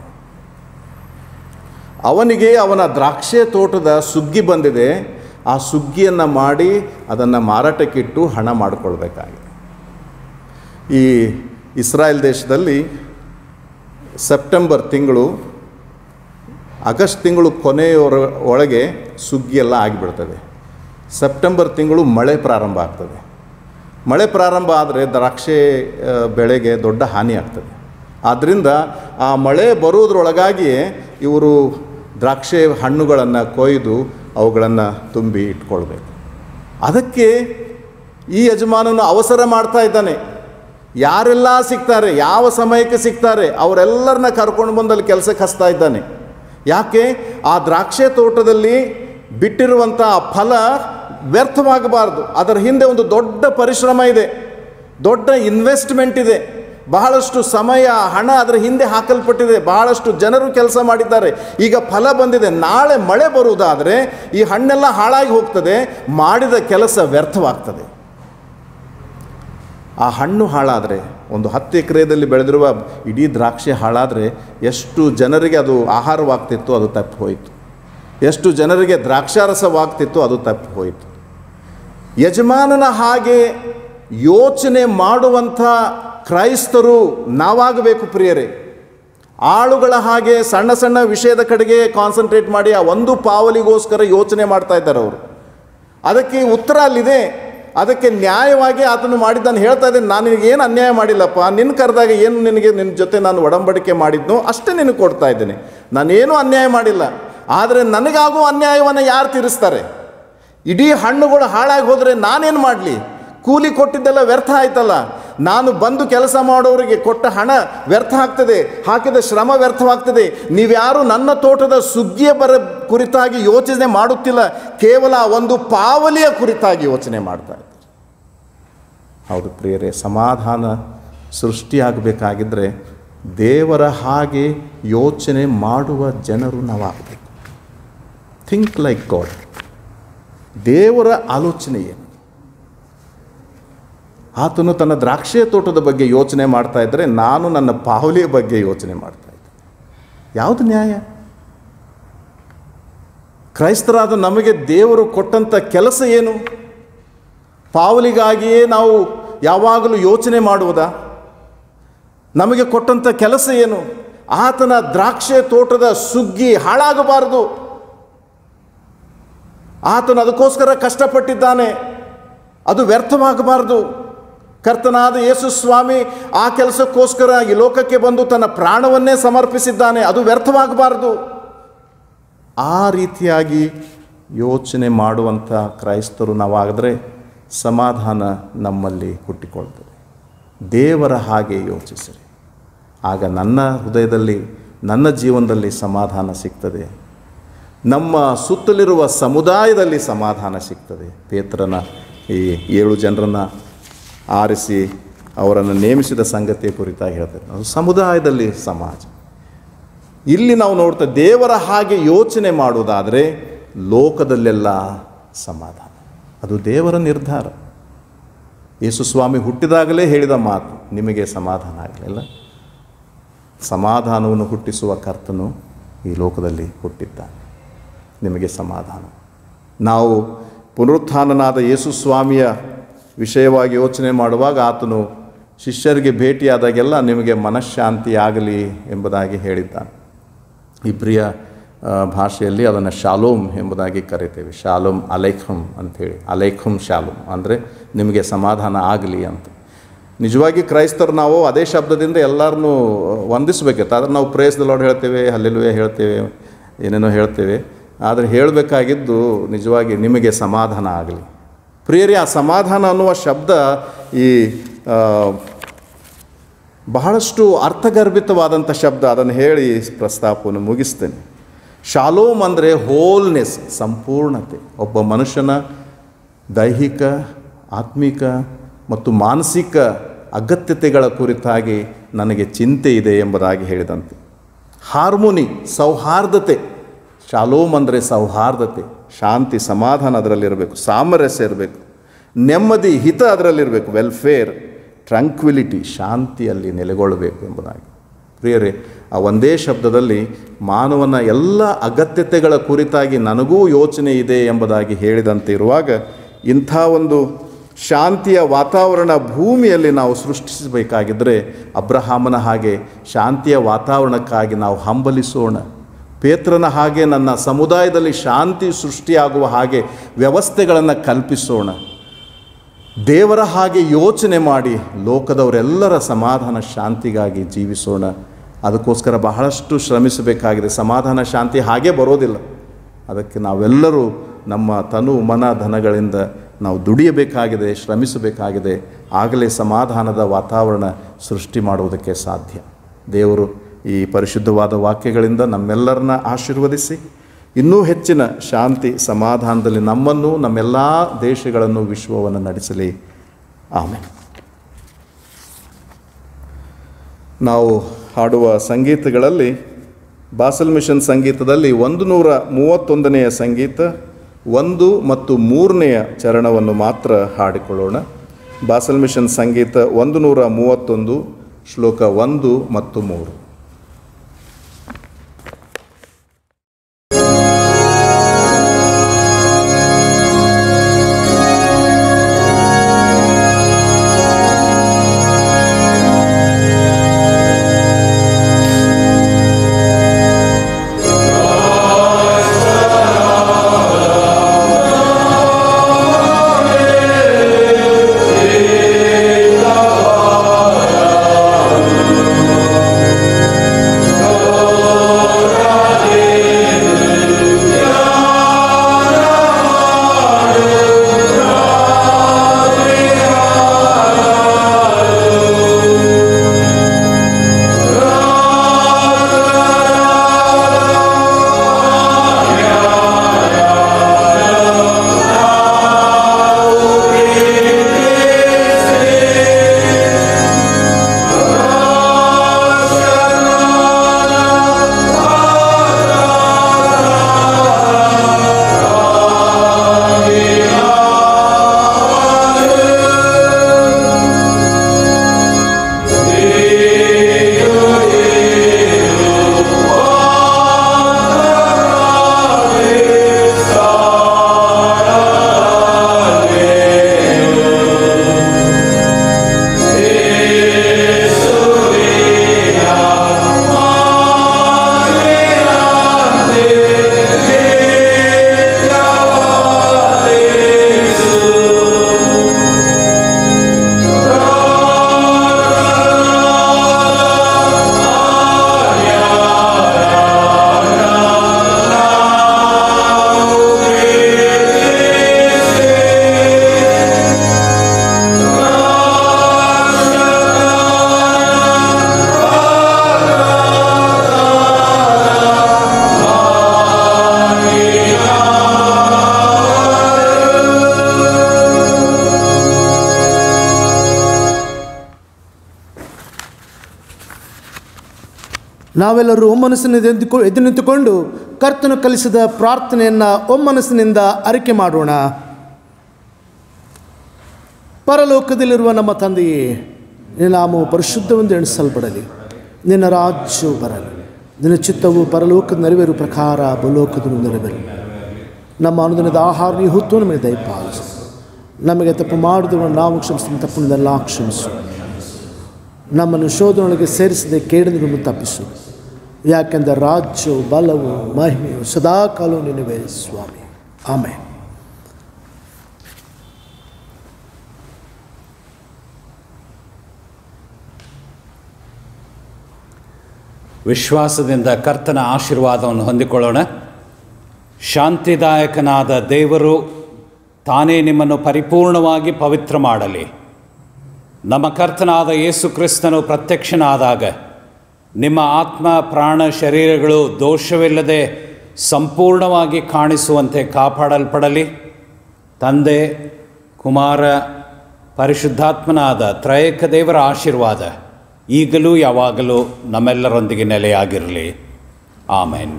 ಅವನಿಗೆ ಅವನ ದ್ರಾಕ್ಷೆ ತೋಟದ ಸುಗ್ಗಿ ಬಂದಿದೆ ಆ ಸುಗ್ಗಿಯನ್ನು ಮಾಡಿ ಅದನ್ನು ಮಾರಾಟಕ್ಕಿಟ್ಟು ಹಣ ಮಾಡಿಕೊಳ್ಬೇಕಾಗಿದೆ ಈ ಇಸ್ರಾಯೇಲ್ ದೇಶದಲ್ಲಿ ಸೆಪ್ಟೆಂಬರ್ ತಿಂಗಳು ಆಗಸ್ಟ್ ತಿಂಗಳು ಕೊನೆಯವರ ಒಳಗೆ ಸುಗ್ಗಿ ಎಲ್ಲ ಆಗಿಬಿಡ್ತದೆ ಸೆಪ್ಟೆಂಬರ್ ತಿಂಗಳು ಮಳೆ ಪ್ರಾರಂಭ ಆಗ್ತದೆ ಮಳೆ ಪ್ರಾರಂಭ ಆದರೆ ದ್ರಾಕ್ಷೆ ಆ, ಬೆಳೆಗೆ ದೊಡ್ಡ ಹಾನಿ ಆಗ್ತದೆ ಆದ್ದರಿಂದ ಆ ಮಳೆ ಬರುವುದರೊಳಗಾಗಿಯೇ ಇವರು ದ್ರಾಕ್ಷೆ ಹಣ್ಣುಗಳನ್ನು ಕೊಯ್ದು ಅವುಗಳನ್ನು ತುಂಬಿ ಇಟ್ಕೊಳ್ಬೇಕು ಅದಕ್ಕೆ ಈ ಯಜಮಾನನು ಅವಸರ ಮಾಡ್ತಾ ಇದ್ದಾನೆ ಯಾರೆಲ್ಲ ಸಿಗ್ತಾರೆ ಯಾವ ಸಮಯಕ್ಕೆ ಸಿಗ್ತಾರೆ ಅವರೆಲ್ಲರನ್ನ ಕರ್ಕೊಂಡು ಬಂದಲ್ಲಿ ಕೆಲಸಕ್ಕೆ ಹಚ್ತಾ ಇದ್ದಾನೆ ಯಾಕೆ ಆ ದ್ರಾಕ್ಷೆ ತೋಟದಲ್ಲಿ ಬಿಟ್ಟಿರುವಂಥ ಆ ಫಲ ವ್ಯರ್ಥವಾಗಬಾರ್ದು ಅದರ ಹಿಂದೆ ಒಂದು ದೊಡ್ಡ ಪರಿಶ್ರಮ ಇದೆ ದೊಡ್ಡ ಇನ್ವೆಸ್ಟ್ಮೆಂಟ್ ಇದೆ ಬಹಳಷ್ಟು ಸಮಯ ಹಣ ಅದರ ಹಿಂದೆ ಹಾಕಲ್ಪಟ್ಟಿದೆ ಬಹಳಷ್ಟು ಜನರು ಕೆಲಸ ಮಾಡಿದ್ದಾರೆ ಈಗ ಫಲ ಬಂದಿದೆ ನಾಳೆ ಮಳೆ ಬರುವುದಾದರೆ ಈ ಹಣ್ಣೆಲ್ಲ ಹಾಳಾಗಿ ಹೋಗ್ತದೆ ಮಾಡಿದ ಕೆಲಸ ವ್ಯರ್ಥವಾಗ್ತದೆ ಆ ಹಣ್ಣು ಹಾಳಾದರೆ ಒಂದು ಹತ್ತು ಎಕರೆಯಲ್ಲಿ ಬೆಳೆದಿರುವ ಇಡೀ ದ್ರಾಕ್ಷಿ ಹಾಳಾದರೆ ಎಷ್ಟು ಜನರಿಗೆ ಅದು ಆಹಾರವಾಗ್ತಿತ್ತು ಅದು ತಪ್ಪಿ ಹೋಯಿತು ಎಷ್ಟು ಜನರಿಗೆ ದ್ರಾಕ್ಷಾರಸವಾಗ್ತಿತ್ತು ಅದು ತಪ್ಪಿ ಹೋಯಿತು ಯಜಮಾನನ ಹಾಗೆ ಯೋಚನೆ ಮಾಡುವಂಥ ಕ್ರೈಸ್ತರು ನಾವಾಗಬೇಕು ಪ್ರಿಯರೇ ಆಳುಗಳ ಹಾಗೆ ಸಣ್ಣ ಸಣ್ಣ ವಿಷಯದ ಕಡೆಗೆ ಕಾನ್ಸಂಟ್ರೇಟ್ ಮಾಡಿ ಆ ಒಂದು ಪಾವಲಿಗೋಸ್ಕರ ಯೋಚನೆ ಮಾಡ್ತಾ ಇದ್ದಾರೆ ಅವರು ಅದಕ್ಕೆ ಉತ್ತರ ಅಲ್ಲಿದೆ ಅದಕ್ಕೆ ನ್ಯಾಯವಾಗಿ ಆತನು ಮಾಡಿದ್ದಾನೆ ಹೇಳ್ತಾ ಇದ್ದೇನೆ ನಾನು ನಿನಗೆ ಏನು ಅನ್ಯಾಯ ಮಾಡಿಲ್ಲಪ್ಪ ನಿನ್ನ ಕರೆದಾಗ ಏನು ನಿನಗೆ ನಿನ್ನ ಜೊತೆ ನಾನು ಒಡಂಬಡಿಕೆ ಮಾಡಿದ್ನೋ ಅಷ್ಟೇ ನಿನಗೆ ಕೊಡ್ತಾ ಇದ್ದೇನೆ ನಾನೇನು ಅನ್ಯಾಯ ಮಾಡಿಲ್ಲ ಆದರೆ ನನಗಾಗುವ ಅನ್ಯಾಯವನ್ನು ಯಾರು ತೀರಿಸ್ತಾರೆ ಇಡೀ ಹಣ್ಣುಗಳು ಹಾಳಾಗಿ ಹೋದರೆ ನಾನೇನು ಮಾಡಲಿ ಕೂಲಿ ಕೊಟ್ಟಿದ್ದೆಲ್ಲ ವ್ಯರ್ಥ ಆಯ್ತಲ್ಲ ನಾನು ಬಂದು ಕೆಲಸ ಮಾಡೋರಿಗೆ ಕೊಟ್ಟ ಹಣ ವ್ಯರ್ಥ ಆಗ್ತದೆ ಹಾಕಿದ ಶ್ರಮ ವ್ಯರ್ಥವಾಗ್ತದೆ ನೀವ್ಯಾರು ನನ್ನ ತೋಟದ ಸುಗ್ಗಿಯ ಬರ ಕುರಿತಾಗಿ ಯೋಚನೆ ಮಾಡುತ್ತಿಲ್ಲ ಕೇವಲ ಒಂದು ಪಾವಲಿಯ ಕುರಿತಾಗಿ ಯೋಚನೆ ಮಾಡ್ತಾ ಇದ್ದಾರೆ ಹೌದು ಪ್ರಿಯರೇ ಸಮಾಧಾನ ಸೃಷ್ಟಿಯಾಗಬೇಕಾಗಿದ್ದರೆ ದೇವರ ಹಾಗೆ ಯೋಚನೆ ಮಾಡುವ ಜನರು ನಾವಾಗಬೇಕು ಥಿಂಕ್ ಲೈಕ್ ಗಾಡ್ ದೇವರ ಆಲೋಚನೆ ಏನು ಆತನು ತನ್ನ ದ್ರಾಕ್ಷಿಯ ತೋಟದ ಬಗ್ಗೆ ಯೋಚನೆ ಮಾಡ್ತಾ ಇದ್ದರೆ ನಾನು ನನ್ನ ಪಾವಲಿಯ ಬಗ್ಗೆ ಯೋಚನೆ ಮಾಡ್ತಾ ಇದ್ದೆ ಯಾವುದು ನ್ಯಾಯ ಕ್ರೈಸ್ತರಾದ ನಮಗೆ ದೇವರು ಕೊಟ್ಟಂಥ ಕೆಲಸ ಏನು ಪಾವಲಿಗಾಗಿಯೇ ನಾವು ಯಾವಾಗಲೂ ಯೋಚನೆ ಮಾಡುವುದಾ ನಮಗೆ ಕೊಟ್ಟಂಥ ಕೆಲಸ ಏನು ಆತನ ದ್ರಾಕ್ಷೆ ತೋಟದ ಸುಗ್ಗಿ ಹಾಳಾಗಬಾರದು ಆತನು ಅದಕ್ಕೋಸ್ಕರ ಕಷ್ಟಪಟ್ಟಿದ್ದಾನೆ ಅದು ವ್ಯರ್ಥವಾಗಬಾರದು ಕರ್ತನಾದ ಯೇಸು ಸ್ವಾಮಿ ಆ ಕೆಲಸಕ್ಕೋಸ್ಕರ ಈ ಲೋಕಕ್ಕೆ ಬಂದು ತನ್ನ ಪ್ರಾಣವನ್ನೇ ಸಮರ್ಪಿಸಿದ್ದಾನೆ ಅದು ವ್ಯರ್ಥವಾಗಬಾರದು ಆ ರೀತಿಯಾಗಿ ಯೋಚನೆ ಮಾಡುವಂಥ ಕ್ರೈಸ್ತರು ನಾವಾದರೆ ಸಮಾಧಾನ ನಮ್ಮಲ್ಲಿ ಹುಟ್ಟಿಕೊಳ್ತದೆ ದೇವರ ಹಾಗೆ ಯೋಚಿಸಿರಿ ಆಗ ನನ್ನ ಹೃದಯದಲ್ಲಿ ನನ್ನ ಜೀವನದಲ್ಲಿ ಸಮಾಧಾನ ಸಿಗ್ತದೆ ನಮ್ಮ ಸುತ್ತಲಿರುವ ಸಮುದಾಯದಲ್ಲಿ ಸಮಾಧಾನ ಸಿಗ್ತದೆ ಪೇತ್ರನ ಈ ಏಳು ಜನರನ್ನು ಆರಿಸಿ ಅವರನ್ನು ನೇಮಿಸಿದ ಸಂಗತಿಯ ಕುರಿತಾಗಿ ಹೇಳ್ತಾರೆ ಅದು ಸಮುದಾಯದಲ್ಲಿ ಸಮಾಜ ಇಲ್ಲಿ ನಾವು ನೋಡ್ತಾ ದೇವರ ಹಾಗೆ ಯೋಚನೆ ಮಾಡುವುದಾದರೆ ಲೋಕದಲ್ಲೆಲ್ಲ ಸಮಾಧಾನ ಅದು ದೇವರ ನಿರ್ಧಾರ ಯೇಸು ಸ್ವಾಮಿ ಹುಟ್ಟಿದಾಗಲೇ ಹೇಳಿದ ಮಾತು ನಿಮಗೆ ಸಮಾಧಾನ ಆಗಲಿಲ್ಲ ಸಮಾಧಾನವನ್ನು ಹುಟ್ಟಿಸುವ ಕರ್ತನು ಈ ಲೋಕದಲ್ಲಿ ಹುಟ್ಟಿದ್ದಾನೆ ನಿಮಗೆ ಸಮಾಧಾನ ನಾವು ಪುನರುತ್ಥಾನನಾದ ಯೇಸು ಸ್ವಾಮಿಯ ವಿಷಯವಾಗಿ ಯೋಚನೆ ಮಾಡುವಾಗ ಆತನು ಶಿಷ್ಯರಿಗೆ ಭೇಟಿಯಾದಾಗೆಲ್ಲ ನಿಮಗೆ ಮನಃಶಾಂತಿ ಆಗಲಿ ಎಂಬುದಾಗಿ ಹೇಳಿದ್ದಾನೆ ಇಬ್ರಿಯ ಆ, ಭಾಷೆಯಲ್ಲಿ ಅದನ್ನು ಶಾಲೋಮ್ ಎಂಬುದಾಗಿ ಕರಿತೇವೆ ಶಾಲೋಮ್ ಅಲೈಖಮ್ ಅಂಥೇಳಿ ಅಲೈಖಮ್ ಶಾಲೋಮ್ ಅಂದರೆ ನಿಮಗೆ ಸಮಾಧಾನ ಆಗಲಿ ಅಂತ ನಿಜವಾಗಿ ಕ್ರೈಸ್ತರು ನಾವು ಅದೇ ಶಬ್ದದಿಂದ ಎಲ್ಲರನ್ನೂ ವಂದಿಸಬೇಕಿತ್ತು ಆದರೆ ನಾವು ಪ್ರೇಸ್ ಲಾರ್ಡ್ ಹೇಳ್ತೇವೆ ಹಲ್ಲೆಲುವೆ ಹೇಳ್ತೇವೆ ಏನೇನೋ ಹೇಳ್ತೇವೆ ಆದರೆ ಹೇಳಬೇಕಾಗಿದ್ದು ನಿಜವಾಗಿ ನಿಮಗೆ ಸಮಾಧಾನ ಆಗಲಿ ಪ್ರಿಯರೇ ಆ ಸಮಾಧಾನ ಅನ್ನುವ ಶಬ್ದ ಈ ಆ, ಬಹಳಷ್ಟು ಅರ್ಥಗರ್ಭಿತವಾದಂಥ ಶಬ್ದ ಅದನ್ನು ಹೇಳಿ ಪ್ರಸ್ತಾಪವನ್ನು ಮುಗಿಸ್ತೇನೆ ಶಾಲೋಮ್ ಅಂದರೆ ಹೋಲ್ನೆಸ್ ಸಂಪೂರ್ಣತೆ ಒಬ್ಬ ಮನುಷ್ಯನ ದೈಹಿಕ ಆತ್ಮಿಕ ಮತ್ತು ಮಾನಸಿಕ ಅಗತ್ಯತೆಗಳ ಕುರಿತಾಗಿ ನನಗೆ ಚಿಂತೆ ಇದೆ ಎಂಬುದಾಗಿ ಹೇಳಿದಂತೆ ಹಾರ್ಮೋನಿ ಸೌಹಾರ್ದತೆ ಶಾಲೋಮ್ ಅಂದರೆ ಸೌಹಾರ್ದತೆ ಶಾಂತಿ ಸಮಾಧಾನ ಅದರಲ್ಲಿರಬೇಕು ಸಾಮರಸ್ಯ ಇರಬೇಕು ನೆಮ್ಮದಿ ಹಿತ ಅದರಲ್ಲಿರಬೇಕು ವೆಲ್ಫೇರ್ ಟ್ರಂಕ್ವಿಲಿಟಿ ಶಾಂತಿಯಲ್ಲಿ ನೆಲೆಗೊಳ್ಳಬೇಕು ಎಂಬುದಾಗಿ ಪ್ರಿಯರೇ ಆ ಒಂದೇ ಶಬ್ದದಲ್ಲಿ ಮಾನವನ ಎಲ್ಲ ಅಗತ್ಯತೆಗಳ ಕುರಿತಾಗಿ ನನಗೂ ಯೋಚನೆ ಇದೆ ಎಂಬುದಾಗಿ ಹೇಳಿದಂತೆ ಇರುವಾಗ ಇಂಥ ಒಂದು ಶಾಂತಿಯ ವಾತಾವರಣ ಭೂಮಿಯಲ್ಲಿ ನಾವು ಸೃಷ್ಟಿಸಬೇಕಾಗಿದ್ದರೆ ಅಬ್ರಹಾಮನ ಹಾಗೆ ಶಾಂತಿಯ ವಾತಾವರಣಕ್ಕಾಗಿ ನಾವು ಹಂಬಲಿಸೋಣ ಪೇತ್ರನ ಹಾಗೆ ನನ್ನ ಸಮುದಾಯದಲ್ಲಿ ಶಾಂತಿ ಸೃಷ್ಟಿಯಾಗುವ ಹಾಗೆ ವ್ಯವಸ್ಥೆಗಳನ್ನು ಕಲ್ಪಿಸೋಣ ದೇವರ ಹಾಗೆ ಯೋಚನೆ ಮಾಡಿ ಲೋಕದವರೆಲ್ಲರ ಸಮಾಧಾನ ಶಾಂತಿಗಾಗಿ ಜೀವಿಸೋಣ ಅದಕ್ಕೋಸ್ಕರ ಬಹಳಷ್ಟು ಶ್ರಮಿಸಬೇಕಾಗಿದೆ ಸಮಾಧಾನ ಶಾಂತಿ ಹಾಗೆ ಬರೋದಿಲ್ಲ ಅದಕ್ಕೆ ನಾವೆಲ್ಲರೂ ನಮ್ಮ ತನು ಮನ ಧನಗಳಿಂದ ನಾವು ದುಡಿಯಬೇಕಾಗಿದೆ ಶ್ರಮಿಸಬೇಕಾಗಿದೆ ಆಗಲೇ ಸಮಾಧಾನದ ವಾತಾವರಣ ಸೃಷ್ಟಿ ಮಾಡುವುದಕ್ಕೆ ಸಾಧ್ಯ ದೇವರು ಈ ಪರಿಶುದ್ಧವಾದ ವಾಕ್ಯಗಳಿಂದ ನಮ್ಮೆಲ್ಲರನ್ನ ಆಶೀರ್ವದಿಸಿ ಇನ್ನೂ ಹೆಚ್ಚಿನ ಶಾಂತಿ ಸಮಾಧಾನದಲ್ಲಿ ನಮ್ಮನ್ನು ನಮ್ಮೆಲ್ಲ ದೇಶಗಳನ್ನು ವಿಶ್ವವನ್ನು ನಡೆಸಲಿ ಆಮೇಲೆ ನಾವು ಹಾಡುವ ಸಂಗೀತಗಳಲ್ಲಿ ಬಾಸಲ್ ಮಿಷನ್ ಸಂಗೀತದಲ್ಲಿ ಒಂದು ನೂರ ಮೂವತ್ತೊಂದನೆಯ ಸಂಗೀತ ಒಂದು ಮತ್ತು ಮೂರನೆಯ ಚರಣವನ್ನು ಮಾತ್ರ ಹಾಡಿಕೊಳ್ಳೋಣ ಬಾಸಲ್ ಮಿಷನ್ ಸಂಗೀತ ಒಂದು ನೂರ ಮೂವತ್ತೊಂದು ಶ್ಲೋಕ ಒಂದು ಮತ್ತು ಮೂರು Amen. ನಾವೆಲ್ಲರೂ ಒಮ್ಮನಸ್ಸಿನಿಂದ ಎದ್ದು ಎದ್ದು ನಿಂತುಕೊಂಡು ಕರ್ತನು ಕಲಿಸಿದ ಪ್ರಾರ್ಥನೆಯನ್ನು ಒಮ್ಮನಸ್ಸಿನಿಂದ ಅರಿಕೆ ಮಾಡೋಣ ಪರಲೋಕದಲ್ಲಿರುವ ನಮ್ಮ ತಂದೆಯೇ ನಿನ್ನ ನಾಮವು ಪರಿಶುದ್ಧವೆಂದು ಎಣಿಸಲ್ಪಡಲಿ ನಿನ್ನ ರಾಜ್ಯವು ಬರಲಿ ನಿನ್ನ ಚಿತ್ತವು ಪರಲೋಕದ ನೆರವೇರು ಪ್ರಕಾರ ಭೂಲೋಕದ ನೆರವೇರಲಿ ನಮ್ಮ ಅನುದಿನದ ಆಹಾರ ನೀವು ಹೊತ್ತು ನಮಗೆ ದಯಪಾಲಿಸು ನಮಗೆ ತಪ್ಪು ಮಾಡಿದವ ನಾವು ಕ್ಷಮಿಸಿದ ತಪ್ಪನ್ನೆಲ್ಲ ಕ್ಷಮಿಸು ನಮ್ಮನ್ನು ಶೋಧನೊಳಗೆ ಸೇರಿಸದೆ ಕೇಡಿನಿಂದ ತಪ್ಪಿಸು ಯಾಕೆಂದರೆ ರಾಜ್ಯವು ಬಲವು ಮಹಿಮೆಯು ಸದಾಕಾಲ ನಿನವೇ ಸ್ವಾಮಿ ಆಮೇಲೆ ವಿಶ್ವಾಸದಿಂದ ಕರ್ತನ ಆಶೀರ್ವಾದವನ್ನು ಹೊಂದಿಕೊಳ್ಳೋಣ ಶಾಂತಿದಾಯಕನಾದ ದೇವರು ತಾನೇ ನಿಮ್ಮನ್ನು ಪರಿಪೂರ್ಣವಾಗಿ ಪವಿತ್ರ ಮಾಡಲಿ ನಮ್ಮ ಕರ್ತನಾದ ಯೇಸು ಕ್ರಿಸ್ತನು ಪ್ರತ್ಯಕ್ಷನಾದಾಗ ನಿಮ್ಮ ಆತ್ಮ ಪ್ರಾಣ ಶರೀರಗಳು ದೋಷವಿಲ್ಲದೆ ಸಂಪೂರ್ಣವಾಗಿ ಕಾಣಿಸುವಂತೆ ಕಾಪಾಡಲ್ಪಡಲಿ ತಂದೆ ಕುಮಾರ ಪರಿಶುದ್ಧಾತ್ಮನಾದ ತ್ರಯೇಕ ದೇವರ ಆಶೀರ್ವಾದ ಈಗಲೂ ಯಾವಾಗಲೂ ನಮ್ಮೆಲ್ಲರೊಂದಿಗೆ ನೆಲೆಯಾಗಿರಲಿ ಆಮೇನ್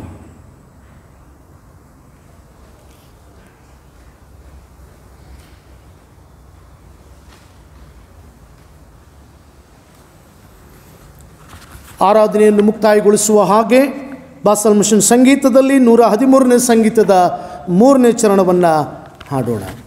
ಆರಾಧನೆಯನ್ನು ಮುಕ್ತಾಯಗೊಳಿಸುವ ಹಾಗೆ ಬಾಸಲ್ ಮಿಷನ್ ಸಂಗೀತದಲ್ಲಿ ನೂರ ಹದಿಮೂರನೇ ಸಂಗೀತದ ಮೂರನೇ ಚರಣವನ್ನು ಹಾಡೋಣ